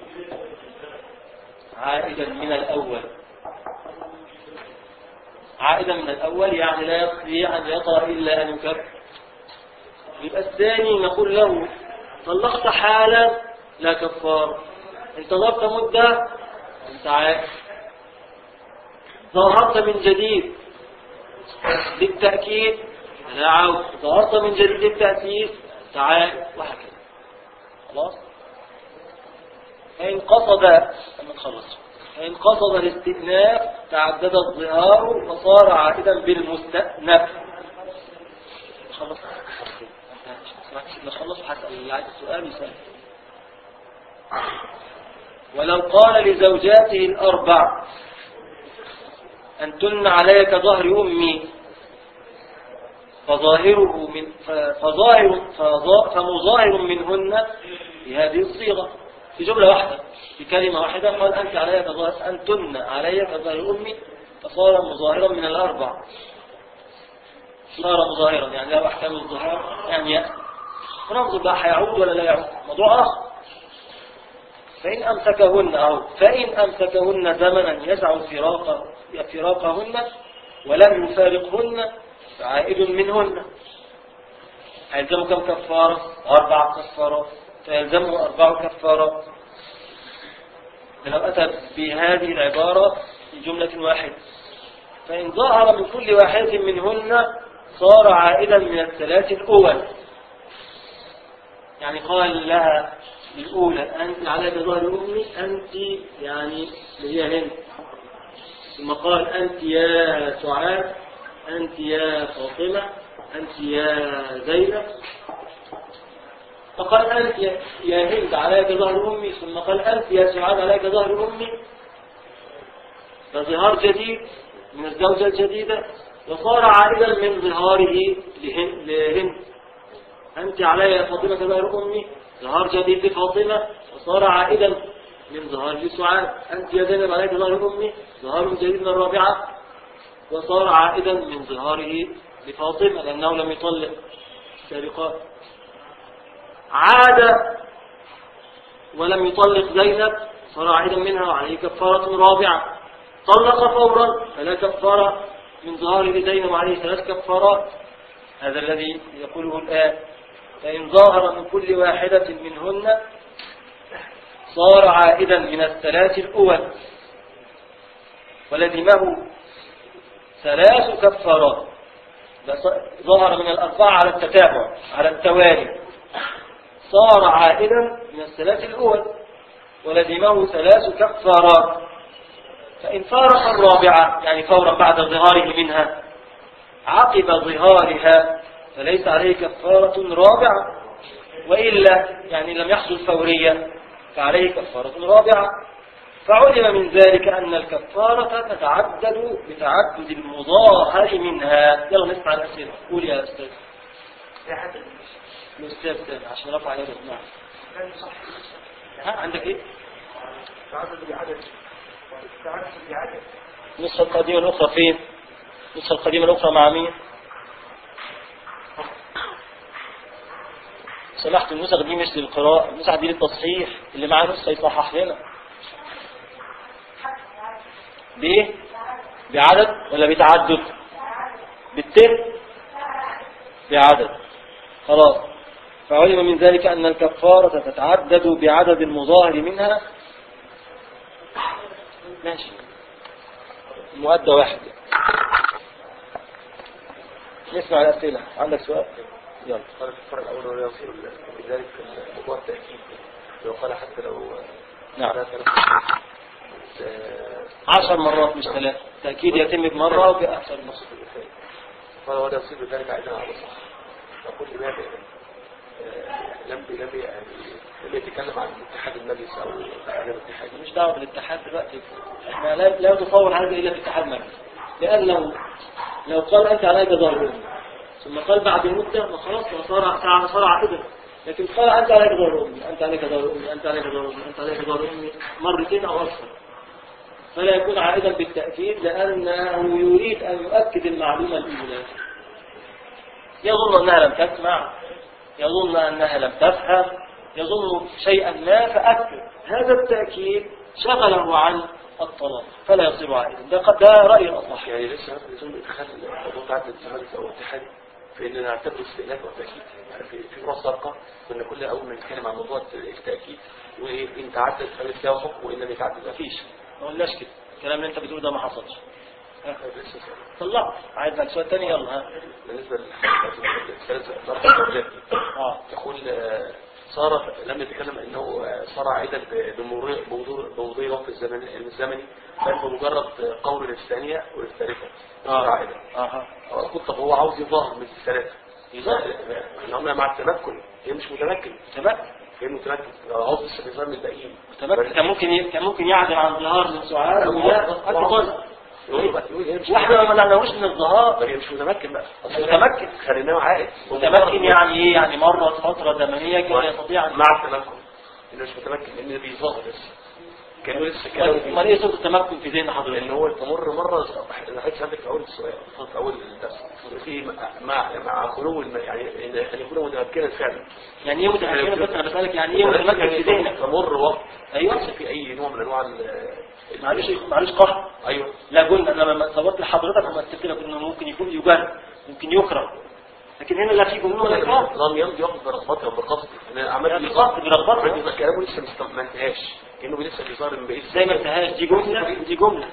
Speaker 1: عائدا من الأول عائدا من الأول يعني لا يستطيع أن يطأ إلا أن يكفر يبقى الثاني نقول له طلقت حالا لا كفار ان طلقت مدة انت عائد ظهرت من جديد بالتأكيد لا عود ظهرت من جديد بالتأسيس تعال وهكذا خلاص فإن قصد لما تخلص فإن قصد الاستئناف تعدد الظهار فصار عائدا بالمستأنف خلص نخلص حتى اللي عايز السؤال يسأل ولو قال لزوجاته الأربع أنتن علي كظهر أمي فظاهره من فظاهر فظا- فمظاهر منهن بهذه الصيغة في جملة واحدة في كلمة واحدة قال أنت علي كظهر أنتن علي كظهر أمي فصار مظاهرا من الأربع صار مظاهرا يعني له أحكام الظهار يعني يأتي وننظر بقى هيعود ولا لا يعود موضوع آخر فإن أمسكهن أو فإن أمسكهن زمنا يسع فراق فراقهن ولم يفارقهن فعائد منهن هيلزمه كم كفارة؟ أربع كفارات فيلزمه أربع كفارات لو أتى بهذه العبارة في جملة واحدة فإن ظهر من كل واحدة منهن صار عائدا من الثلاث الأول يعني قال لها الأولى أنت على ظهر أمي أنت يعني اللي هي هند ثم قال أنت يا سعاد أنت يا فاطمة أنت يا زينب فقال أنت يا- يا هند عليك ظهر أمي ثم قال أنت يا سعاد عليك ظهر أمي فظهار جديد من الزوجة الجديدة وصار عائدا من ظهاره لهن- لهند أنت علي يا فاطمة ظهر أمي ظهار جديد لفاطمة وصار عائدا من ظهاره سعاد أنت يا زينب عليك ظهر أمي ظهار جديد من الرابعة وصار عائدا من ظهاره لفاطمة لأنه لم يطلق السابقات عاد ولم يطلق زينب صار عائدا منها وعليه كفارة رابعة طلق فورا فلا كفارة من ظهاره لزينب وعليه ثلاث كفارات هذا الذي يقوله الآن فإن ظاهر من كل واحدة منهن صار عائدا من الثلاث الأول ولزمه ثلاث كفارات ده ص- ظهر من الأربعة على التتابع على التوالي صار عائدا من الثلاث الأول ولزمه ثلاث كفارات فإن فارق الرابعة يعني فورا بعد ظهاره منها عقب ظهارها فليس عليه كفارة رابعة وإلا يعني لم يحصل فوريا فعليه كفارة رابعة فعلم من ذلك أن الكفارة تتعدد بتعدد المظاهر منها يلا نسمع الأسئلة قول يا أستاذ
Speaker 5: في حد
Speaker 1: الأستاذ سامع عشان رفع يده نعم
Speaker 5: كان صح
Speaker 1: ها عندك إيه؟
Speaker 5: تعدد بعدد تعدد بعدد
Speaker 1: النسخة القديمة الأخرى فين؟ النسخة القديمة الأخرى مع مين؟ سمحت النسخ دي مش للقراءة النسخ دي للتصحيح اللي معاه نسخة يصحح لنا بإيه؟ بعدد ولا بتعدد؟ بالتم بعدد خلاص فعلم من ذلك أن الكفارة تتعدد بعدد المظاهر منها ماشي مؤدى واحد نسمع الأسئلة عندك سؤال يلا
Speaker 6: قال في الفرق الأول ولا يصير بذلك موضوع التأكيد لو قال حتى لو
Speaker 1: نعم
Speaker 6: لا ثلاث آه،
Speaker 1: عشر مرات مش ثلاثة تأكيد يتم بمرة أو بأكثر من مرة
Speaker 6: قال ولا يصير بذلك عيدا على صح نقول لماذا آه، لم لم يعني لم يتكلم عن اتحاد المجلس او عدم اتحاد
Speaker 1: مش دعوة بالاتحاد دلوقتي احنا لا, لا تصور هذا إلا في اتحاد مجلس لأنه لو قال أنت عليك ضرر ثم قال بعد مدة ما خلاص ما صار صار صار عائدا لكن قال أنت عليك ضرر أمي أنت عليك ضرر أمي أنت عليك ضرر أمي أنت عليك ضرر أمي مرتين أو أكثر فلا يكون عائدا بالتأكيد لأنه يريد أن يؤكد المعلومة الأولى يظن أنها لم تسمع يظن أنها لم تفهم يظن شيئا ما فأكد هذا التأكيد شغله عن الطلاق فلا يصير عائدا ده, قد- ده رأي الأصح
Speaker 6: يعني لسه لازم ادخال موضوع عدد المجلس او اتحاد في ان نعتبر استئناف والتاكيد يعني في في مرة سابقة كنا كل اول ما نتكلم عن موضوع التاكيد وان تعدد فليس له حكم وان لم يتعدد ما فيش
Speaker 1: ما قلناش كده الكلام اللي انت بتقوله ده ما حصلش
Speaker 6: لسه
Speaker 1: طلع عايز لك سؤال تاني يلا ها
Speaker 6: بالنسبة للثلاثة الزوجات
Speaker 1: اه
Speaker 6: يقول آه، صار لم يتكلم انه آه، صار عائدا ب- بمرور بمرور بمضي وقت الزمن الزمني بل بمجرد قول للثانية والثالثة صار عائدا
Speaker 1: اها
Speaker 6: أقول طب هو عاوز يظاهر من الثلاثة يظاهر ان هم مع التمكن هي مش متمكن
Speaker 1: تمام
Speaker 6: هي متمكن لو عاوز لسه يظهر من الباقيين
Speaker 1: تمام كان ممكن ي- كان ممكن يعدل عن ظهار من سعاد او لا أكل طالب.
Speaker 6: يقول بقى- يقول هي مش
Speaker 1: واحنا ما منعناهوش من الظهار
Speaker 6: طب هي مش متمكن بقى أصل
Speaker 1: متمكن.
Speaker 6: خليناه عائد
Speaker 1: متمكن يعني ايه يعني مرة فترة زمنية كده يستطيع ان
Speaker 6: مع التمكن انه مش متمكن لان بيظاهر لسه كانوا لسه كانوا
Speaker 1: امال ايه صوت التمكن في ذهن حضرتك
Speaker 6: لان هو تمر مره انا حاسس عندك في اول السؤال في اول الدرس في مع مع خلو الم- يعني ان ان يكون متمكنا فعلا
Speaker 1: يعني ايه متمكن بس انا بسألك يعني ايه متمكن في ذهنك
Speaker 6: تمر وقت
Speaker 1: ايوه
Speaker 6: ليس في اي نوع من انواع ال-
Speaker 1: معلش معلش قهر
Speaker 6: ايوه
Speaker 1: لا قلنا انا لما صورت لحضرتك وما قلت لك انه ممكن يكون يجرب ممكن يكره لكن هنا لا في جمهور ولا اكراه
Speaker 6: لم يمضي وقت برغبته وبقصد انا عملت
Speaker 1: يعني بقصد برغبته.
Speaker 6: عملت كلامه لسه مست- ما انتهاش كانه لسه بيظهر من بعيد
Speaker 1: زي ما انتهاش دي جملة دي جملة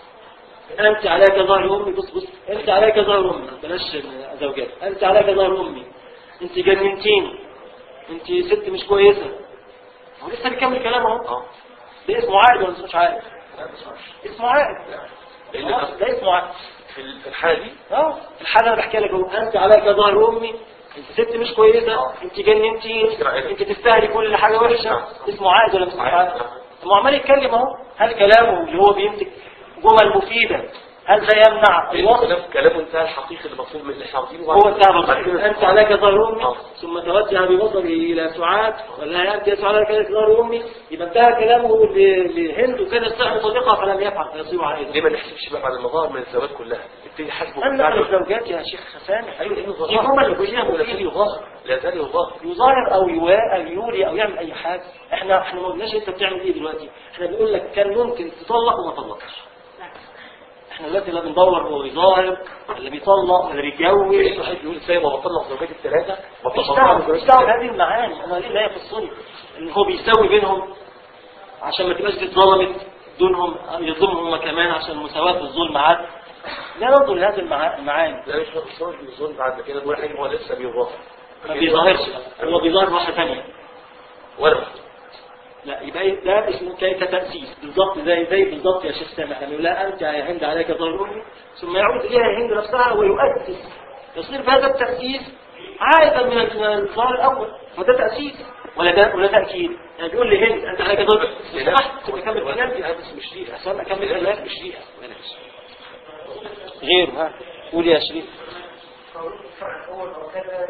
Speaker 1: انت عليك ظهر امي بص بص انت عليك ظهر امي بلاش زوجات انت عليك ظهر امي انت جننتيني انت ست مش كويسة هو لسه بيكمل كلامه اهو
Speaker 6: اه
Speaker 1: ده اسمه عائد ولا مش عائد
Speaker 6: لا بس مش-
Speaker 1: اسمه عائد
Speaker 6: لان
Speaker 1: خلاص، ده اسمه عائد
Speaker 6: في ال- في الحاله دي
Speaker 1: اه الحاله انا بحكي لك اهو انت عليك ظهر امي انت ست مش كويسه انت جننتي انت تستاهلي كل حاجه وحشه اسمه عائد ولا مش اسمه عائد؟ ما هو عمال يتكلم اهو هل كلامه اللي هو بيمسك جمل مفيده
Speaker 7: هل ده يمنع الوصف
Speaker 6: كلام كلامه انتهى الحقيقي اللي مطلوب من اللي احنا عاوزينه
Speaker 7: هو انتهى بصير أنت عليك ظهر أمي
Speaker 6: آه.
Speaker 7: ثم توجه ببصره إلى سعاد ولا يأتي سعاد كانت ظهر أمي يبقى انتهى كلامه ل- لهند وكانت صاحب طليقة فلم يفعل فيصيب عليه
Speaker 6: ليه ما نحسبش بقى على المظاهر من الزواج كلها ابتدي حاسبه
Speaker 7: أما على الزوجات يا شيخ سامح
Speaker 6: ايوه ايه
Speaker 7: دي هما اللي كلها
Speaker 6: ولا
Speaker 7: مفيدة.
Speaker 6: زال يظاهر لا زال يظاهر
Speaker 7: يظاهر او يوا او يولي او يعمل اي حاجه احنا احنا ما قلناش انت بتعمل ايه دلوقتي احنا بنقول لك كان ممكن تطلق وما طلقش احنا دلوقتي لا بندور هو يظاهر ولا بيطلق ولا بيتجوز
Speaker 6: ايه واحد يقول زي ما بطلق زوجات الثلاثه
Speaker 7: مش دعوه مش دعوه بهذه المعاني انا ليه لا يخصني ان هو بيساوي بينهم عشان ما تبقاش دي اتظلمت دونهم يظلمهم هم كمان عشان مساواه في الظلم عاد لا ننظر لهذه المعا- المعاني
Speaker 6: لا مش مش هو بيظن بعد كده بقول حاجه هو لسه بيظاهر
Speaker 7: ما بيظهرش هو بيظهر واحده ثانيه
Speaker 6: ولا
Speaker 7: لا يبقى إيه؟ ده اسمه كي- كتأسيس بالضبط زي زي بالضبط يا شيخ سامح لما يقول لها أنت يا هند عليك ظهر أمي ثم يعود إليها هند نفسها ويؤسس يصير بهذا التأسيس عائدا من ال- من الظهر الأول وده تأسيس ولا ده ولا تأكيد يعني بيقول لي هند أنت عليك ظهر أمي سمحت أكمل كلامي
Speaker 6: بس مش ليها
Speaker 7: عشان أكمل كلامي
Speaker 6: مش ليها بلاش
Speaker 7: غيره ها قول يا شريف
Speaker 5: الأول وكذا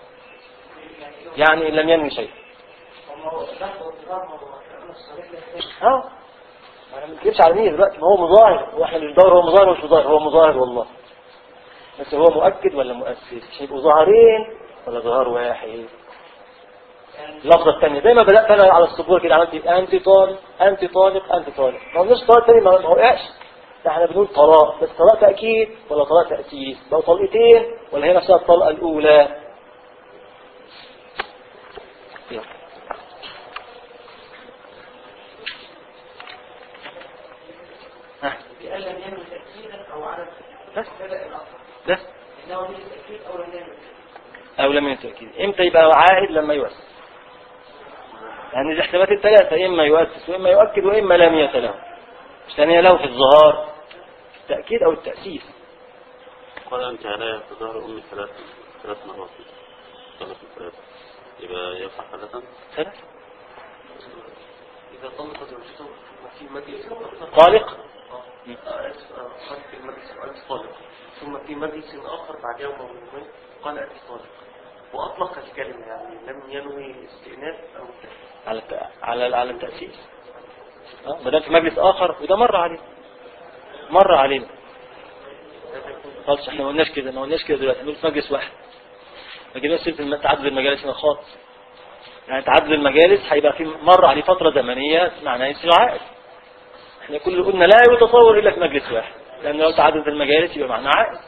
Speaker 7: يعني لم ينوي شيء
Speaker 5: وما هو لفظ الظلام وكلام الصريح
Speaker 7: اه انا ما بنتكلمش على مين دلوقتي ما هو مظاهر واحنا مش دور هو مظاهر ولا مش مظاهر هو مظاهر والله بس هو مؤكد ولا مؤسس مش هيبقوا ظاهرين ولا ظهار واحد اللفظه الثانيه زي ما بدات انا على السبوره كده عملت إيه؟ انت طالق انت طالق انت طالق ما قلناش طالق تاني ما ما وقعش ده احنا بنقول طلاق بس طلاق تاكيد ولا طلاق تاسيس لو طلقتين ولا هي نفسها الطلقه الاولى يلا. ها
Speaker 5: بأن لم ينوي تأكيدا أو عدم
Speaker 7: بس
Speaker 5: بدأ الأصل
Speaker 7: بس
Speaker 5: إنه ليه تأكيد أو لم ينوي
Speaker 7: أو لم يتأكيد إمتى يبقى عائد لما يؤسس يعني الاحتمالات الثلاثة إما يؤسس وإما يؤكد وإما لم يتله مش ثانية له في الظهار التأكيد أو التأسيس
Speaker 3: قال أنت علي ظهر أمي ثلاث ثلاث مرات ثلاث ثلاث يبقى يقع ثلاثا
Speaker 7: ثلاث
Speaker 6: اذا طلقت زوجته وفي مجلس
Speaker 7: طالق
Speaker 6: آه، قال في المجلس وأنت طالق ثم في مجلس آخر بعد يوم أو يومين قال أنت طالق وأطلق الكلمة يعني لم ينوي استئناف أو تأكيد.
Speaker 7: على الت... على على التأسيس اه ما دام في مجلس آخر وده مر علينا مر علينا خلاص احنا ما قلناش كده ما قلناش كده دلوقتي بنقول في مجلس واحد ما جبناش سيره الم- تعدد المجالس هنا خالص يعني تعدد المجالس هيبقى في مر عليه فترة زمنية معناها يصير عائد احنا كل قلنا لا يتصور الا في مجلس واحد لان لو تعدد المجالس يبقى معناه عائد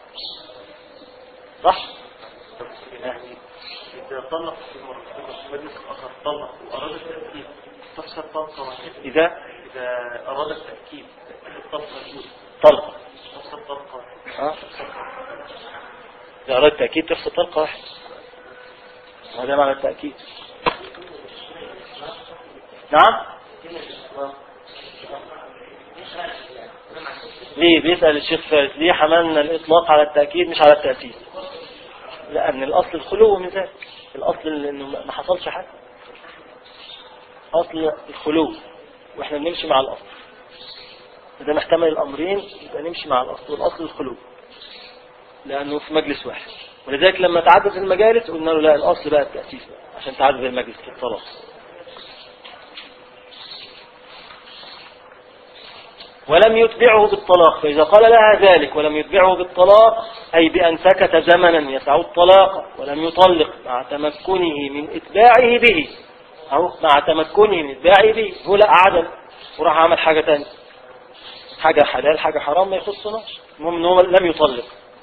Speaker 7: صح
Speaker 6: يعني إذا طلق في مر- في مجلس آخر طلق وأراد التأكيد تفسر طلقة واحدة
Speaker 7: اذا
Speaker 6: إذا أراد التأكيد الطلقة الأولى
Speaker 7: طلقة
Speaker 6: تفسر طلقة واحدة
Speaker 7: اه اذا اراد التأكيد تحصل طلقة واحدة هذا معنى التأكيد نعم ليه بيسأل الشيخ فارس ليه حملنا الإطلاق على التأكيد مش على التأسيس لأن الأصل الخلو من ذلك الأصل إنه ما حصلش حاجة أصل الخلو وإحنا بنمشي مع الأصل إذا نحتمل الأمرين يبقى نمشي مع الأصل والأصل الخلو لأنه في مجلس واحد ولذلك لما تعدد المجالس قلنا له لا الأصل بقى التأسيس بقى عشان تعدد المجلس في الطلاق ولم يتبعه بالطلاق فإذا قال لها ذلك ولم يتبعه بالطلاق أي بأن سكت زمنا يسع الطلاق ولم يطلق مع تمكنه من إتباعه به أو مع تمكنه من إتباعه به هو لا عدل وراح عمل حاجة تانية حاجة حلال حاجة حرام ما يخصناش المهم ان هو لم يطلق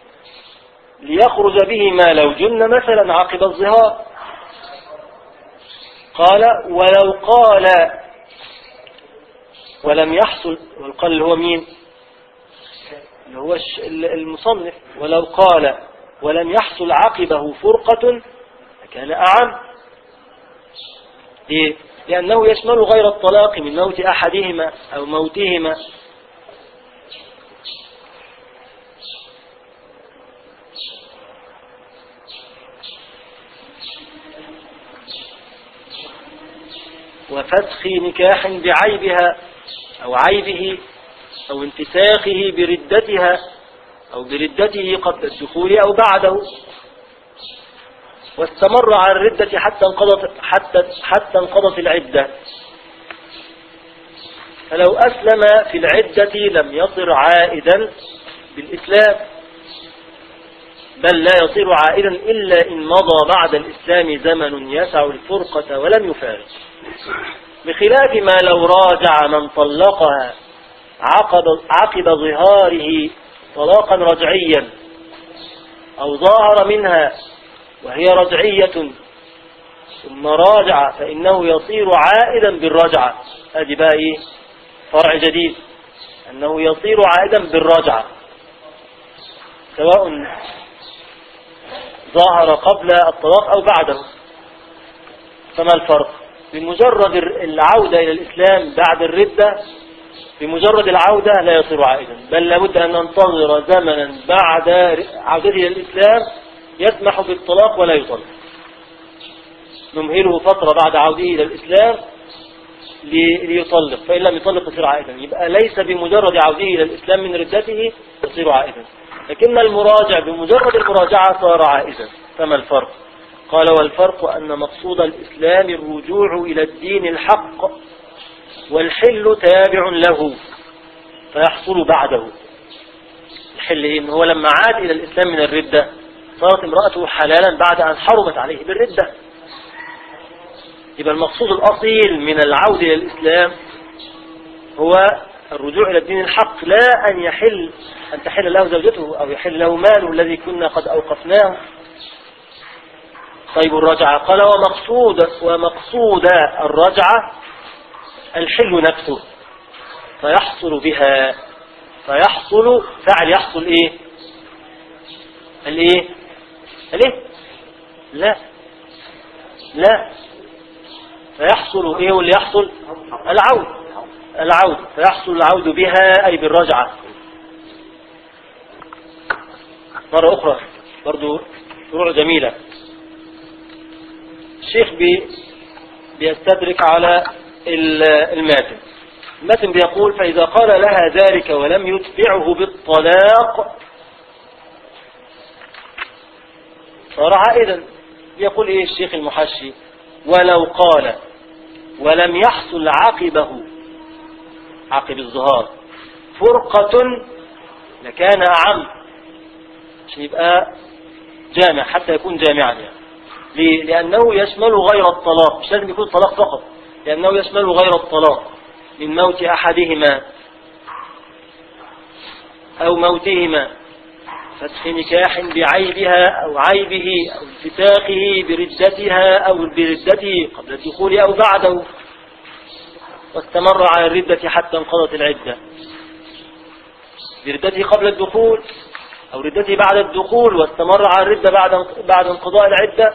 Speaker 7: ليخرج به ما لو جن مثلا عقب الظهار قال ولو قال ولم يحصل والقال اللي هو مين اللي هو الش- المصنف ولو قال ولم يحصل عقبه فرقة لكان أعم ليه؟ لأنه يشمل غير الطلاق من موت أحدهما أو موتهما وفسخ نكاح بعيبها أو عيبه أو انتساخه بردتها أو بردته قبل الدخول أو بعده واستمر على الردة حتى انقضت حتى حتى انقضت العدة فلو أسلم في العدة لم يصر عائدا بالإسلام بل لا يصير عائدا إلا إن مضى بعد الإسلام زمن يسع الفرقة ولم يفارق بخلاف ما لو راجع من طلقها عقب, عقب ظهاره طلاقا رجعيا أو ظاهر منها وهي رجعية ثم راجع فإنه يصير عائدا بالرجعة هذه بقى إيه فرع جديد أنه يصير عائدا بالرجعة سواء ظهر قبل الطلاق أو بعده فما الفرق بمجرد العودة إلى الإسلام بعد الردة بمجرد العودة لا يصير عائدا بل لابد أن ننتظر زمنا بعد عودته إلى الإسلام يسمح بالطلاق ولا يطلق نمهله فترة بعد عوده إلى الإسلام لي- ليطلق فإن لم يطلق يصير عائدا يبقى ليس بمجرد عوده إلى الإسلام من ردته يصير عائدا لكن المراجع بمجرد المراجعة صار عائدا فما الفرق قال والفرق أن مقصود الإسلام الرجوع إلى الدين الحق والحل تابع له فيحصل بعده الحل إيه؟ إن هو لما عاد إلى الإسلام من الردة صارت امرأته حلالا بعد أن حرمت عليه بالردة يبقى المقصود الأصيل من العودة إلى الإسلام هو الرجوع إلى الدين الحق لا أن يحل أن تحل له زوجته أو يحل له ماله الذي كنا قد أوقفناه طيب الرجعة قال ومقصود ومقصود الرجعة الحل نفسه فيحصل بها فيحصل فعل يحصل ايه الايه الايه لا لا فيحصل ايه واللي يحصل العود العود فيحصل العود بها اي بالرجعة مرة اخرى برضو فروع جميلة الشيخ بي بيستدرك على ال- الماتن الماتن بيقول فإذا قال لها ذلك ولم يتبعه بالطلاق صار عائدا يقول ايه الشيخ المحشي ولو قال ولم يحصل عقبه عقب الظهار فرقة لكان أعم عشان يبقى جامع حتى يكون جامعا يعني ليه؟ لأنه يشمل غير الطلاق مش لازم يكون طلاق فقط لأنه يشمل غير الطلاق من موت أحدهما أو موتهما فتح نكاح بعيبها أو عيبه أو انفتاقه بردتها أو بردته قبل الدخول أو بعده واستمر على الردة حتى انقضت العدة بردته قبل الدخول أو ردته بعد الدخول واستمر على الردة بعد بعد انقضاء العدة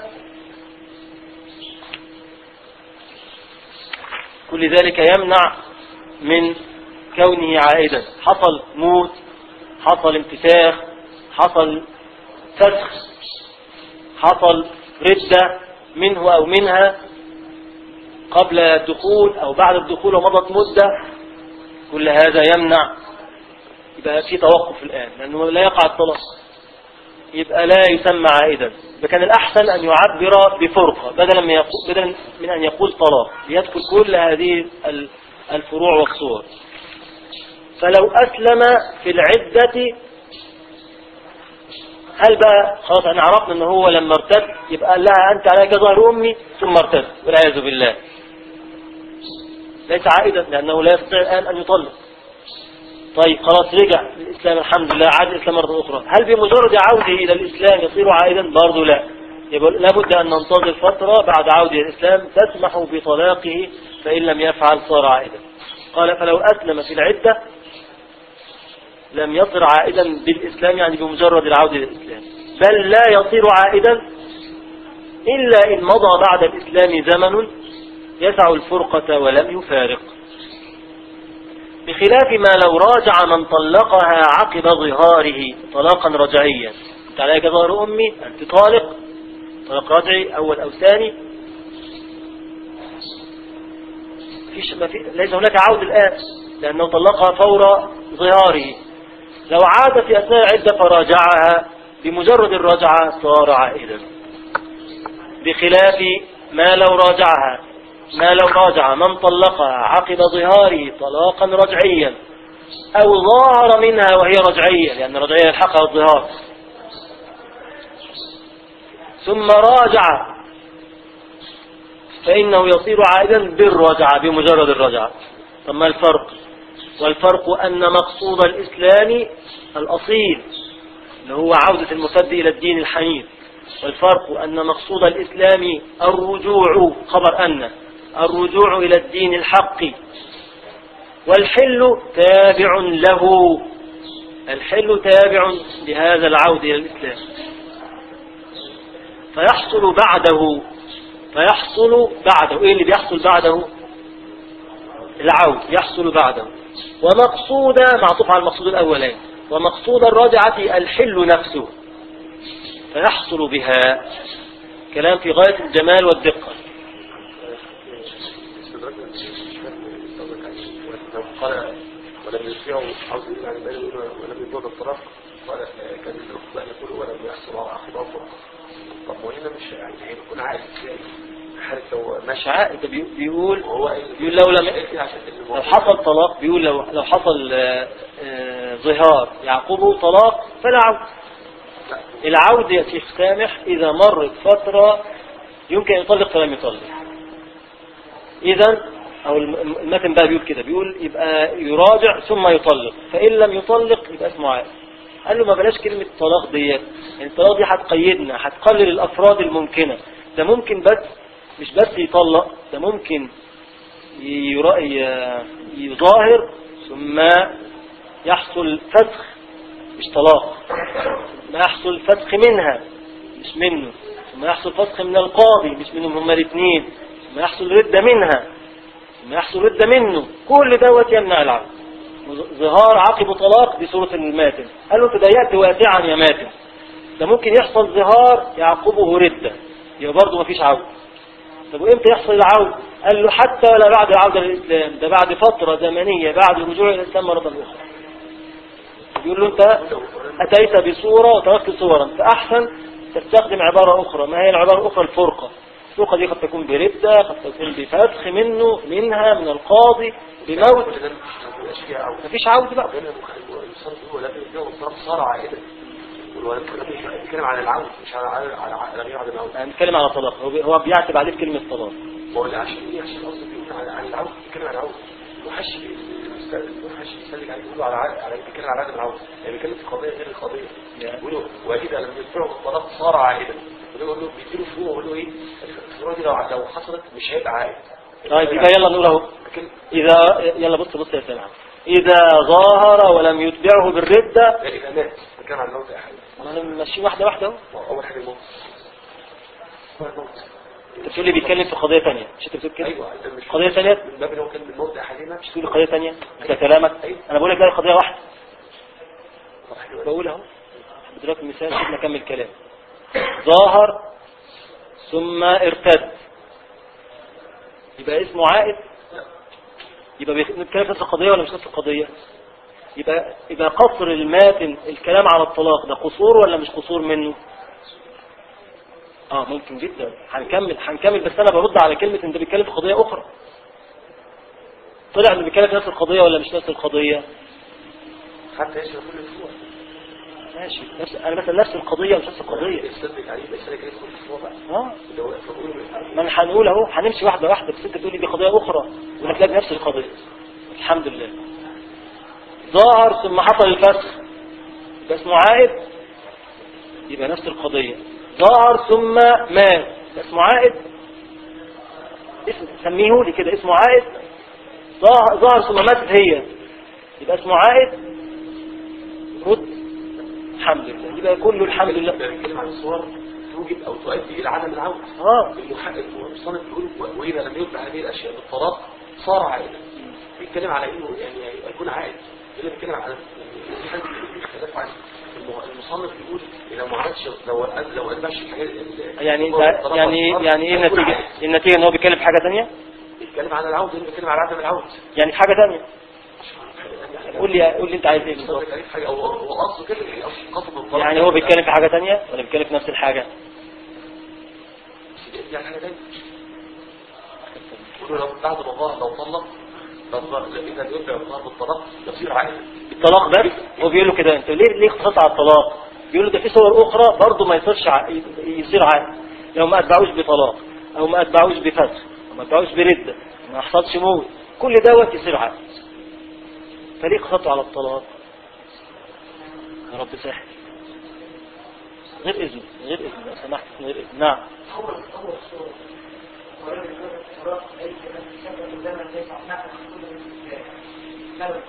Speaker 7: كل ذلك يمنع من كونه عائدا حصل موت حصل انتفاخ حصل فسخ حصل ردة منه أو منها قبل الدخول أو بعد الدخول ومضت مدة كل هذا يمنع يبقى في توقف الآن لأنه لا يقع الطلاق يبقى لا يسمى عائدا فكان الأحسن أن يعبر بفرقة بدلا من, يقول بدلا من أن يقول طلاق ليدخل كل هذه ال- الفروع والصور فلو أسلم في العدة هل بقى خلاص احنا عرفنا ان هو لما ارتد يبقى قال لها انت عليك ظهر امي ثم ارتد والعياذ بالله ليس عائدا لانه لا يستطيع الان ان يطلق طيب خلاص رجع الاسلام الحمد لله عاد الاسلام مره اخرى هل بمجرد عوده الى الاسلام يصير عائدا برضه لا يبقى لابد ان ننتظر فتره بعد عوده الى الاسلام تسمح بطلاقه فان لم يفعل صار عائدا قال فلو اسلم في العده لم يصر عائدا بالإسلام يعني بمجرد العودة إلى الإسلام بل لا يصير عائدا إلا إن مضى بعد الإسلام زمن يسع الفرقة ولم يفارق بخلاف ما لو راجع من طلقها عقب ظهاره طلاقا رجعيا انت عليك ظهر أمي أنت طالق طلاق رجعي أول أو ثاني فيش ما في ليس هناك عود الآن لأنه طلقها فور ظهاره لو عاد في أثناء العدة فراجعها بمجرد الرجعة صار عائدا بخلاف ما لو راجعها ما لو راجع من طلقها عقب ظهاره طلاقا رجعيا أو ظاهر منها وهي رجعية لأن الرجعية يلحقها الظهار ثم راجع فإنه يصير عائدا بالرجعة بمجرد الرجعة طب ما الفرق والفرق أن مقصود الإسلام الأصيل اللي هو عودة المرتد إلى الدين الحنيف والفرق أن مقصود الإسلام الرجوع خبر أن الرجوع إلى الدين الحق والحل تابع له الحل تابع لهذا العود إلى الإسلام فيحصل بعده فيحصل بعده إيه اللي بيحصل بعده العود يحصل بعده ومقصود معطوف على المقصود الأولين ومقصود الراجعة الحل نفسه فيحصل بها كلام في غاية الجمال والدقة
Speaker 6: لو قال ولم يسمعوا عاوز يعني بل ولم يجوز الطرف قال كان الأخطاء يقول ولم يحصل على أخبار طب وهنا مش يعني هيكون عائد ازاي حالة لو
Speaker 7: مش
Speaker 6: ماشي
Speaker 7: عائد بي- بيقول
Speaker 6: وهو قال
Speaker 7: بيقول لو لم
Speaker 6: عشان
Speaker 7: لو حصل طلاق بيقول لو لو حصل آه، آه، ظهار يعقبه طلاق فلا عود العود يا شيخ سامح إذا مرت فترة يمكن أن يطلق فلم يطلق إذا أو الم- المتن بقى بيقول كده بيقول يبقى يراجع ثم يطلق فإن لم يطلق يبقى اسمه عائد قال له ما بلاش كلمة طلاق ديت يعني الطلاق دي هتقيدنا هتقلل الأفراد الممكنة ده ممكن بس مش بس يطلق ده ممكن يرا- ي- يظاهر ثم يحصل فسخ مش طلاق ثم يحصل فسخ منها مش منه ثم يحصل فسخ من القاضي مش منهم هما الاثنين ثم يحصل ردة منها ثم يحصل ردة منه كل دوت يمنع العقد ظهار عقب طلاق دي سورة الماتن قال له انت ضيقت واسعا يا ماتن ده ممكن يحصل ظهار يعقبه ردة يبقى برضه مفيش عودة طب وامتى يحصل العودة قال له حتى ولا بعد العودة للإسلام ده بعد فترة زمنية بعد الرجوع إلى الإسلام مرة أخرى يقول له أنت أتيت بصورة وتركت صورا فأحسن تستخدم عبارة أخرى ما هي العبارة الأخرى الفرقة الفرقة دي قد تكون بردة قد تكون بفتخ منه منها من القاضي بموت
Speaker 6: كل ده ما بيبقاش فيها عودة
Speaker 7: مفيش عودة بقى
Speaker 6: ربنا المصرف هو لكن الجو الطرف صار عائدا والولد بيتكلم عن العودة مش على على على على غير عدم العودة
Speaker 7: هنتكلم على طلاق هو بي- هو بيعتب عليه بكلمة طلاق
Speaker 6: ما هو اللي عشان ايه عشان قصدي بيقول عن عن العودة بيتكلم عن العودة وحش وحش يسلك عليه يقولوا على ع- على بيتكلم عن عدم العودة يعني بيتكلم في قضية غير القضية يقولوا واكيد لما يدفعوا الطلاق صار عائدا يقول له بيديله فلوس ويقول له ايه الصورة دي لو لو حصلت مش هيبقى عائد
Speaker 7: طيب يبقى يلا نقول اهو
Speaker 6: لكن
Speaker 7: إذا يلا بص بص يا سامح إذا ظاهر ولم يتبعه بالردة
Speaker 6: لا إذا مات فكان عن الموت أحد
Speaker 7: ما أنا ماشي واحدة واحدة أهو
Speaker 6: أول حاجة الموت هو الموت
Speaker 7: أنت بتقول لي بيتكلم في قضية ثانية مش أنت بتقول كده
Speaker 6: أيوة ده مش
Speaker 7: قضية ثانية
Speaker 6: من باب إن هو كان بالموت أحدنا
Speaker 7: مش تقول لي قضية ثانية ده كلامك أنا بقول لك لا قضية واحدة بقول أهو بدرك مثال عشان نكمل كلام ظاهر ثم ارتد يبقى اسمه عائد يبقى بنتكلم في نفس القضية ولا مش نفس القضية يبقى يبقى قصر الماتن الكلام على الطلاق ده قصور ولا مش قصور منه اه ممكن جدا هنكمل هنكمل بس انا برد على كلمة انت بتتكلم في قضية اخرى طلع انه بيتكلم في نفس القضية ولا مش نفس القضية
Speaker 6: حتى يشرب كل أسبوع
Speaker 7: ماشي نفس انا مثلا نفس القضية مش نفس القضية
Speaker 6: يصدق عليه بس أنا كده كل أسبوع بقى
Speaker 7: اه
Speaker 6: اللي هو فبقول
Speaker 7: ما انا هنقول اهو هنمشي واحدة واحدة بس انت تقول لي دي قضية اخرى ونتلاقي نفس القضية الحمد لله ظاهر ثم حصل الفسخ يبقى اسمه عائد يبقى نفس القضية ظاهر ثم مات يبقى اسمه عائد اسم سميه لي كده اسمه عائد ظاهر ظاهر ثم ماتت هي يبقى اسمه عائد رد الحمد لله يبقى كله الحمد لله
Speaker 6: بنتكلم عن صور توجب أو تؤدي إلى عدم العودة
Speaker 7: اه
Speaker 6: المحقق والمصنف بيقول وإذا لم يتبع هذه الأشياء بالطلاق صار عائدا بيتكلم على إنه يعني يكون عائد اللي بيتكلم على في حد بيقول اختلاف عن المه- المصنف بيقول إذا ما عملش لو لو أدبعش الحاجات ال-
Speaker 7: يعني
Speaker 6: الطلاق
Speaker 7: يعني
Speaker 6: صار،
Speaker 7: يعني ايه
Speaker 6: هيكون
Speaker 7: النتيجة
Speaker 6: عائد.
Speaker 7: النتيجة ان هو بيتكلم في حاجة ثانية
Speaker 6: بيتكلم عن العودة اللي بيتكلم على عدم العودة
Speaker 7: يعني في حاجة ثانية قول لي قول لي انت عايز ايه بالظبط
Speaker 6: صدق عليك حاجة هو هو قصده كده ايه قصد قصد الطلاق
Speaker 7: يعني هو بيتكلم في حاجة تانية ولا بيتكلم في نفس الحاجة
Speaker 6: يعني حاجة تانية يقول لو بعد ما ظهر لو طلق فالظهر إذا يرجع الظهر بالطلاق يصير عائلة
Speaker 7: الطلاق بس هو بيقول له كده انت ليه ليه اختصاص على الطلاق بيقول له ده في صور اخرى برضه ما يصيرش ع... يصير عادي لو ما اتبعوش بطلاق او ما اتبعوش بفسخ او ما اتبعوش برده ما حصلش موت كل دوت يصير عادي فليه اقتصرته على الطلاق يا رب سهل غير اذن غير اذن لو سمحت غير اذن نعم
Speaker 5: أول أول صورة ولم يكن الصراط أي كلام سبب الزمن ليس نحن كل سبب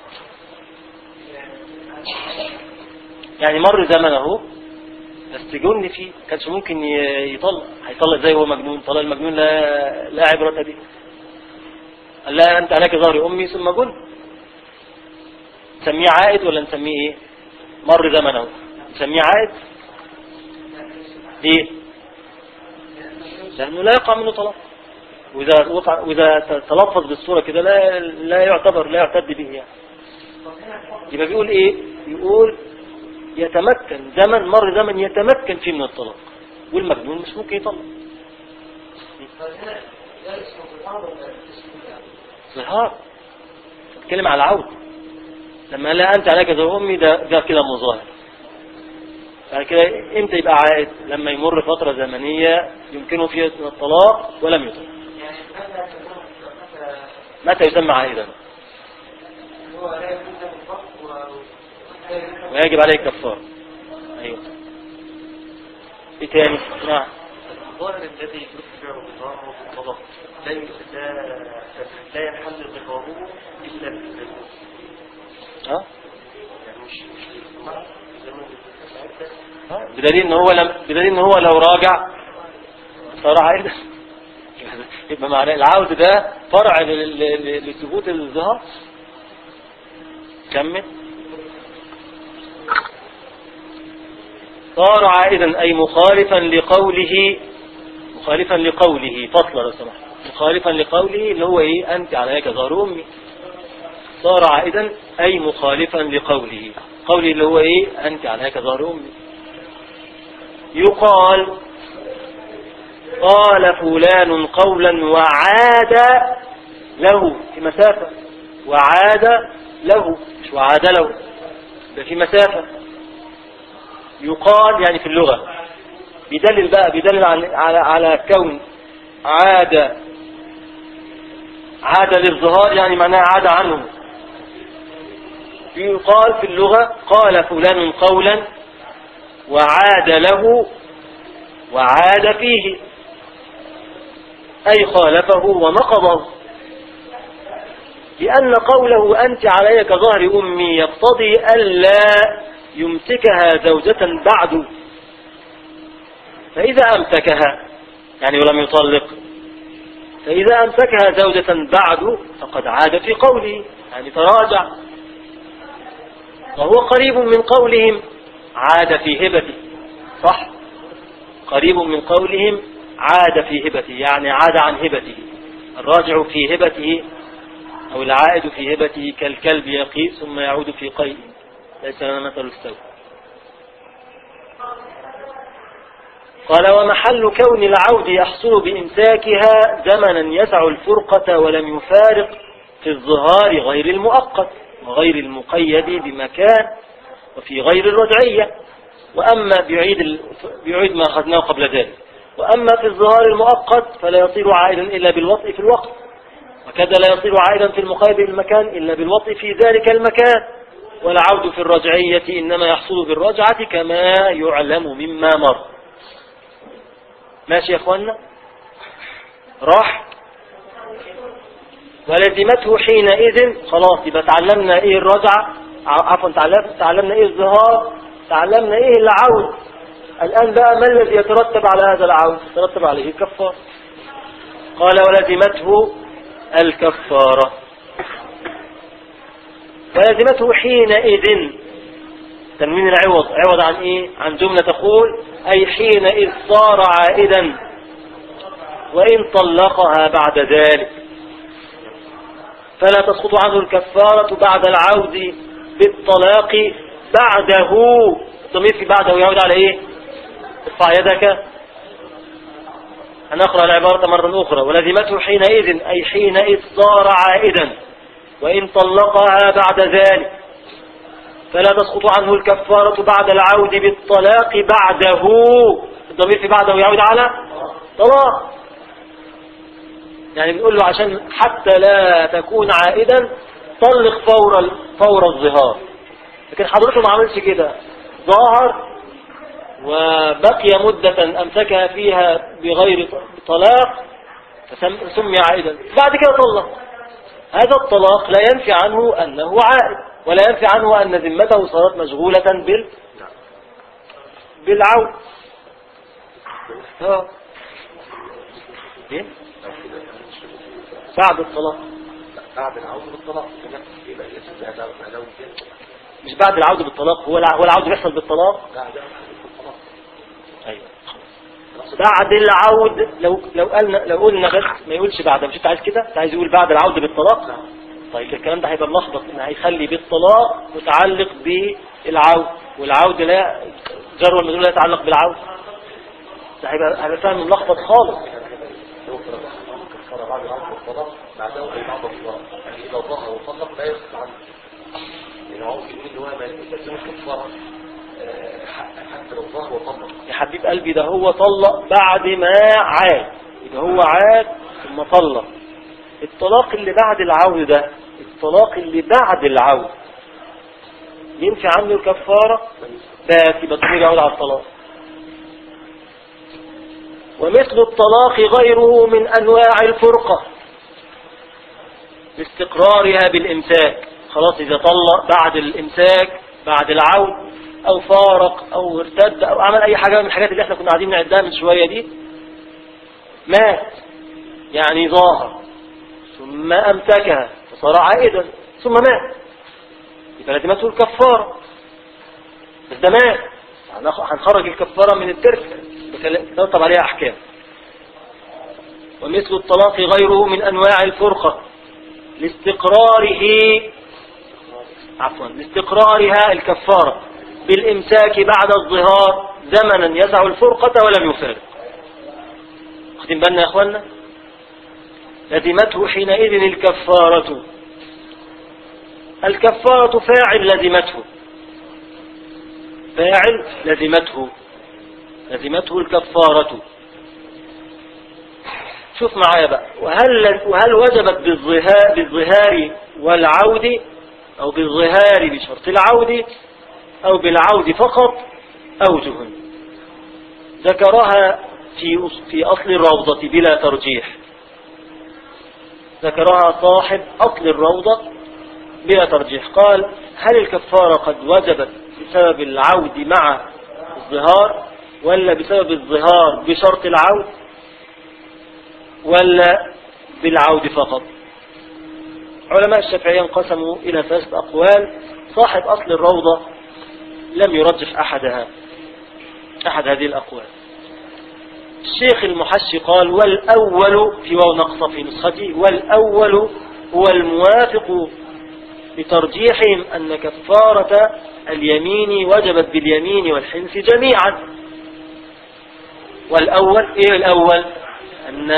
Speaker 7: يعني مر زمن اهو بس جن فيه كانش ممكن ي- يطلق هيطلق زي هو مجنون طلق المجنون لا لا عبرة به قال لا انت عليك ظهر امي ثم جن نسميه عائد ولا نسميه ايه مر زمن اهو نسميه عائد ليه لانه لا يقع منه طلاق واذا وقع واذا تلفظ بالصوره كده لا لا يعتبر لا يعتد به يعني يبقى بيقول ايه يقول يتمكن زمن مر زمن يتمكن فيه من الطلاق والمجنون مش ممكن يطلق ظهار بتكلم على العود لما لا انت عليك زي امي ده ده كده مظاهر بعد كده امتى يبقى عائد لما يمر فترة زمنية يمكنه فيها الطلاق ولم يطلق
Speaker 5: يعني ماذا تكون مثلا
Speaker 7: متى يسمى عائدا
Speaker 5: هو لا يكون له الفرق و
Speaker 7: ويجب عليه كفار ايوه ايه تاني نعم
Speaker 8: الظاهر الذي يتبع بظاهره بالطلاق لا لا لا يحل ظهاره الا بالزمن
Speaker 7: ها
Speaker 8: يعني مش مش مع زمن العدة
Speaker 7: ها؟ بدليل ان هو لم بدليل ان هو لو راجع صار عائدا يبقى معناه العود ده فرع ل- ل- ل- لثبوت الظهر كمل صار عائدا أي مخالفا لقوله مخالفا لقوله فصل لو سمحت مخالفا لقوله اللي هو ايه أنت عليك ظهر أمي صار عائدا أي مخالفا لقوله قوله اللي هو ايه أنت عليك ظهر أمي يقال قال فلان قولا وعاد له في مسافة وعاد له مش وعاد له ده في مسافة يقال يعني في اللغة بيدلل بقى بيدلل على على, على كون عاد عاد للظهار يعني معناه عاد عنه يقال في اللغة قال فلان قولا وعاد له وعاد فيه أي خالفه ونقضه لأن قوله أنت علي كظهر أمي يقتضي ألا يمسكها زوجة بعد فإذا أمسكها يعني ولم يطلق فإذا أمسكها زوجة بعد فقد عاد في قوله يعني تراجع وهو قريب من قولهم عاد في هبته صح قريب من قولهم عاد في هبته يعني عاد عن هبته الراجع في هبته أو العائد في هبته كالكلب يقي ثم يعود في قيء ليس لنا مثل السوء قال ومحل كون العود يحصل بإمساكها زمنا يسع الفرقة ولم يفارق في الظهار غير المؤقت وغير المقيد بمكان وفي غير الرجعية وأما بيعيد, ال... بيعيد ما أخذناه قبل ذلك وأما في الظهار المؤقت فلا يصير عائدا إلا بالوطء في الوقت وكذا لا يصير عائدا في المقيد بالمكان إلا بالوطء في ذلك المكان والعود في الرجعية إنما يحصل بالرجعة كما يعلم مما مر ماشي يا أخوانا راح ولزمته حينئذ خلاص يبقى تعلمنا ايه الرجعة عفوا تعلم- تعلمنا ايه الظهار تعلمنا ايه العود الآن بقى ما الذي يترتب على هذا العود يترتب عليه الكفار قال ولزمته الكفارة ولزمته حينئذ تنوين العوض عوض عن ايه عن جملة تقول اي حينئذ صار عائدا وان طلقها بعد ذلك فلا تسقط عنه الكفارة بعد العود بالطلاق بعده الضمير في بعده يعود على ايه ارفع يدك هنقرأ العبارة مرة أخرى ولزمته حينئذ أي حينئذ صار عائدا وإن طلقها بعد ذلك فلا تسقط عنه الكفارة بعد العود بالطلاق بعده الضمير في بعده يعود على طلاق يعني بنقول له عشان حتى لا تكون عائدا طلق فور فور الظهار لكن حضرته ما عملش كده ظاهر وبقي مدة أمسكها فيها بغير طلاق فسمي عائدا بعد كده طلق هذا الطلاق لا ينفي عنه أنه عائد ولا ينفي عنه أن ذمته صارت مشغولة بال بالعود اه إيه؟ بعد الطلاق
Speaker 6: بعد العود بالطلاق يبقى يسمى هذا لو
Speaker 7: مش بعد العودة بالطلاق هو الع- هو العودة بيحصل بالطلاق
Speaker 6: لا ده بالطلاق
Speaker 7: ايوه بعد العود لو لو قلنا لو قلنا بس ما يقولش بعد مش انت عايز كده انت عايز يقول بعد العود بالطلاق طيب الكلام ده هيبقى ملخبط ان هيخلي بالطلاق متعلق بالعود والعود لا جر والمجرور لا يتعلق بالعود ده هيبقى هيبقى فاهم ملخبط خالص
Speaker 6: لو فرض كفارة بعد العود بالطلاق بعده أي بعد الطلاق يعني إذا ظهر وطلق لا يسقط عنه يعني هو يقول إن هو ما يلزمش كفارة آه، حتى لو ظهر وطلق
Speaker 7: يا حبيب قلبي ده هو طلق بعد ما عاد يبقى هو عاد ثم طلق الطلاق اللي بعد العود ده الطلاق اللي بعد العود ينفع عنه الكفارة بس يبقى الضمير يعود على الطلاق ومثل الطلاق غيره من أنواع الفرقة لاستقرارها بالإمساك خلاص إذا طلق بعد الإمساك بعد العود أو فارق أو ارتد أو عمل أي حاجة من الحاجات اللي احنا كنا قاعدين نعدها من شوية دي مات يعني ظاهر ثم أمسكها فصار عائدا ثم مات يبقى لازمته الكفارة بس ده مات هنخ- هنخرج الكفارة من الترك ترتب عليها أحكام ومثل الطلاق غيره من أنواع الفرقة لاستقراره عفوا لاستقرارها الكفارة بالإمساك بعد الظهار زمنا يسع الفرقة ولم يفارق واخدين بالنا يا أخوانا لزمته حينئذ الكفارة الكفارة فاعل لزمته فاعل لزمته لزمته الكفارة شوف معايا بقى وهل, وهل وجبت بالظهار, بالظهار والعود أو بالظهار بشرط العود أو بالعود فقط أوجه ذكرها في أص- في أصل الروضة بلا ترجيح ذكرها صاحب أصل الروضة بلا ترجيح قال هل الكفارة قد وجبت بسبب العود مع الظهار ولا بسبب الظهار بشرط العود ولا بالعود فقط علماء الشافعية انقسموا إلى ثلاثة أقوال صاحب أصل الروضة لم يرجح أحدها أحد هذه الأقوال الشيخ المحشي قال والأول في واو نقص في نسختي والأول هو الموافق لترجيحهم أن كفارة اليمين وجبت باليمين والحنث جميعا والأول إيه الأول أن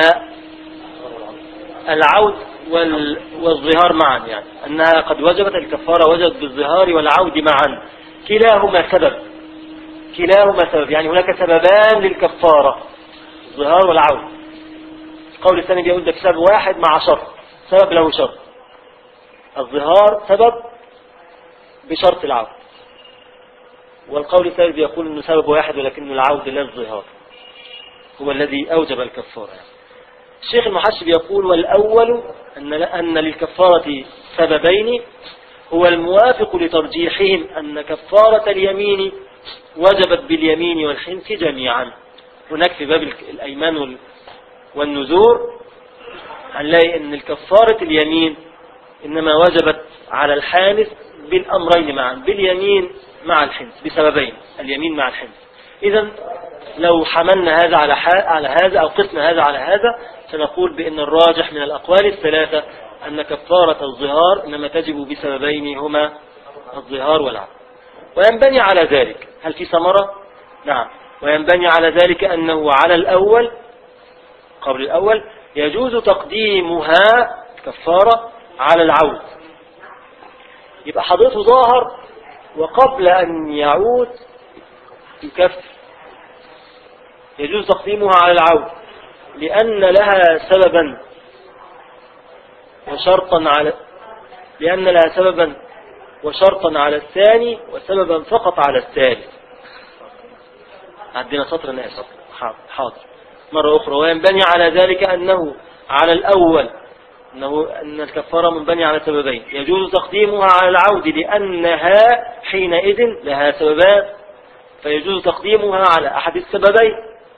Speaker 7: العود وال... والظهار معا يعني أنها قد وجبت الكفارة وجبت بالظهار والعود معا كلاهما سبب كلاهما سبب يعني هناك سببان للكفارة الظهار والعود القول الثاني بيقول ده سبب واحد مع شرط سبب له شرط الظهار سبب بشرط العود والقول الثالث بيقول انه سبب واحد ولكن العود لا الظهار هو الذي اوجب الكفارة يعني. الشيخ المحشي يقول والأول أن, أن للكفارة سببين هو الموافق لترجيحهم أن كفارة اليمين وجبت باليمين والحنث جميعا هناك في باب الأيمان وال- والنذور هنلاقي أن الكفارة اليمين إنما وجبت على الحانث بالأمرين معا باليمين مع الحنث بسببين اليمين مع الحنث إذا لو حملنا هذا على ح- على هذا أو قسنا هذا على هذا سنقول بأن الراجح من الأقوال الثلاثة أن كفارة الظهار إنما تجب بسببين هما الظهار والعقد وينبني على ذلك هل في ثمرة؟ نعم وينبني على ذلك أنه على الأول قبل الأول يجوز تقديمها كفارة على العود يبقى حضرته ظاهر وقبل أن يعود يكفر يجوز تقديمها على العود لأن لها سببا وشرطا على لأن لها سببا وشرطا على الثاني وسببا فقط على الثالث عندنا سطر ناقص سطر حاضر مرة أخرى وينبني على ذلك أنه على الأول أنه أن الكفارة منبني على سببين يجوز تقديمها على العود لأنها حينئذ لها سببان فيجوز تقديمها على أحد السببين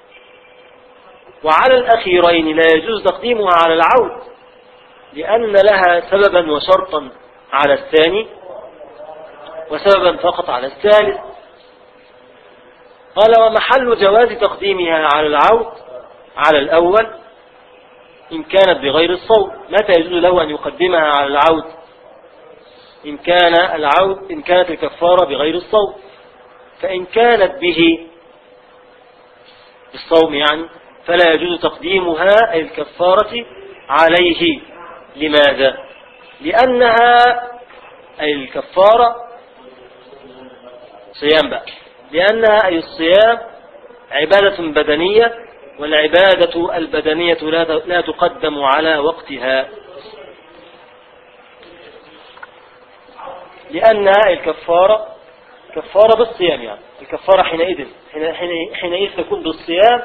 Speaker 7: وعلى الأخيرين لا يجوز تقديمها على العود لأن لها سببا وشرطا على الثاني وسببا فقط على الثالث قال ومحل جواز تقديمها على العود على الأول إن كانت بغير الصوت متى يجوز له أن يقدمها على العود إن كان العود إن كانت الكفارة بغير الصوت فإن كانت به بالصوم يعني فلا يجوز تقديمها أي الكفارة عليه لماذا لأنها أي الكفارة صيام بقى لأنها أي الصيام عبادة بدنية والعبادة البدنية لا لا تقدم على وقتها لأنها الكفارة كفارة بالصيام يعني الكفارة حينئذ حينئذ تكون بالصيام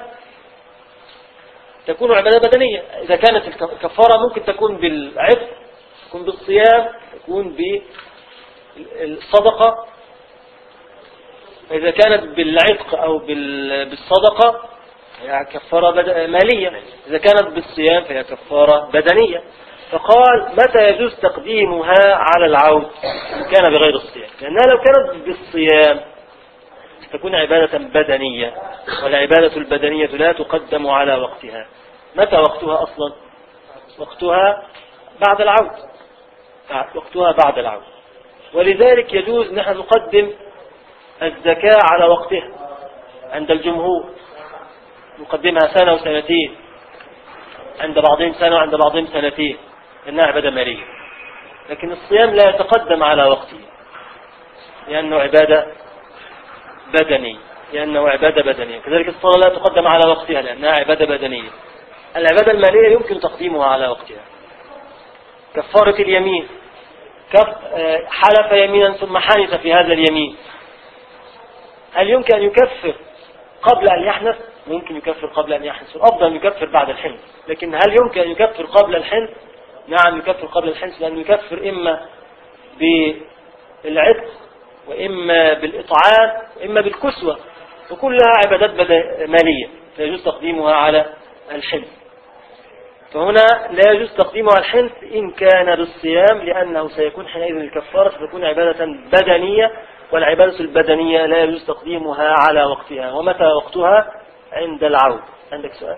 Speaker 7: تكون عبادة بدنية إذا كانت الكفارة ممكن تكون بالعفو تكون بالصيام تكون بالصدقة إذا كانت بالعتق أو بالصدقة هي كفارة مالية إذا كانت بالصيام فهي كفارة بدنية فقال متى يجوز تقديمها على العود إن كان بغير الصيام لأنها لو كانت بالصيام تكون عبادة بدنية والعبادة البدنية لا تقدم على وقتها متى وقتها أصلا وقتها بعد العود وقتها بعد العود ولذلك يجوز نحن نقدم الزكاة على وقتها عند الجمهور نقدمها سنة وسنتين عند بعضهم سنة وعند بعضهم سنتين لأنها عبادة مالية لكن الصيام لا يتقدم على وقته لأنه عبادة بدني لأنه عبادة بدنية كذلك الصلاة لا تقدم على وقتها لأنها عبادة بدنية العبادة المالية يمكن تقديمها على وقتها كفارة اليمين كف حلف يمينا ثم حنث في هذا اليمين هل يمكن أن يكفر قبل أن يحنث ممكن يكفر قبل أن يحنث الأفضل أن يكفر بعد الحنث لكن هل يمكن أن يكفر قبل الحنث نعم يكفر قبل الحنث لأنه يكفر إما بالعتق وإما بالإطعام وإما بالكسوة وكلها عبادات مالية فيجوز تقديمها على الحنث فهنا لا يجوز تقديمه على الحنث إن كان بالصيام لأنه سيكون حينئذ الكفارة ستكون عبادة بدنية والعبادة البدنية لا يجوز تقديمها على وقتها ومتى وقتها عند العود عندك سؤال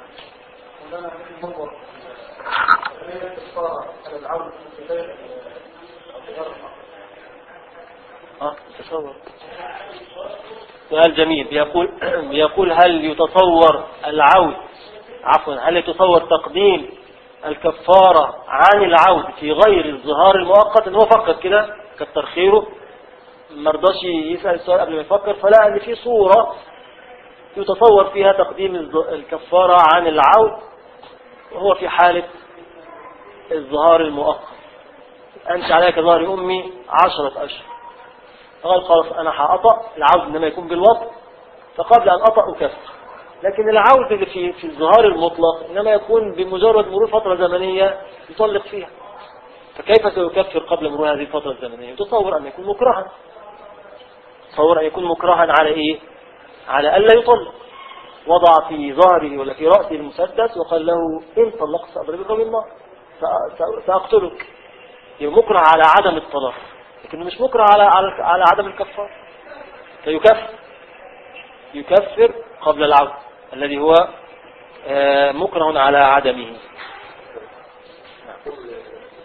Speaker 7: اه تصور سؤال جميل بيقول بيقول هل يتصور العود عفوا هل يتصور تقديم الكفارة عن العود في غير الظهار المؤقت ان هو فكر كده كتر خيره مرضاش يسأل السؤال قبل ما يفكر فلا ان في صورة يتصور فيها تقديم الكفارة عن العود وهو في حالة الظهار المؤقت أنت عليك ظهر أمي عشرة أشهر قال خلاص أنا هأطأ العود إنما يكون بالوطن فقبل أن أطأ أكفر لكن العود اللي في في الظهار المطلق إنما يكون بمجرد مرور فترة زمنية يطلق فيها فكيف سيكفر قبل مرور هذه الفترة الزمنية تصور أن يكون مكرها تصور أن يكون مكرها على إيه على ألا يطلق وضع في ظهره ولا في رأسه المسدس وقال له إن طلقت سأضربك بالنار سأقتلك يبقى مكره على عدم الطلاق لكنه مش مكره على على على عدم الكفار فيكفر يكفر قبل العود الذي هو مكره على عدمه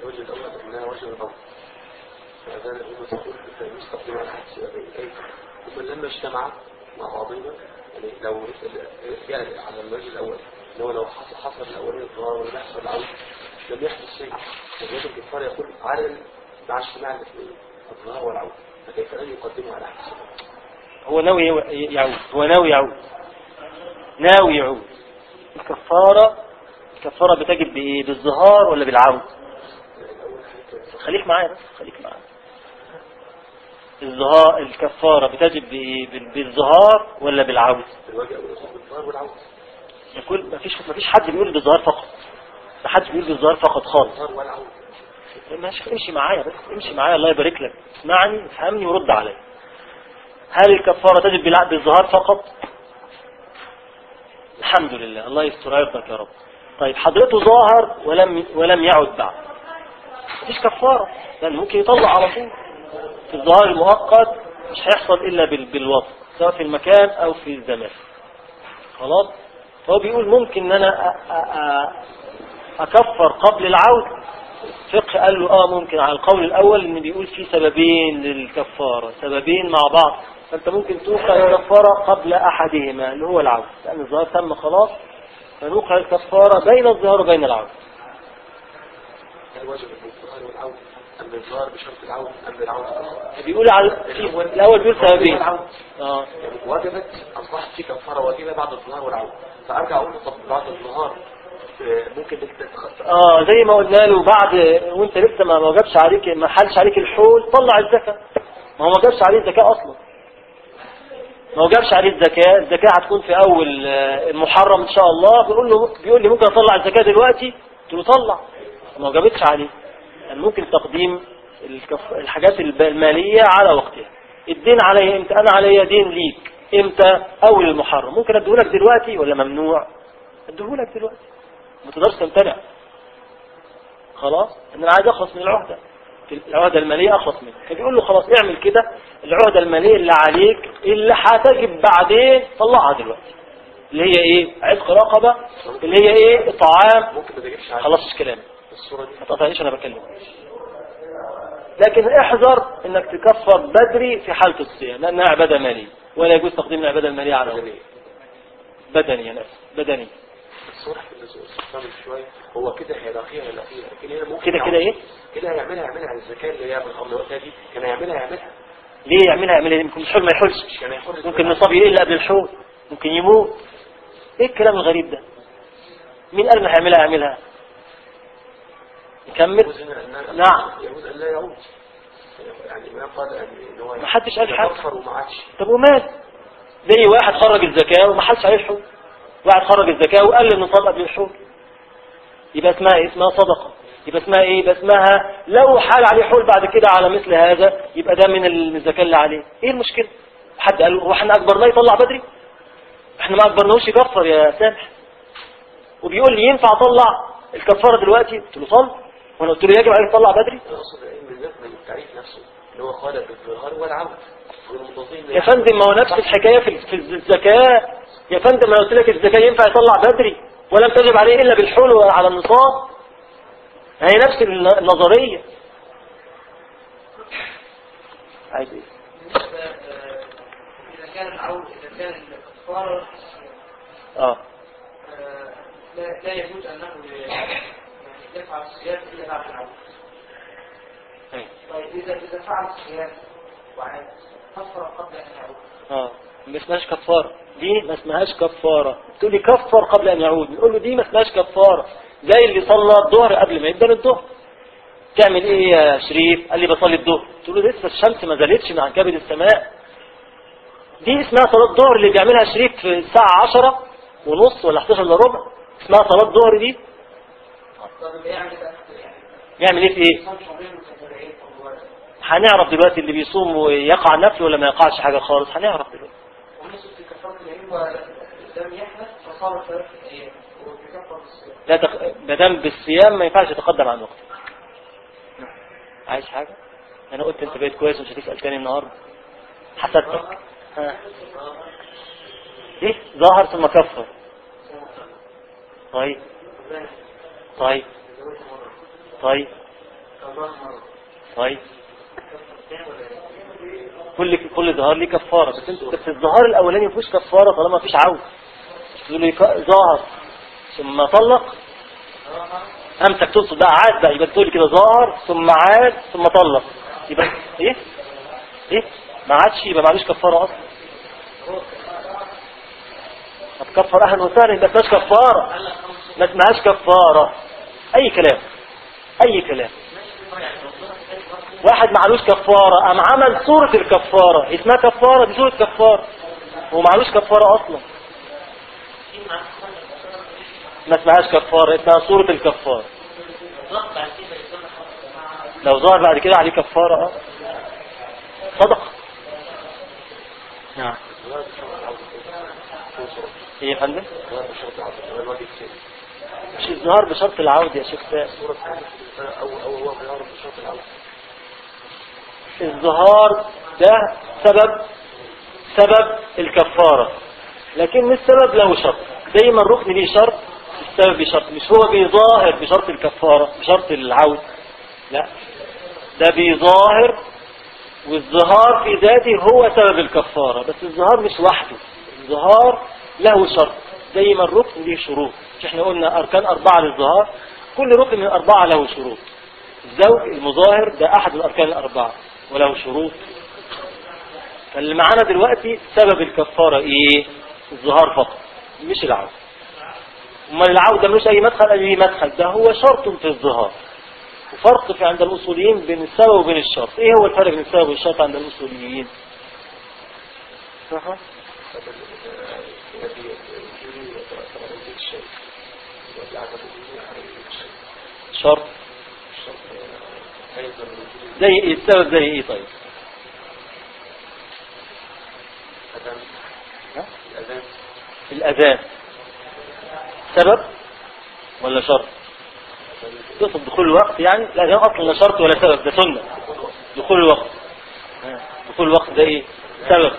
Speaker 6: هذان هم تقول يستقبل على حد سببين أي هم لما اجتمعا مع بعضهما يعني لو يعني على الوجه الأول لو لو حصل حصل الأولين الضرار ولم يحصل العود لم يحدث شيء فجواب الكفار يقول على مع اجتماع الاثنين الضرار والعود فكيف أن يقدموا على حد سببين
Speaker 7: هو ناوي يعود هو ناوي يعود ناوي يعود الكفارة الكفارة بتجب بإيه بالظهار ولا بالعود خليك معايا بس خليك معايا الظهار الكفارة بتجب بإيه بال- بالظهار ولا بالعود
Speaker 6: الوجه أول يصاب بالضرار والعود
Speaker 7: يقول مفيش مفيش حد بيقول بالظهار فقط ما حدش بيقول بالظهار فقط خالص
Speaker 6: الضرار والعود
Speaker 7: ماشي امشي معايا بس امشي معايا الله يبارك لك اسمعني افهمني ورد علي هل الكفارة تجب بالع- بالظهار فقط الحمد لله الله يستر يرضك يا رب طيب حضرته ظاهر ولم ولم يعد بعد مفيش كفارة لأن ممكن يطلع على طول في الظهار المؤقت مش هيحصل إلا بال- بالوصف سواء في المكان أو في الزمان خلاص فهو بيقول ممكن ان انا أ- أ- أ- اكفر قبل العود فقه قال له اه ممكن على القول الاول ان بيقول في سببين للكفارة سببين مع بعض فانت ممكن توقع الكفارة قبل احدهما اللي هو العود لان الظهار تم خلاص فنوقع الكفارة بين الظهار وبين العود
Speaker 6: هل واجب بالظهار والعود أم بالظهار بشرط العود أم بالعود فقط؟
Speaker 7: بيقول على في الاول بيقول سببين اه
Speaker 6: يعني وجبت أصبحت في كفارة واجبة بعد الظهار والعود فأرجع أقول له طب بعد الظهار آه، ممكن انت تخ-
Speaker 7: اه زي ما قلنا له بعد وانت لسه ما ما جابش عليك ما حلش عليك الحول طلع الزكاة ما هو ما جابش عليه الزكاة اصلا ما هو جابش عليه الزكاة الزكاة هتكون في اول آه، المحرم ان شاء الله بيقول له بيقول لي ممكن اطلع الزكاة دلوقتي قلت له طلع ما هو جابتش عليه يعني ممكن تقديم الكف... الحاجات الب- المالية على وقتها الدين علي امتى انا عليا دين ليك امتى اول المحرم ممكن اديهولك دلوقتي ولا ممنوع اديهولك دلوقتي ما تقدرش تمتنع خلاص ان انا عايز اخلص من العهده في العهده الماليه اخلص منها فبيقول له خلاص اعمل كده العهده الماليه اللي عليك اللي هتجب بعدين طلعها دلوقتي اللي هي ايه عتق رقبه اللي هي ايه طعام
Speaker 6: ممكن ما تجيبش على
Speaker 7: خلاص كلامي
Speaker 6: الصورة دي
Speaker 7: ما تقطعنيش انا بكلم لكن احذر انك تكفر بدري في حاله الصيام لانها عباده ماليه ولا يجوز تقديم العباده الماليه على غيرها.
Speaker 6: بدنية
Speaker 7: بدني انا اسف بدني
Speaker 6: الصورة في الاستفسار من شوية هو كده هيلاقيها هيلاقيها لكن هنا ممكن
Speaker 7: كده كده ايه
Speaker 6: كده هيعملها يعملها على الزكاة اللي هي بالأمر وقتها دي كان هيعملها يعملها
Speaker 7: ليه يعملها يعملها ممكن الحول ما يحولش
Speaker 6: كان هيحر
Speaker 7: ممكن النصاب يقل قبل الحول ممكن يموت ايه الكلام الغريب ده مين قال ما هيعملها يعملها نكمل
Speaker 6: يجوز هنا أن
Speaker 7: نعم.
Speaker 6: يجوز أن لا يعود يعني ما قال يعني إن هو
Speaker 7: ما حدش قال حاجة.
Speaker 6: يكفر وما عادش
Speaker 7: طب ومال زي واحد خرج الزكاة وما حدش عليه الحول واحد خرج الزكاة وقال النصاب قبل الحول يبقى اسمها ايه اسمها صدقة يبقى اسمها ايه يبقى اسمها لو حال عليه حول بعد كده على مثل هذا يبقى ده من الزكاة اللي عليه ايه المشكلة حد قال هو احنا اكبرناه يطلع بدري احنا ما اكبرناهوش يكفر يا سامح وبيقول لي ينفع اطلع الكفارة دلوقتي قلت له صل وانا قلت له يجب عليك تطلع بدري
Speaker 6: يقصد العلم بالذات من التعريف نفسه اللي هو قال بالظهار والعود والمتظين
Speaker 7: يا فندم ما هو نفس الحكاية في في الزكاة يا فندم انا قلت لك الزكاة ينفع يطلع بدري ولم تجب عليه إلا بالحلو على النصاب هي نفس النظرية عايز ايه
Speaker 5: بالنسبة آه، إذا كان العود إذا كان الكفارة
Speaker 7: اه
Speaker 5: آه، لا لا يجوز أنه يعني يفعل الصيام إلا بعد العود
Speaker 7: أيوة.
Speaker 5: طيب إذا إذا فعل الصيام وعاد كفر قبل أن يعود
Speaker 7: اه ما اسمهاش كفارة دي ما اسمهاش كفارة تقول لي كفر قبل ان يعود نقول له دي ما اسمهاش كفارة زي اللي صلى الظهر قبل ما يبدأ الظهر تعمل ايه يا شريف قال لي بصلي الظهر قلت له لسه الشمس ما زالتش من عن كبد السماء دي اسمها صلاة الظهر اللي بيعملها شريف في الساعة 10 ونص ولا 11 الا ربع اسمها صلاة الظهر دي
Speaker 5: طب يبقى يعمل بقى يعني
Speaker 7: يعمل ايه في ايه
Speaker 5: صام شهرين متتابعين أو ورد.
Speaker 7: هنعرف دلوقتي اللي بيصوم ويقع نفل ولا ما يقعش حاجة خالص هنعرف دلوقتي
Speaker 5: ونصف في كفارة اليمين ولم يحدث فصار ثلاثة أيام وبكفر الصيام
Speaker 7: لا تق... ما دام بالصيام ما ينفعش يتقدم عن وقته عايز حاجة انا قلت انت بقيت كويس ومش هتسأل تاني النهاردة حسدتك ها. ايه ظاهر ثم كفر طيب طيب طيب طيب
Speaker 4: الثاني ولا
Speaker 7: كل كل ظهار ليه كفاره بس انت بس الظهار الاولاني ما فيهوش كفاره طالما ما فيش عود تقول لي ك- ظهر ثم طلق امسك تقصد بقى عاد بقى يبقى تقول لي كده ظهر ثم عاد ثم طلق يبقى ايه ايه ما عادش يبقى معلوش كفاره اصلا هتكفر اهل وسهلا يبقى ما اسمهاش كفاره ما اسمهاش كفاره اي كلام اي كلام واحد معلوش كفارة قام عمل صورة الكفارة اسمها كفارة دي صورة كفارة هو معلوش كفارة أصلا ما اسمهاش كفارة اسمها صورة الكفارة
Speaker 4: ضغط بعد كده يصلح
Speaker 7: لو ظهر بعد كده عليه كفارة اه صدق نعم ايه يا فندم مش الظهار بشرط العود يا شيخ سائل
Speaker 6: أو أو هو بيعرف بشرط العودة
Speaker 7: الظهار ده سبب سبب الكفارة لكن مش سبب له شرط زي ما الركن ليه شرط السبب بشرط مش هو بيظاهر بشرط الكفارة بشرط العود لا ده بيظاهر والظهار في ذاته هو سبب الكفارة بس الظهار مش وحده الظهار له شرط زي ما الركن ليه شروط مش احنا قلنا أركان أربعة للظهار كل ركن من الأربعة له شروط الزوج المظاهر ده أحد الأركان الأربعة وله شروط فاللي معانا دلوقتي سبب الكفارة إيه الظهار فقط مش العودة أمال العودة مش أي مدخل أي مدخل ده هو شرط في الظهار وفرق في عند الأصوليين بين السبب وبين الشرط إيه هو الفرق بين السبب والشرط عند الأصوليين صح؟
Speaker 6: الذي يجري وتعالى الشيء ويعرف الشيء
Speaker 7: شرط
Speaker 6: أيضا الوجود
Speaker 7: زي إيه السبب زي إيه طيب
Speaker 6: الأذان
Speaker 7: ها؟
Speaker 6: الأذان
Speaker 7: الأذان سبب ولا شرط تقصد دخول الوقت يعني الأذان أصلا لا شرط ولا سبب ده سنة دخول الوقت ها. دخول الوقت ده إيه سبب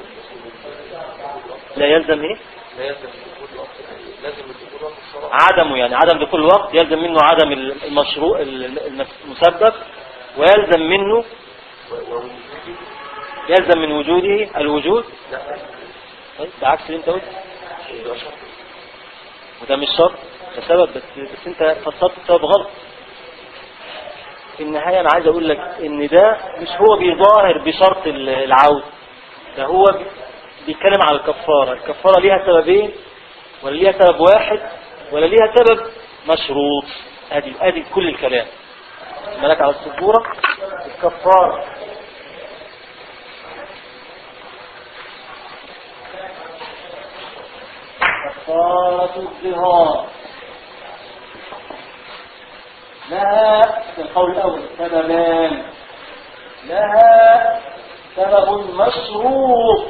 Speaker 7: لا يلزم إيه
Speaker 6: لا يلزم دخول الوقت يعني لازم دخول وقت الصلاة
Speaker 7: عدمه يعني عدم دخول الوقت يلزم منه عدم المشروع المسبب ويلزم منه
Speaker 6: و- ووجوده
Speaker 7: يلزم من وجوده الوجود
Speaker 6: لا
Speaker 7: طيب ده عكس اللي انت قلت
Speaker 6: يبقى شرط
Speaker 7: وده مش شرط ده سبب بس بس انت فسرت السبب غلط في النهاية انا عايز اقول لك ان ده مش هو بيظاهر بشرط ال- العود ده هو بي- بيتكلم على الكفارة الكفارة ليها سببين ولا ليها سبب واحد ولا ليها سبب مشروط ادي ادي كل الكلام مالك على السبورة الكفارة كفارة الظهار لها في القول الأول سببان لها سبب مشروط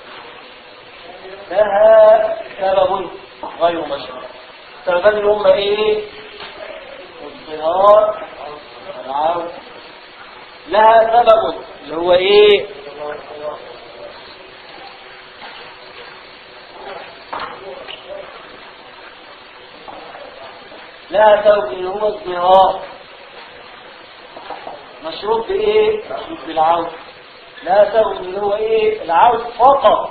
Speaker 7: لها سبب غير مشروط السببان اللي هم ايه الظهار والعود لها سبب اللي هو ايه لها سبب اللي هو الظهار مشروط بايه مشروط بالعود لها سبب اللي هو ايه العود فقط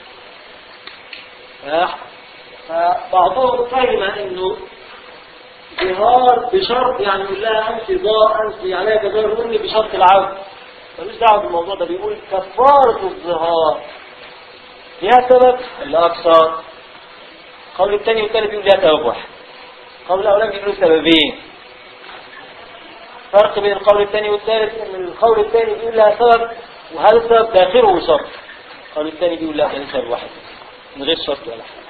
Speaker 7: ها؟ فبعضهم فهم انه ظهار بشرط يعني يقول لها انت ضار انت عليك ضار مني بشرط العود ملوش دعوه بالموضوع ده بيقول كفاره الظهار ليها سبب ولا اكثر القول الثاني والثالث بيقول ليها سبب واحد القول الاولاني بيقول سببين فرق بين القول الثاني والثالث ان القول الثاني بيقول لها سبب وهذا السبب داخله شرط القول الثاني بيقول لا ده سبب واحد من غير شرط ولا حاجه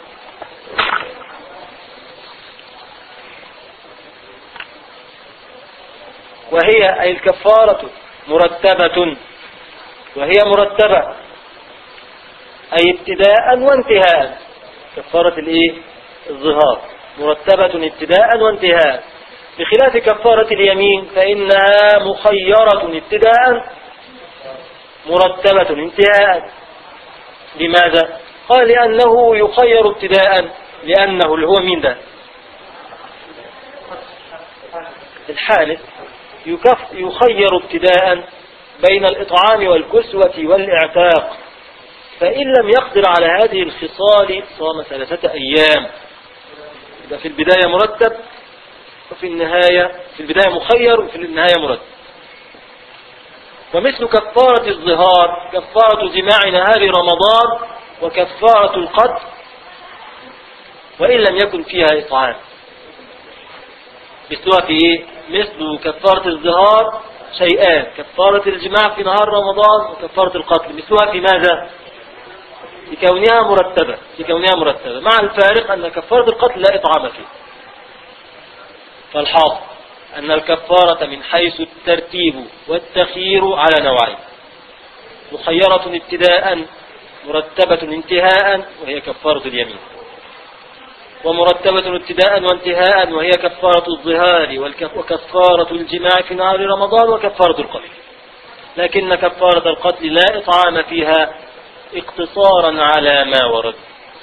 Speaker 7: وهي أي الكفارة مرتبة وهي مرتبة أي ابتداء وانتهاء كفارة الإيه؟ الظهار مرتبة ابتداء وانتهاء بخلاف كفارة اليمين فإنها مخيرة ابتداء مرتبة انتهاء لماذا؟ قال لأنه يخير ابتداء لأنه اللي هو مين ده الحالف يكف يخير ابتداء بين الإطعام والكسوة والإعتاق فإن لم يقدر على هذه الخصال صام ثلاثة أيام يبقى في البداية مرتب وفي النهاية في البداية مخير وفي النهاية مرتب ومثل كفارة الظهار كفارة جماع نهار رمضان وكفارة القتل وإن لم يكن فيها إطعام مثلها في إيه؟ مثل كفارة الظهار شيئان كفارة الجماع في نهار رمضان وكفارة القتل مثلها في ماذا؟ في كونها مرتبة في كونها مرتبة مع الفارق أن كفارة القتل لا إطعام فيه فالحاصل أن الكفارة من حيث الترتيب والتخيير على نوعين مخيرة ابتداء مرتبة انتهاء وهي كفارة اليمين ومرتبة ابتداء وانتهاء وهي كفارة الظهار والك- وكفارة الجماع في نهار رمضان وكفارة القتل لكن كفارة القتل لا إطعام فيها اقتصارا على ما ورد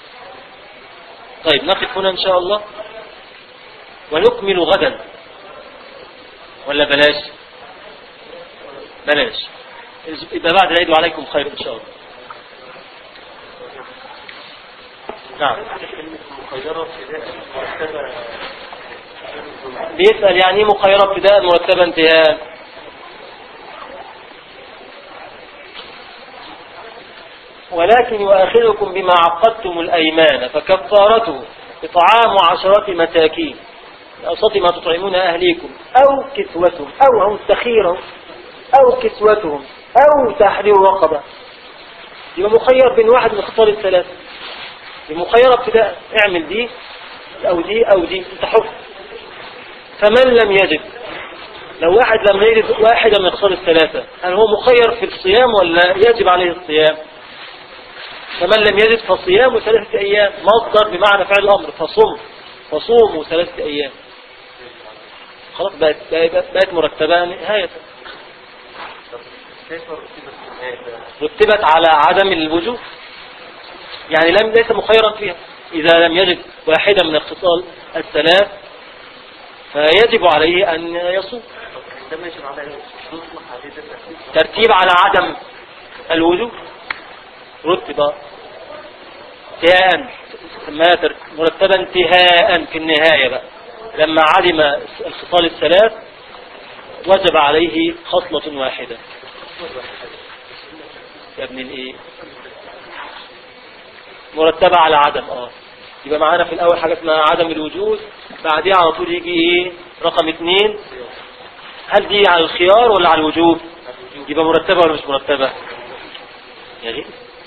Speaker 7: طيب نقف هنا إن شاء الله ونكمل غدا ولا بلاش بلاش يبقى بعد العيد وعليكم خير إن شاء الله نعم
Speaker 8: مخيرة ابتداء مرتبة
Speaker 7: بيسأل يعني ايه مخيرة ابتداء مرتبة انتهاء ولكن يؤاخذكم بما عقدتم الأيمان فكفارته إطعام عشرة مساكين أوسط ما تطعمون أهليكم أو كسوتهم أو هم تخيرهم أو كسوتهم أو تحرير رقبة يبقى مخير بين واحد من خصال الثلاثة يبقى مخير ابتداء اعمل دي أو دي أو دي انت حر فمن لم يجد لو واحد لم يجد واحدة من خصال الثلاثة هل هو مخير في الصيام ولا يجب عليه الصيام فمن لم يجد فصيام ثلاثة أيام مصدر بمعنى فعل الأمر فصم فصوموا ثلاثة أيام خلاص بقت, بقت, بقت مرتبة نهاية
Speaker 8: كيف رتبت النهاية
Speaker 7: رتبت على عدم الوجوب يعني لم ليس مخيرا فيها إذا لم يجد واحدة من الخصال الثلاث فيجب عليه أن يصوم
Speaker 8: عندما يجب على شروط محددة
Speaker 7: ترتيب على عدم الوجوب رتب انتهاء سماها تر- مرتبة انتهاء في النهاية بقى لما عدم الخصال الثلاث وجب عليه خصلة واحدة يا ابن الايه مرتبة على عدم اه يبقى معانا في الاول حاجة اسمها عدم الوجود بعديها على طول يجي ايه رقم اثنين هل دي على الخيار ولا على الوجوب يبقى مرتبة ولا مش مرتبة يعني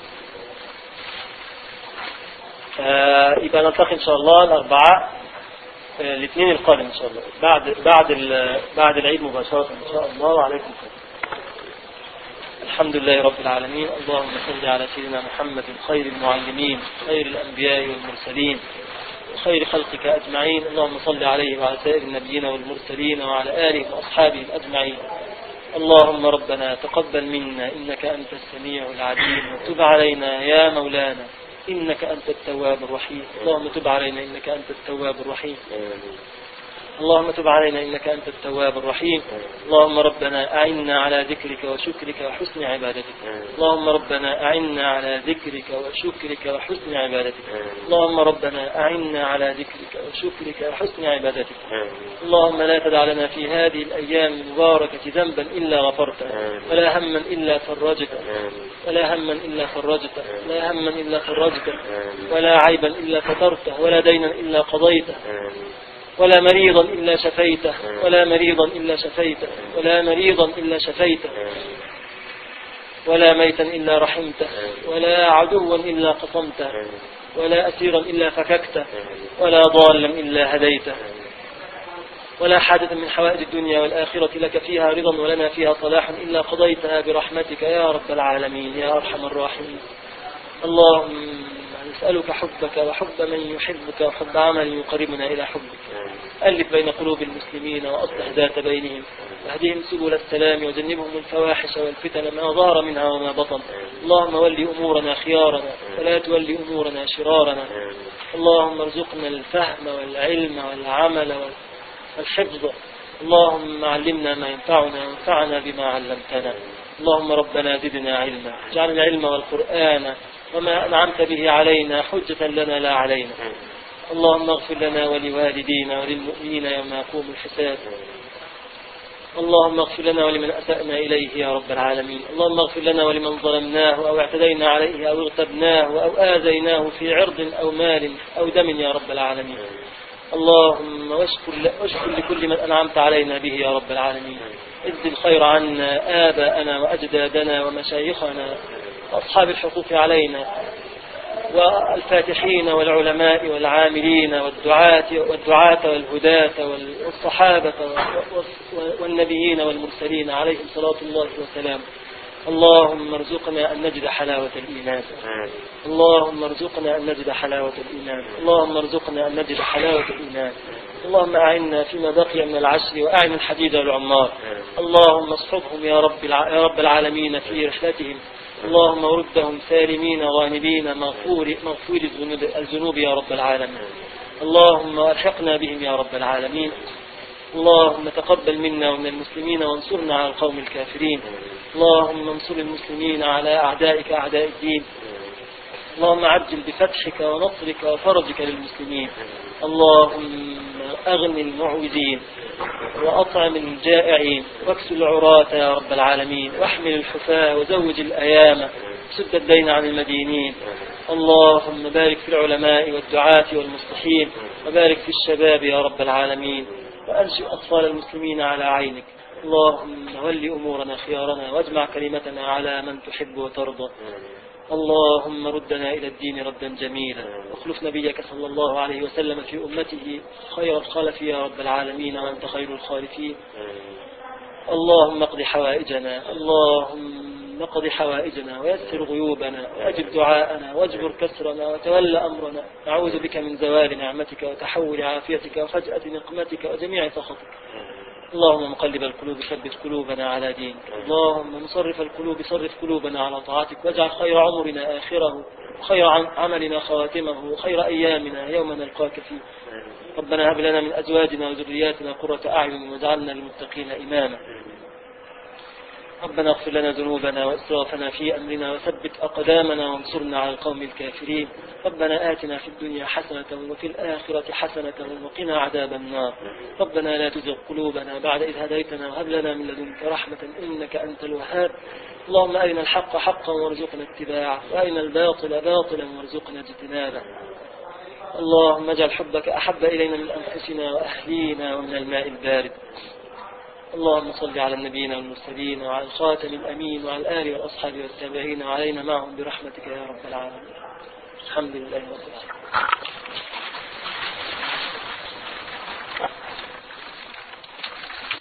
Speaker 7: آه يبقى نلتقي ان شاء الله الاربعاء آه الاثنين القادم ان شاء الله بعد بعد ال- بعد العيد مباشرة ان شاء الله وعليكم السلام الحمد لله رب العالمين اللهم صل على سيدنا محمد خير المعلمين خير الأنبياء والمرسلين وخير خلقك أجمعين اللهم صل عليه وعلى سائر النبيين والمرسلين وعلى آله وأصحابه أجمعين اللهم ربنا تقبل منا إنك أنت السميع العليم وتب علينا يا مولانا إنك أنت التواب الرحيم اللهم تب علينا إنك أنت التواب الرحيم اللهم تب علينا إنك أنت التواب الرحيم اللهم ربنا أعنا على ذكرك وشكرك وحسن عبادتك اللهم ربنا أعنا على ذكرك وشكرك وحسن عبادتك اللهم ربنا أعنا على ذكرك وشكرك وحسن عبادتك اللهم لا تدع لنا في هذه الأيام المباركة ذنبا إلا غفرته ولا هما إلا فرجته ولا هما إلا فرجته ولا هما إلا فرجته ولا عيبا إلا سترته ولا دينا إلا قضيته ولا مريضا إلا شفيته ولا مريضا إلا شفيته ولا مريضا إلا شفيته ولا ميتا إلا رحمته ولا عدوا إلا قصمته ولا أسيرا إلا فككته ولا ضالا إلا هديته ولا حاجة من حوائج الدنيا والآخرة لك فيها رضا ولنا فيها صلاح إلا قضيتها برحمتك يا رب العالمين يا أرحم الراحمين اللهم نسألك حبك وحب من يحبك وحب عمل يقربنا إلى حبك ألف بين قلوب المسلمين وأصلح ذات بينهم واهدهم سبل السلام وجنبهم الفواحش والفتن ما ظهر منها وما بطن اللهم ول أمورنا خيارنا ولا تول أمورنا شرارنا اللهم ارزقنا الفهم والعلم والعمل والحفظ اللهم علمنا ما ينفعنا وانفعنا بما علمتنا
Speaker 1: اللهم ربنا زدنا علما اجعل العلم والقرآن وما أنعمت به علينا حجة لنا لا علينا اللهم اغفر لنا ولوالدينا وللمؤمنين يوم يقوم الحساب اللهم اغفر لنا ولمن أسأنا إليه يا رب العالمين اللهم اغفر لنا ولمن ظلمناه أو اعتدينا عليه أو اغتبناه أو آذيناه في عرض أو مال أو دم يا رب العالمين اللهم واشكر, واشكر لكل من أنعمت علينا به يا رب العالمين اجزي الخير عنا آباءنا وأجدادنا ومشايخنا وأصحاب الحقوق علينا والفاتحين والعلماء والعاملين والدعاة والدعاة والهداة والصحابة والنبيين والمرسلين عليهم صلاة الله وسلامه اللهم ارزقنا أن نجد حلاوة الإيمان اللهم ارزقنا أن نجد حلاوة الإيمان اللهم ارزقنا أن نجد حلاوة الإيمان اللهم أعنا فيما بقي من العشر وأعن الحديد والعمار اللهم اصحبهم يا رب الع- يا رب العالمين في رحلتهم اللهم ردهم سالمين غانبين مغفور مغفور الذنوب, الذنوب يا رب العالمين اللهم الحقنا بهم يا رب العالمين اللهم تقبل منا ومن المسلمين وانصرنا على القوم الكافرين اللهم انصر المسلمين على أعدائك أعداء الدين اللهم عجل بفتحك ونصرك وفرجك للمسلمين اللهم أغن المعوزين وأطعم الجائعين واكسل العراة يا رب العالمين واحمل الحفاة وزوج الأيام سد الدين عن المدينين اللهم بارك في العلماء والدعاة والمصلحين وبارك في الشباب يا رب العالمين وأنشئ أطفال المسلمين على عينك اللهم ول أمورنا خيارنا واجمع كلمتنا على من تحب وترضى اللهم ردنا إلى الدين ردا جميلا واخلف نبيك صلى الله عليه وسلم في أمته خير الخلف يا رب العالمين وأنت خير الخالفين اللهم اقض حوائجنا اللهم اقض حوائجنا ويسر غيوبنا وأجب دعاءنا واجبر كسرنا وتول أمرنا نعوذ بك من زوال نعمتك وتحول عافيتك وفجأة نقمتك وجميع سخطك اللهم مقلب القلوب ثبت قلوبنا على دينك اللهم مصرف القلوب صرف قلوبنا على طاعتك واجعل خير عمرنا آخره وخير عم- عملنا خواتمه وخير أيامنا يوم نلقاك فيه ربنا هب لنا من أزواجنا وذرياتنا قرة أعين واجعلنا للمتقين إماما ربنا اغفر لنا ذنوبنا وإسرافنا في أمرنا وثبت أقدامنا وانصرنا على القوم الكافرين ربنا آتنا في الدنيا حسنة وفي الآخرة حسنة وقنا عذاب النار ربنا لا تزغ قلوبنا بعد إذ هديتنا وهب لنا من لدنك رحمة إنك أنت الوهاب اللهم أرنا الحق حقا وارزقنا اتباعه وأرنا الباطل باطلا وارزقنا اجتنابه اللهم اجعل حبك أحب إلينا من أنفسنا وأهلينا ومن الماء البارد اللهم صل على النبيين والمرسلين وعلى الخاتم الأمين وعلى الآل والأصحاب والتابعين وعلينا معهم برحمتك يا رب العالمين الحمد لله رب العالمين